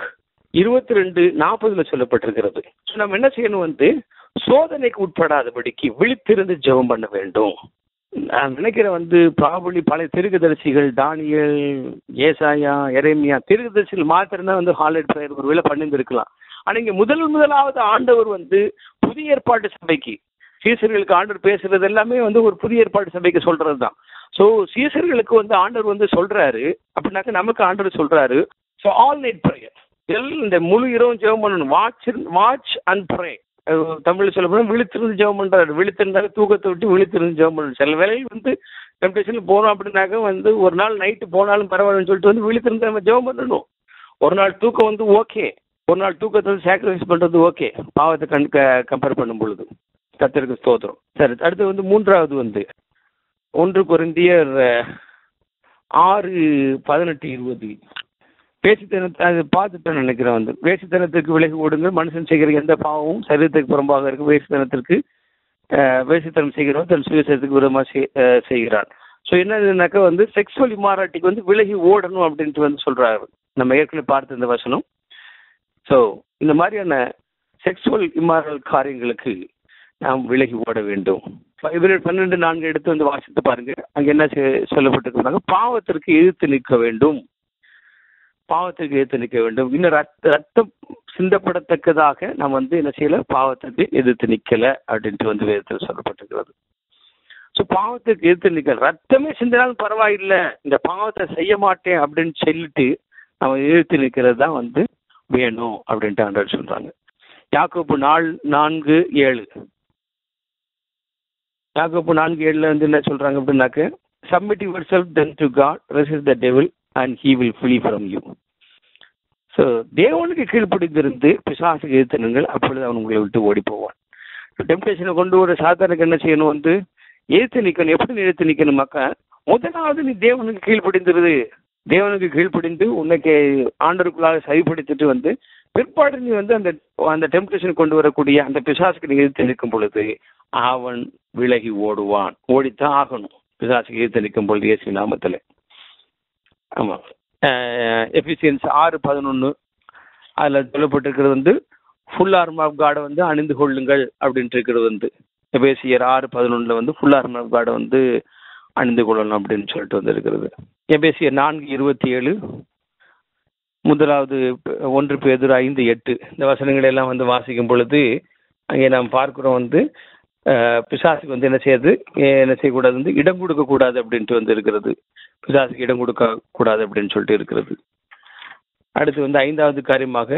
Speaker 1: இருபத்தி ரெண்டு நாற்பதுல சொல்லப்பட்டிருக்கிறது So, நம்ம என்ன செய்யணும் வந்து சோதனைக்கு உட்படாதபடிக்கு விழித்திருந்து ஜெபம் பண்ண வேண்டும் நான் நினைக்கிறேன் வந்து ப்ராபலி பழைய திருகுதரிசிகள் தானியல் ஏசாயா எரேமியா திருகுதரிசிகள் மாத்திரம் தான் வந்து ஹாலட் ப்ரேயர் ஒருவேளை பண்ணியிருந்திருக்கலாம் ஆனா இங்க முதல் முதலாவது ஆண்டவர் வந்து புதிய ஏற்பாட்டு சபைக்கு சீசர்களுக்கு ஆண்டவர் பேசுறது எல்லாமே வந்து ஒரு புதிய ஏற்பாட்டு சபைக்கு சொல்றது தான் ஸோ சீசர்களுக்கு வந்து ஆண்டவர் வந்து சொல்றாரு அப்படின்னாக்க நமக்கு ஆண்டவர் சொல்றாரு ஸோ ஆல் நைட் ப்ரேயர் எல் இந்த முழு இரவும் ஜெபம் பண்ணணும் வாட்ச் வாட்ச் அண்ட் ப்ரே தமிழ்ல சொல்ல போனால் விழித்திருந்து ஜெபம் பண்றாரு விழித்திருந்தாக்க தூக்கத்தை விட்டு விழித்திருந்து ஜெபம் பண்ணணும் சில வேளையில் வந்து டெம்டேஷனில் போனோம் அப்படின்னாக்க வந்து ஒரு நாள் நைட்டு போனாலும் பரவாயில்லன்னு சொல்லிட்டு வந்து விழித்திருந்து நம்ம ஜெபம் பண்ணணும் ஒரு நாள் தூக்கம் வந்து ஓகே ஒரு நாள் தூக்கத்தை வந்து சாக்ரிஃபைஸ் பண்றது ஓகே பாவத்தை கண் கம்பேர் பண்ணும் பொழுது கத்திற்கு ஸ்தோத்திரம் சரி அடுத்து வந்து மூன்றாவது வந்து ஒன்று குறைந்தியர் ஆறு பதினெட்டு இருபது பேச்சுத்தனத்தை அது பார்த்துட்டேன் நினைக்கிறேன் வந்து வேசித்தனத்துக்கு விலகி ஓடுங்கள் மனுஷன் செய்கிற எந்த பாவமும் சரீரத்துக்கு புறம்பாக இருக்கு வேசித்தனத்திற்கு அஹ், வேசித்தனம் செய்கிறவன் தன் சுயசத்துக்கு விரோதமாக செய்- அஹ், செய்கிறான் ஸோ என்னதுனாக்கா வந்து செக்ஸுவல் இமாராட்டிக்கு வந்து விலகி ஓடணும் அப்படின்ட்டு வந்து சொல்றாரு நம்ம ஏற்கனவே பார்த்த இந்த வசனம் ஸோ இந்த மாதிரியான செக்ஸுவல் இமாரல் காரியங்களுக்கு நாம் விலகி ஓட வேண்டும் இவர்கள் பன்னெண்டு நான்கு எடுத்து வந்து வாசித்து பாருங்க அங்க என்ன செ- சொல்லப்பட்டிருக்கிறாங்க பாவத்திற்கு எதிர்த்து நிற்க வேண்டும் பாவத்திற்கு எதிர்த்து நிற்க வேண்டும் இன்னும் ரத்த ரத்தம் சிந்தப்படத்தக்கதாக நாம் வந்து என்ன செய்யல பாவத்துக்கு எதிர்த்து நிக்கல அப்படின்ட்டு வந்து வேதத்தில் சொல்லப்பட்டிருக்கிறது ஸோ பாவத்துக்கு எதிர்த்து நிக்கல ரத்தமே சிந்தினாலும் பரவாயில்லை இந்த பாவத்தை செய்ய மாட்டேன் அப்படின்னு சொல்லிட்டு நம்ம எதிர்த்து நிற்கிறது தான் வந்து வேணும் அப்படின்ட்டு ஆண்டவர் சொல்றாங்க யாக்கோப்பு நாள் நான்கு ஏழு யாக்கோப்பு நான்கு ஏழுல வந்து என்ன சொல்றாங்க அப்படின்னாக்க submit yourself then to God resist the devil and he will flee from you so தேவனுக்கு கீழ்ப்படிந்திருந்து பிசாசுக்கு எதிர்த்தனுங்கள் அப்பொழுது அவன் உங்களை விட்டு ஓடி போவான் டெம்டேஷனை கொண்டு வர சாத்தானுக்கு என்ன செய்யணும் வந்து எதிர்த்து நிற்கணும் எப்படி நீ எதிர்த்து நிற்கணும் மக்கா முதலாவது நீ தேவனுக்கு கீழ்ப்படிந்திருது தேவனுக்கு கீழ்ப்படிந்து உன்னைக்கு ஆண்டருக்குள்ளாக சரிப்படுத்திட்டு வந்து பிற்பாடு நீ வந்து அந்த அந்த டெம்டேஷன் கொண்டு வரக்கூடிய அந்த பிசாசுக்கு நீ எதிர்த்து நிற்கும் பொழுது அவன் விலகி ஓடுவான் ஓடித்தான் ஆகணும் பிசாசுக்கு எதிர்த்து நிற்கும் பொழுது இயேசு நாமத்தில் ஆமா எஃபிசியன்ஸ் ஆறு பதினொன்று அதில் சொல்லப்பட்டிருக்கிறது வந்து ஃபுல் ஆர்ம் ஆஃப் காடை வந்து அணிந்து கொள்ளுங்கள் அப்படின்ட்டு இருக்கிறது வந்து எபேசியர் ஆறு பதினொன்றில் வந்து ஃபுல் ஆர்ம் ஆஃப் காடை வந்து அணிந்து கொள்ளணும் அப்படின்னு சொல்லிட்டு வந்து இருக்கிறது எபேசியர் நான்கு இருபத்தி ஏழு முதலாவது ஒன்று பேதுரு ஐந்து எட்டு இந்த வசனங்களை எல்லாம் வந்து வாசிக்கும் பொழுது அங்கே நாம் பார்க்கிறோம் வந்து அஹ், பிசாசுக்கு வந்து என்ன செய்யுது என்ன செய்யக்கூடாது வந்து இடம் கொடுக்க கூடாது அப்படின்ட்டு வந்து இருக்கிறது பிசாசுக்கு இடம் கொடுக்க கூடாது அப்படின்னு சொல்லிட்டு இருக்கிறது அடுத்து வந்து ஐந்தாவது காரியமாக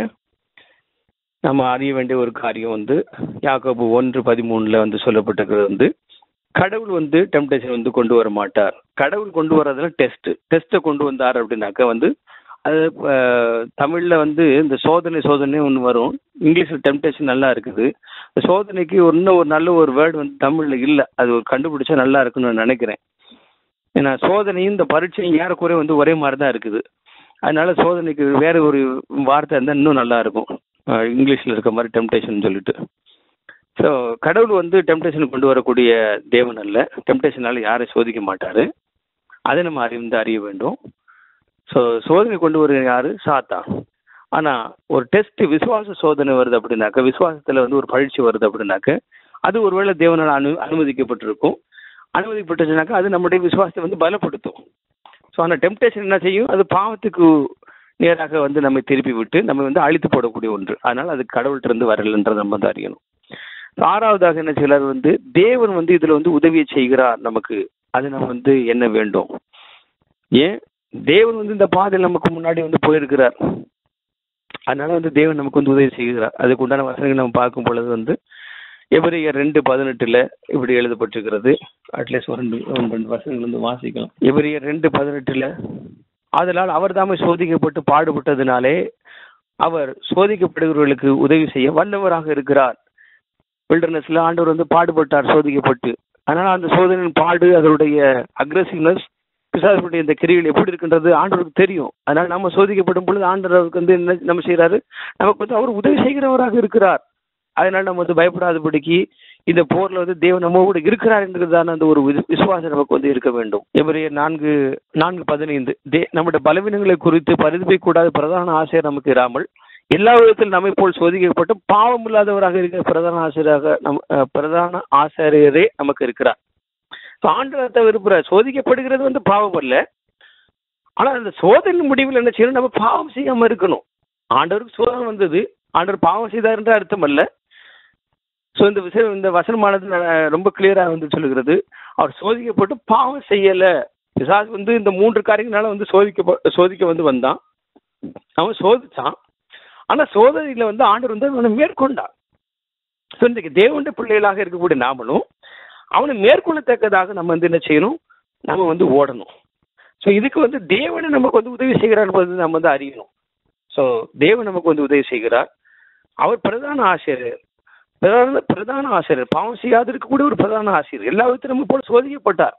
Speaker 1: நம்ம அறிய வேண்டிய ஒரு காரியம் வந்து யாக்கோபு ஒன்று பதிமூணுல வந்து சொல்லப்பட்டிருக்கிறது வந்து கடவுள் வந்து டெம்டேஷன் வந்து கொண்டு வர மாட்டார் கடவுள் கொண்டு வர்றதுல டெஸ்ட் டெஸ்ட்டை கொண்டு வந்தார் அப்படின்னாக்க வந்து அது அஹ், தமிழ்ல வந்து இந்த சோதனை சோதனை ஒன்று வரும் இங்கிலீஷ்ல டெம்டேஷன் நல்லா இருக்குது இந்த சோதனைக்கு இன்னும் ஒரு நல்ல ஒரு வேர்டு வந்து தமிழ்ல இல்லை அது ஒரு கண்டுபிடிச்சா நல்லா இருக்குன்னு நான் நினைக்கிறேன் ஏன்னா சோதனையும் இந்த பரீட்சையும் ஏறக்குறைய வந்து ஒரே மாதிரி தான் இருக்குது அதனால சோதனைக்கு வேற ஒரு வார்த்தை இருந்தால் இன்னும் நல்லா இருக்கும் அஹ் இங்கிலீஷ்ல இருக்க மாதிரி டெம்டேஷன் சொல்லிட்டு ஸோ கடவுள் வந்து டெம்டேஷன் கொண்டு வரக்கூடிய தேவன் அல்ல டெம்டேஷனால யாரை சோதிக்க மாட்டாரு அதை நம்ம அறிந்து அறிய வேண்டும் ஸோ சோதனை கொண்டு வர யாரு சாத்தா ஆனா ஒரு டெஸ்ட் விசுவாச சோதனை வருது அப்படின்னாக்க விசுவாசத்துல வந்து ஒரு பயிற்சி வருது அப்படின்னாக்க அது ஒருவேளை தேவனால் அனு அனுமதிக்கப்பட்டிருக்கும் அனுமதிப்பட்டுச்சுனாக்கா அது நம்முடைய விசுவாசத்தை வந்து பலப்படுத்தும் ஸோ அந்த டெம்டேஷன் என்ன செய்யும் அது பாவத்துக்கு நேராக வந்து நம்மை திருப்பி விட்டு நம்ம வந்து அழித்து போடக்கூடிய ஒன்று அதனால அது கடவுள்கிட்ட இருந்து வரலன்றதை நம்ம வந்து அறியணும் So, ஆறாவதாக என்ன செய்யறாரு வந்து தேவன் வந்து இதுல வந்து உதவியை செய்கிறார் நமக்கு அது நம்ம வந்து என்ன வேண்டும் ஏன் தேவன் வந்து இந்த பாதையில் நமக்கு முன்னாடி வந்து போயிருக்கிறார் அதனால வந்து தேவன் நமக்கு வந்து உதவி செய்கிறார் அதுக்கு உண்டான வசனங்கள் நம்ம பார்க்கும் பொழுது வந்து எபிரேயர் ரெண்டு பதினெட்டுல இப்படி எழுதப்பட்டிருக்கிறது அட்லீஸ்ட் ஒரு ரெண்டு ஒரு ரெண்டு வசனங்கள் வந்து வாசிக்கலாம் எபிரேயர் ரெண்டு பதினெட்டுல ஆதலால் அவர் தாமே சோதிக்கப்பட்டு பாடுபட்டதினாலே அவர் சோதிக்கப்படுகிறவர்களுக்கு உதவி செய்ய வல்லவராக இருக்கிறார் வில்டர்னஸ்ல ஆண்டவர் வந்து பாடுபட்டார் சோதிக்கப்பட்டு அதனால அந்த சோதனையின் பாடு அதனுடைய அக்ரசிவ்னஸ் பிசாசுடைய இந்த கிரிகள் எப்படி இருக்கின்றது ஆண்டவருக்கு தெரியும் அதனால நம்ம சோதிக்கப்படும் பொழுது ஆண்டவருக்கு வந்து என்ன நம்ம செய்யறாரு நமக்கு வந்து அவர் உதவி செய்கிறவராக இருக்கிறார் அதனால நம்ம வந்து பயப்படாதபடிக்கு இந்த போர்ல வந்து தேவன் நம்ம கூட இருக்கிறார் என்கிறதான அந்த ஒரு வி- விசுவாசம் நமக்கு வந்து இருக்க வேண்டும் எவரைய நான்கு நான்கு பதினைந்து தே நம்முடைய பலவீனங்களை குறித்து பரிதபிக்க கூடாத பிரதான ஆசை நமக்கு இராமல் எல்லா விதத்தில் நம்மை போல் சோதிக்கப்பட்டு பாவம் இல்லாதவராக இருக்கிற பிரதான ஆசிரியராக நம் அஹ், பிரதான ஆசிரியரே நமக்கு இருக்கிறார் So, ஆண்டவரை விரும்புகிற சோதிக்கப்படுகிறது வந்து பாவம் அல்ல ஆனா அந்த சோதனை முடிவில் என்ன செய்யணும் நம்ம பாவம் செய்யாம இருக்கணும் ஆண்டவருக்கு சோதனை வந்தது ஆண்டவர் பாவம் செய்தார் என்ற அர்த்தம் அல்ல ஸோ இந்த விஷயம் இந்த வசனமானது ந- ரொம்ப கிளியரா வந்து சொல்லுகிறது அவர் சோதிக்கப்பட்டு பாவம் செய்யல பிசாசு வந்து இந்த மூன்று காரியங்களால வந்து சோதிக்க சோதிக்க வந்து வந்தான் அவன் சோதிச்சான் ஆனா சோதனையில வந்து ஆண்டவர் வந்து அவனை மேற்கொண்டான் ஸோ இன்றைக்கு தேவனுடைய பிள்ளைகளாக இருக்கக்கூடிய நாமளும் அவனை மேற்கொள்ளத்தக்கதாக நம்ம வந்து என்ன செய்யணும் நம்ம வந்து ஓடணும் ஸோ இதுக்கு வந்து தேவனை நமக்கு வந்து உதவி செய்கிறார் என்பது நம்ம வந்து அறியணும் ஸோ தேவன் நமக்கு வந்து உதவி செய்கிறார் அவர் பிரதான ஆசிரியர் பிரதான பிரதான ஆசிரியர் பாவம் செய்யாதிருக்க கூட ஒரு பிரதான ஆசிரியர் எல்லா விதத்திலும் நம்ம போல சோதிக்கப்பட்டார்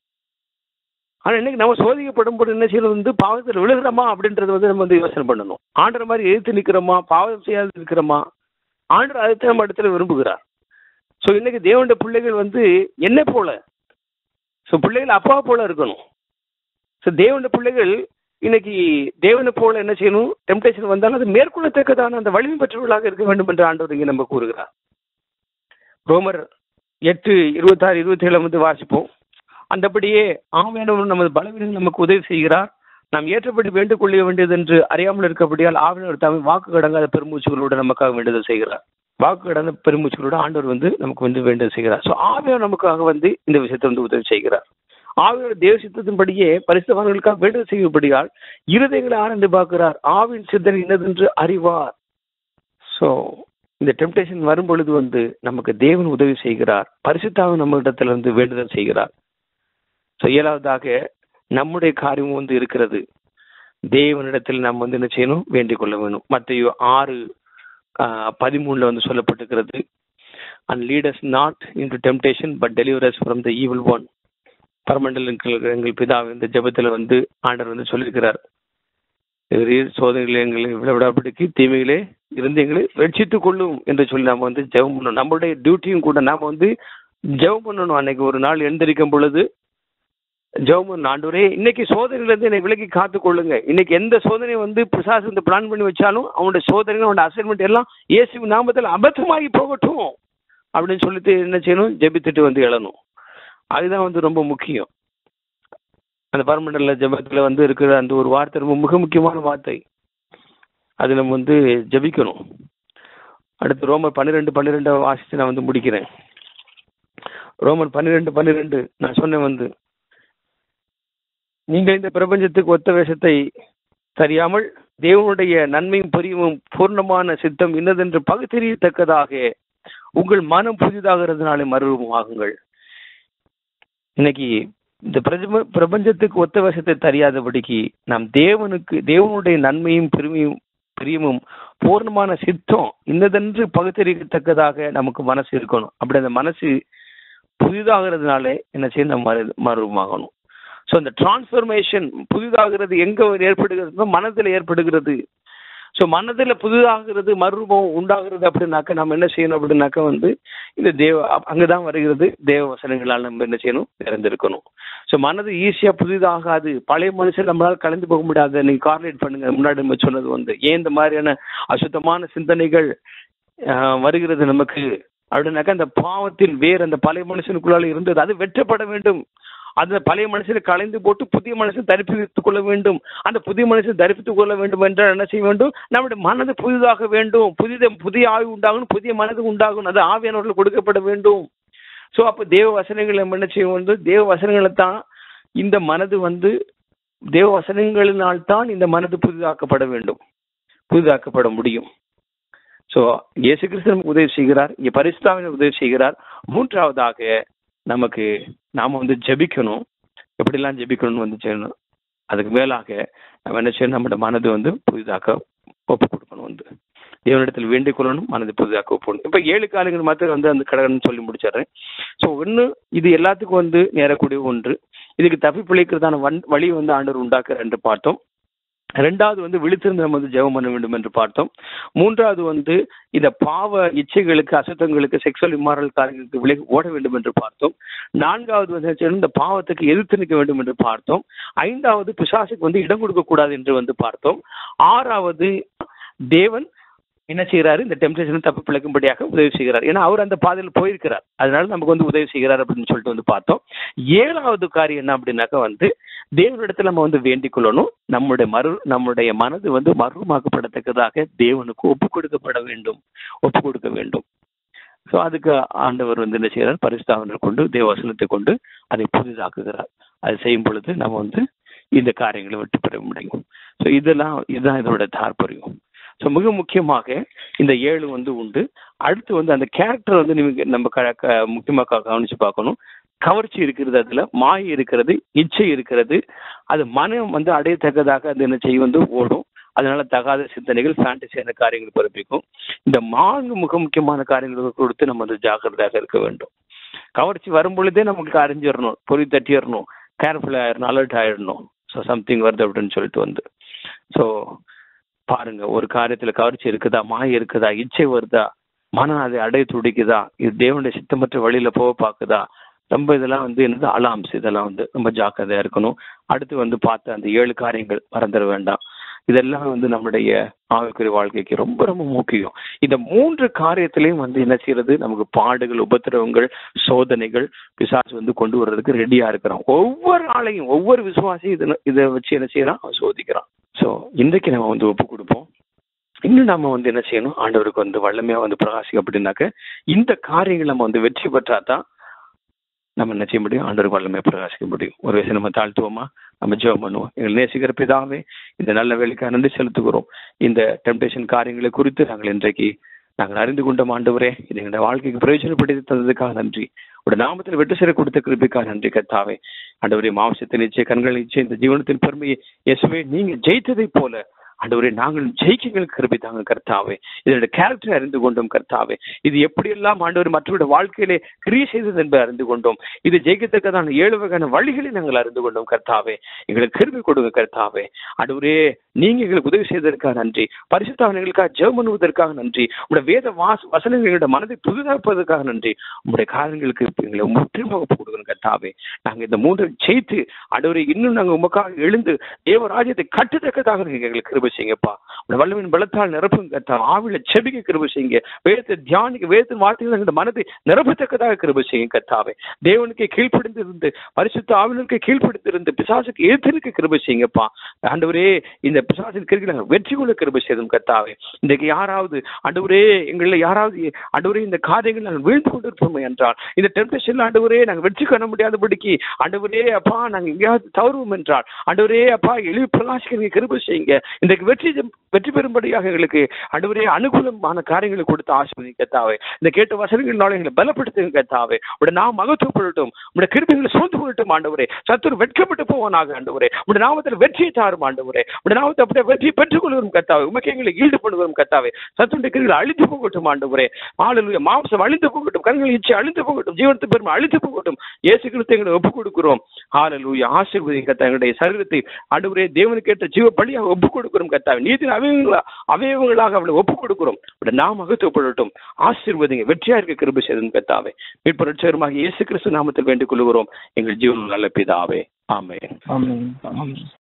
Speaker 1: ஆனா இன்னைக்கு நம்ம சோதிக்கப்படும் போது என்ன செய்யறது வந்து பாவத்தில் விழுகிறோமா அப்படின்றது வந்து நம்ம வந்து யோசனை பண்ணணும் ஆண்டர் மாதிரி எதிர்த்து நிக்கிறோமா பாவம் செய்யாது இருக்கிறோமா ஆண்டர் அதை நம்ம இடத்துல விரும்புகிறார் ஸோ இன்னைக்கு தேவனுடைய பிள்ளைகள் வந்து என்ன போல ஸோ பிள்ளைகள் அப்பா போல இருக்கணும் ஸோ தேவனுடைய பிள்ளைகள் இன்னைக்கு தேவனை போல என்ன செய்யணும் டெம்டேஷன் வந்தாலும் அது மேற்கொள்ளத்தக்கதான அந்த வலிமை பெற்றவர்களாக இருக்க வேண்டும் என்று ஆண்டவர் இங்கே நம்ம கூறுகிறார் ரோமர் எட்டு இருபத்தாறு இருபத்தி ஏழு வந்து வாசிப்போம் அந்தபடியே ஆவியானவர் நமது பலவீனங்கள் நமக்கு உதவி செய்கிறார் நாம் ஏற்றபடி வேண்டுக் கொள்ள வேண்டியது என்று அறியாமல் இருக்கபடியால் ஆவியானவர் தாமே வாக்கு கடங்காத பெருமூச்சுகளோடு நமக்காக வேண்டுதல் செய்கிறார் வாக்கு கடந்த பெருமூச்சுகளோடு ஆண்டவர் வந்து நமக்கு வந்து வேண்டுதல் செய்கிறார் ஸோ ஆவியார் நமக்காக வந்து இந்த விஷயத்தை வந்து உதவி செய்கிறார் ஆவியோட தேவ சித்தத்தின்படியே பரிசுத்தவான்களுக்காக வேண்டுதல் செய்யபடியால் இருதயங்களை ஆனந்து பார்க்கிறார் ஆவின் சித்தனை இன்னதென்று அறிவார் ஸோ இந்த டெம்டேஷன் வரும் பொழுது வந்து நமக்கு தேவன் உதவி செய்கிறார் பரிசுத்தாவும் நம்ம இடத்துல வந்து வேண்டுதல் செய்கிறார் ஸோ ஏழாவதாக நம்முடைய காரியம் வந்து இருக்கிறது தேவனிடத்தில் நாம் வந்து என்ன செய்யணும் வேண்டிக் கொள்ள வேணும் மத்திய ஆறு ஆஹ், பதிமூணுல வந்து சொல்லப்பட்டிருக்கிறது and lead us not into temptation but deliver us from the evil one பரமண்டலங்கள் எங்கள் பிதா இந்த ஜெபத்துல வந்து ஆண்டவர் வந்து சொல்லியிருக்கிறார் இவரீர் சோதனைகளை எங்களை விடவிடாபடிக்கு தீமைகளே இருந்து எங்களை ரட்சித்துக் கொள்ளும் என்று சொல்லி நாம வந்து ஜெபம் பண்ணணும் நம்மளுடைய டியூட்டியும் கூட நாம வந்து ஜெபம் பண்ணணும் அன்னைக்கு ஒரு நாள் எழுந்திருக்கும் பொழுது ஜெபம் பண்ணணும் ஆண்டவரே இன்னைக்கு சோதனையில இருந்து என்னை விலக்கி காத்து கொள்ளுங்க இன்னைக்கு எந்த சோதனை வந்து பிசாசு இந்த பிளான் பண்ணி வச்சாலும் அவனுடைய சோதனைகள் அவனுடைய அசைன்மெண்ட் எல்லாம் இயேசு நாமத்தில் அபத்தமாகி போகட்டும் அப்படின்னு சொல்லிட்டு என்ன செய்யணும் ஜெபித்துட்டு வந்து எழணும் அதுதான் வந்து ரொம்ப முக்கியம் அந்த பரமண்டல ஜெபத்துல வந்து இருக்கிற அந்த ஒரு வார்த்தை ரொம்ப மிக முக்கியமான வார்த்தை அது நம்ம வந்து ஜெபிக்கணும் அடுத்து ரோமர் பன்னிரெண்டு பன்னிரெண்டை வாசித்து நான் வந்து முடிக்கிறேன் ரோமர் பன்னிரெண்டு பன்னிரெண்டு நான் சொன்னேன் வந்து நீங்கள் இந்த பிரபஞ்சத்துக்கு ஒத்த வேஷத்தை தெரியாமல் தேவனுடைய நன்மையும் பெரியவும் பூர்ணமான சித்தம் இன்னதென்று பகுத்தறியத்தக்கதாக உங்கள் மனம் புதிதாகிறதுனாலே மறுரூபமாகுங்கள் இன்னைக்கு இந்த பிரஜம- பிரபஞ்சத்துக்கு ஒத்த வசத்தை தெரியாதபடிக்கு நாம் தேவனுக்கு தேவனுடைய நன்மையும் பெருமையும் பிரியமும் பூர்ணமான சித்தம் இன்னதென்று பகுத்தறியத்தக்கதாக நமக்கு மனசு இருக்கணும் அப்படி அந்த மனசு புதிதாகிறதுனாலே என்ன செய்ய நம்ம மறு மறுமாகணும் ஸோ இந்த டிரான்ஸ்ஃபர்மேஷன் புதிதாகிறது எங்க ஏற்படுகிறது மனதில் ஏற்படுகிறது ஸோ மனதில் புதிதாகிறது மறுரூபம் உண்டாகிறது அப்படின்னாக்க நம்ம என்ன செய்யணும் அப்படின்னாக்க வந்து இந்த தேவ அ- அங்கதான் வருகிறது தேவ வசனங்களால் நம்ம என்ன செய்யணும் நிறைந்திருக்கணும் ஸோ மனது ஈஸியா புதிதாகாது பழைய மனுஷன் நம்மளால கலந்து போக முடியாது நீங்க கார்லேட் பண்ணுங்க முன்னாடி நம்ம சொன்னது வந்து ஏன் இந்த மாதிரியான அசுத்தமான சிந்தனைகள் ஆஹ், வருகிறது நமக்கு அப்படின்னாக்கா அந்த பாவத்தில் வேறு அந்த பழைய மனுஷனுக்குள்ளால இருந்தது அது வெற்றப்பட வேண்டும் அந்த பழைய மனுஷனை கலைந்து போட்டு புதிய மனுஷன் தரிப்பித்துக் கொள்ள வேண்டும் அந்த புதிய மனுஷன் தரிப்பித்துக் கொள்ள வேண்டும் என்றால் என்ன செய்ய வேண்டும் நம்முடைய மனது புதிதாக வேண்டும் புதித புதிய ஆய்வு உண்டாகணும் புதிய மனது உண்டாகணும் அது ஆவியானவர்கள் கொடுக்கப்பட வேண்டும் ஸோ அப்போ தேவ வசனங்கள் நம்ம என்ன செய்ய வேண்டும் தேவ வசனங்களை தான் இந்த மனது வந்து தேவ வசனங்களினால் தான் இந்த மனது புதிதாக்கப்பட வேண்டும் புதிதாக்கப்பட முடியும் ஸோ இயேசு கிறிஸ்து நமக்கு உதவி செய்கிறார் இங்கே பரிசுத்தாவினர் உதவி செய்கிறார் மூன்றாவதாக நமக்கு நாம வந்து ஜெபிக்கணும் எப்படிலாம் ஜெபிக்கணும்னு வந்து செய்யணும் அதுக்கு மேலாக நம்ம என்ன செய்யணும் நம்மளோட மனது வந்து புதிதாக்க ஒப்பு கொடுக்கணும் வந்து தேவனிடத்தில் வேண்டிக் கொள்ளணும் மனது புதிதாக்க ஒப்பு கொடுக்கணும். இப்ப ஏழு காலங்கள் மாத்திரம் வந்து அந்த கடகன்னு சொல்லி முடிச்சிடுறேன் ஸோ ஒன்று இது எல்லாத்துக்கும் வந்து நேரக்கூடிய ஒன்று இதுக்கு தப்பி பிழைக்கிறதான வன் வழி வந்து ஆண்டவர் உண்டாக்குற என்று பார்த்தோம் ரெண்டாவது வந்து விழித்திருந்து நம்ம வந்து ஜெபம் பண்ண வேண்டும் என்று பார்த்தோம் மூன்றாவது வந்து இந்த பாவ இச்சைகளுக்கு அசுத்தங்களுக்கு செக்ஷுவல் இம்மாரல் காரியங்களுக்கு விலகி ஓட வேண்டும் என்று பார்த்தோம் நான்காவது வந்து என்ன செய்யணும்? இந்த பாவத்துக்கு எதிர்த்து நிற்க வேண்டும் என்று பார்த்தோம் ஐந்தாவது பிசாசுக்கு வந்து இடம் கொடுக்க கூடாது என்று வந்து பார்த்தோம் ஆறாவது தேவன் என்ன செய்யறாரு இந்த டெம்டேஷன் தப்பு பிழைக்கும்படியாக உதவி செய்கிறார் ஏன்னா அவர் அந்த பாதையில் போயிருக்கிறார் அதனால நமக்கு வந்து உதவி செய்கிறார் அப்படின்னு சொல்லிட்டு வந்து பார்த்தோம் ஏழாவது காரியம் என்ன அப்படின்னாக்கா வந்து தேவனிடத்துல நம்ம வந்து வேண்டிக் கொள்ளணும் நம்முடைய மறு நம்முடைய மனது வந்து மறுமாக்கப்படத்தக்கதாக தேவனுக்கு ஒப்பு கொடுக்கப்பட வேண்டும் ஒப்பு கொடுக்க வேண்டும் ஸோ அதுக்கு ஆண்டவர் வந்து என்ன செய்கிறார் பரிசுத்தாவனர் கொண்டு தேவவசனத்தை கொண்டு அதை புதிதாக்குகிறார் அது செய்யும் பொழுது நம்ம வந்து இந்த காரியங்களை விட்டு பெற முடியும் ஸோ இதெல்லாம் இதுதான் இதோட தாற்பயம் ஸோ மிக முக்கியமாக இந்த ஏழு வந்து உண்டு அடுத்து வந்து அந்த கேரக்டர் வந்து நீங்க நம்ம க- க- முக்கியமா க- கவனிச்சு பார்க்கணும் கவர்ச்சி இருக்கிறது அதுல மாயை இருக்கிறது இச்சை இருக்கிறது அது மனம் வந்து அடையத்தக்கதாக அது என்ன செய்யும் வந்து ஓடும் அதனால தகாத சிந்தனைகள் ஃபேண்டசியான காரியங்கள் பிறப்பிக்கும் இந்த நான்கு மிக முக்கியமான காரியங்களுக்கு கொடுத்து நம்ம வந்து ஜாக்கிரதையாக இருக்க வேண்டும் கவர்ச்சி வரும் பொழுதே நமக்கு அறிஞ்சிடணும் பொறி தட்டிடணும் கேர்ஃபுல் ஆயிடணும் அலர்ட் ஆயிடணும் ஸோ சம்திங் வருது அப்படின்னு சொல்லிட்டு வந்து ஸோ பாருங்க ஒரு காரியத்துல கவர்ச்சி இருக்குதா மாய இருக்குதா இச்சை வருதா மனம் அதை அடைய துடிக்குதா இது தேவனுடைய சித்தமற்ற வழியில போக பாக்குதா ரொம்ப இதெல்லாம் வந்து என்னது அலாம்ஸ் இதெல்லாம் வந்து ரொம்ப ஜாக்கிரதையா இருக்கணும் அடுத்து வந்து பார்த்த அந்த ஏழு காரியங்கள் மறந்துட வேண்டாம் இதெல்லாம் வந்து நம்முடைய ஆவிக்குரிய வாழ்க்கைக்கு ரொம்ப ரொம்ப முக்கியம் இந்த மூன்று காரியத்திலையும் வந்து என்ன செய்யறது நமக்கு பாடுகள் உபத்திரவங்கள் சோதனைகள் பிசாசு வந்து கொண்டு வர்றதுக்கு ரெடியா இருக்கிறோம் ஒவ்வொரு ஆளையும் ஒவ்வொரு விசுவாசியும் இதை இதை வச்சு என்ன செய்யறான் அவன் சோதிக்கிறான் சோ இன்றைக்கு நம்ம வந்து ஒப்பு கொடுப்போம் இன்னும் நம்ம வந்து என்ன செய்யணும் ஆண்டவருக்கு வந்து வல்லமையா வந்து பிரகாசிக்க அப்படின்னாக்க இந்த காரியங்கள் நம்ம வந்து வெற்றி பெற்றாதான் நம்ம என்ன செய்ய முடியும் ஆண்டவருக்கு வல்லமையா பிரகாசிக்க முடியும் ஒரு வயசு நம்ம தாழ்த்துவோமா நம்ம ஜெபம் பண்ணுவோம் எங்கள் நேசிக்கிற பிதாவே இந்த நல்ல வேலைக்காக நன்றி செலுத்துகிறோம் இந்த டெம்டேஷன் காரியங்களை குறித்து நாங்கள் இன்றைக்கு நாங்கள் அறிந்து கொண்ட ஆண்டவரே இது எங்களுடைய வாழ்க்கைக்கு பிரயோஜனப்படுத்தி தந்ததுக்காக நன்றி உடைய நாமத்தில் வெட்டு சிறை கொடுத்த கிருபிக்காக நன்றி கத்தாவே ஆண்டவரே மாம்சத்தின் நிச்சய கண்கள் நிச்சயம் இந்த ஜீவனத்தின் பெருமையை இயேசுவே நீங்க ஜெயித்ததை போல ஆண்டவரே நாங்கள் ஜெயிக்கங்கள் கருவி தாங்க கர்த்தாவே இதனுடைய கேரக்டரை அறிந்து கொண்டோம் கர்த்தாவே இது எப்படியெல்லாம் ஆண்டவர் மற்றவருடைய வாழ்க்கையிலே கிரியை செய்தது என்பதை அறிந்து கொண்டோம் இது ஜெயிக்கத்தக்கதான ஏழு வகையான வழிகளை நாங்கள் அறிந்து கொண்டோம் கர்த்தாவே எங்களுக்கு கருவி கொடுங்க கர்த்தாவே ஆண்டவரே நீங்க எங்களுக்கு உதவி செய்ததற்காக நன்றி பரிசுத்தாவன் எங்களுக்காக ஜெபம் பண்ணுவதற்காக நன்றி உங்களுடைய வேத வாச வசனங்கள் எங்களுடைய மனதை புதுதாப்பதற்காக நன்றி உங்களுடைய காரியங்களுக்கு எங்களை முற்றிலுமாக கொடுக்கணும் கர்த்தாவே நாங்க இந்த மூன்று ஜெயித்து ஆண்டவரே இன்னும் நாங்க உமக்காக எழுந்து தேவராஜ்யத்தை கட்டுத்தக்கதாக நீங்க எங்களுக்கு கிருபை செய்யுங்கப்பா உங்களுடைய வல்லவின் பலத்தால் நிரப்புங்க கர்த்தா ஆவில செபிக்க கிருபை செய்யுங்க வேதத்தை தியானிக்க வேதத்தின் வார்த்தைகள் எங்களுடைய மனதை நிரப்பத்தக்கதாக கிருபை செய்யுங்க கர்த்தாவே தேவனுக்கு கீழ்ப்படிந்திருந்து பரிசுத்த ஆவினருக்கு கீழ்ப்படிந்திருந்து பிசாசுக்கு எதிர்த்து கிருபை செய்யுங்கப்பா ஆண்டவரே இந்த பிசாசின் கிருக்கி நாங்கள் வெற்றி கொள்ள கிருபை செய்தும் கர்த்தாவே இன்றைக்கு யாராவது ஆண்டவரே எங்களில் யாராவது ஆண்டவரே இந்த காரியங்கள் நாங்கள் வீழ்ந்து கொண்டிருப்போம் என்றால் இந்த டெம்டேஷன் ஆண்டவரே நாங்கள் வெற்றி காண முடியாதபடிக்கு ஆண்டவரே அப்பா நாங்கள் எங்கேயாவது தவறுவோம் என்றால் ஆண்டவரே அப்பா எளிய பிரகாசிக்க நீங்க கிருபை செய்யுங்க இன்றைக்கு வெற்றி வெற்றி பெறும்படியாக எங்களுக்கு ஆண்டவரே அனுகூலமான காரியங்களை கொடுத்து ஆசிர்வதி கத்தாவே இந்த கேட்ட வசனங்களால எங்களை பலப்படுத்துங்க கத்தாவே உடைய நாம் மகத்துவப்படட்டும் உடைய கிருபைகளை சூழ்ந்து கொள்ளட்டும் ஆண்டவரே சத்துரு வெட்கப்பட்டு போவானாக ஆண்டவரே உடைய நாமத்தில் வெற்றியை தாரும் ஆண்டவரே உடைய நாமத்தை அப்படியே வெற்றியை பெற்றுக் கொள்வரும் கத்தாவே உமக்கு எங்களை ஈடுபடுவரும் கத்தாவே சத்துருடைய கிரிகளை அழித்து போகட்டும் ஆண்டவரே ஆளுநர் மாம்சம் அழிந்து போகட்டும் கண்கள் இச்சை அழிந்து போகட்டும் ஜீவனத்து பெருமை அழித்து போகட்டும் இயேசு கிறிஸ்து எங்களை ஒப்புக் கொடுக்கிறோம் ஹalleluya ஆசீர்வதிங்க கத்தா எங்களுடைய சரீரத்தை ஆண்டவரே தேவனுக்கு ஏற்ற ஜீவ பலியாக ஒப்புக் கொடுக்கிறோம் கத்தாவே நீதின் அவயவங்களா அவயவங்களாக அவளை ஒப்புக் கொடுக்கிறோம் உடைய நாம் மகத்துவப்படட்டும் ஆசீர்வதிங்க வெற்றியா இருக்க கிருபை செய்தும் கத்தாவே மீட்பு இயேசு கிறிஸ்து நாமத்தில் வேண்டிக் கொள்கிறோம் எங்கள் ஜீவன் நல்ல பிதாவே ஆமென்
Speaker 3: ஆமென்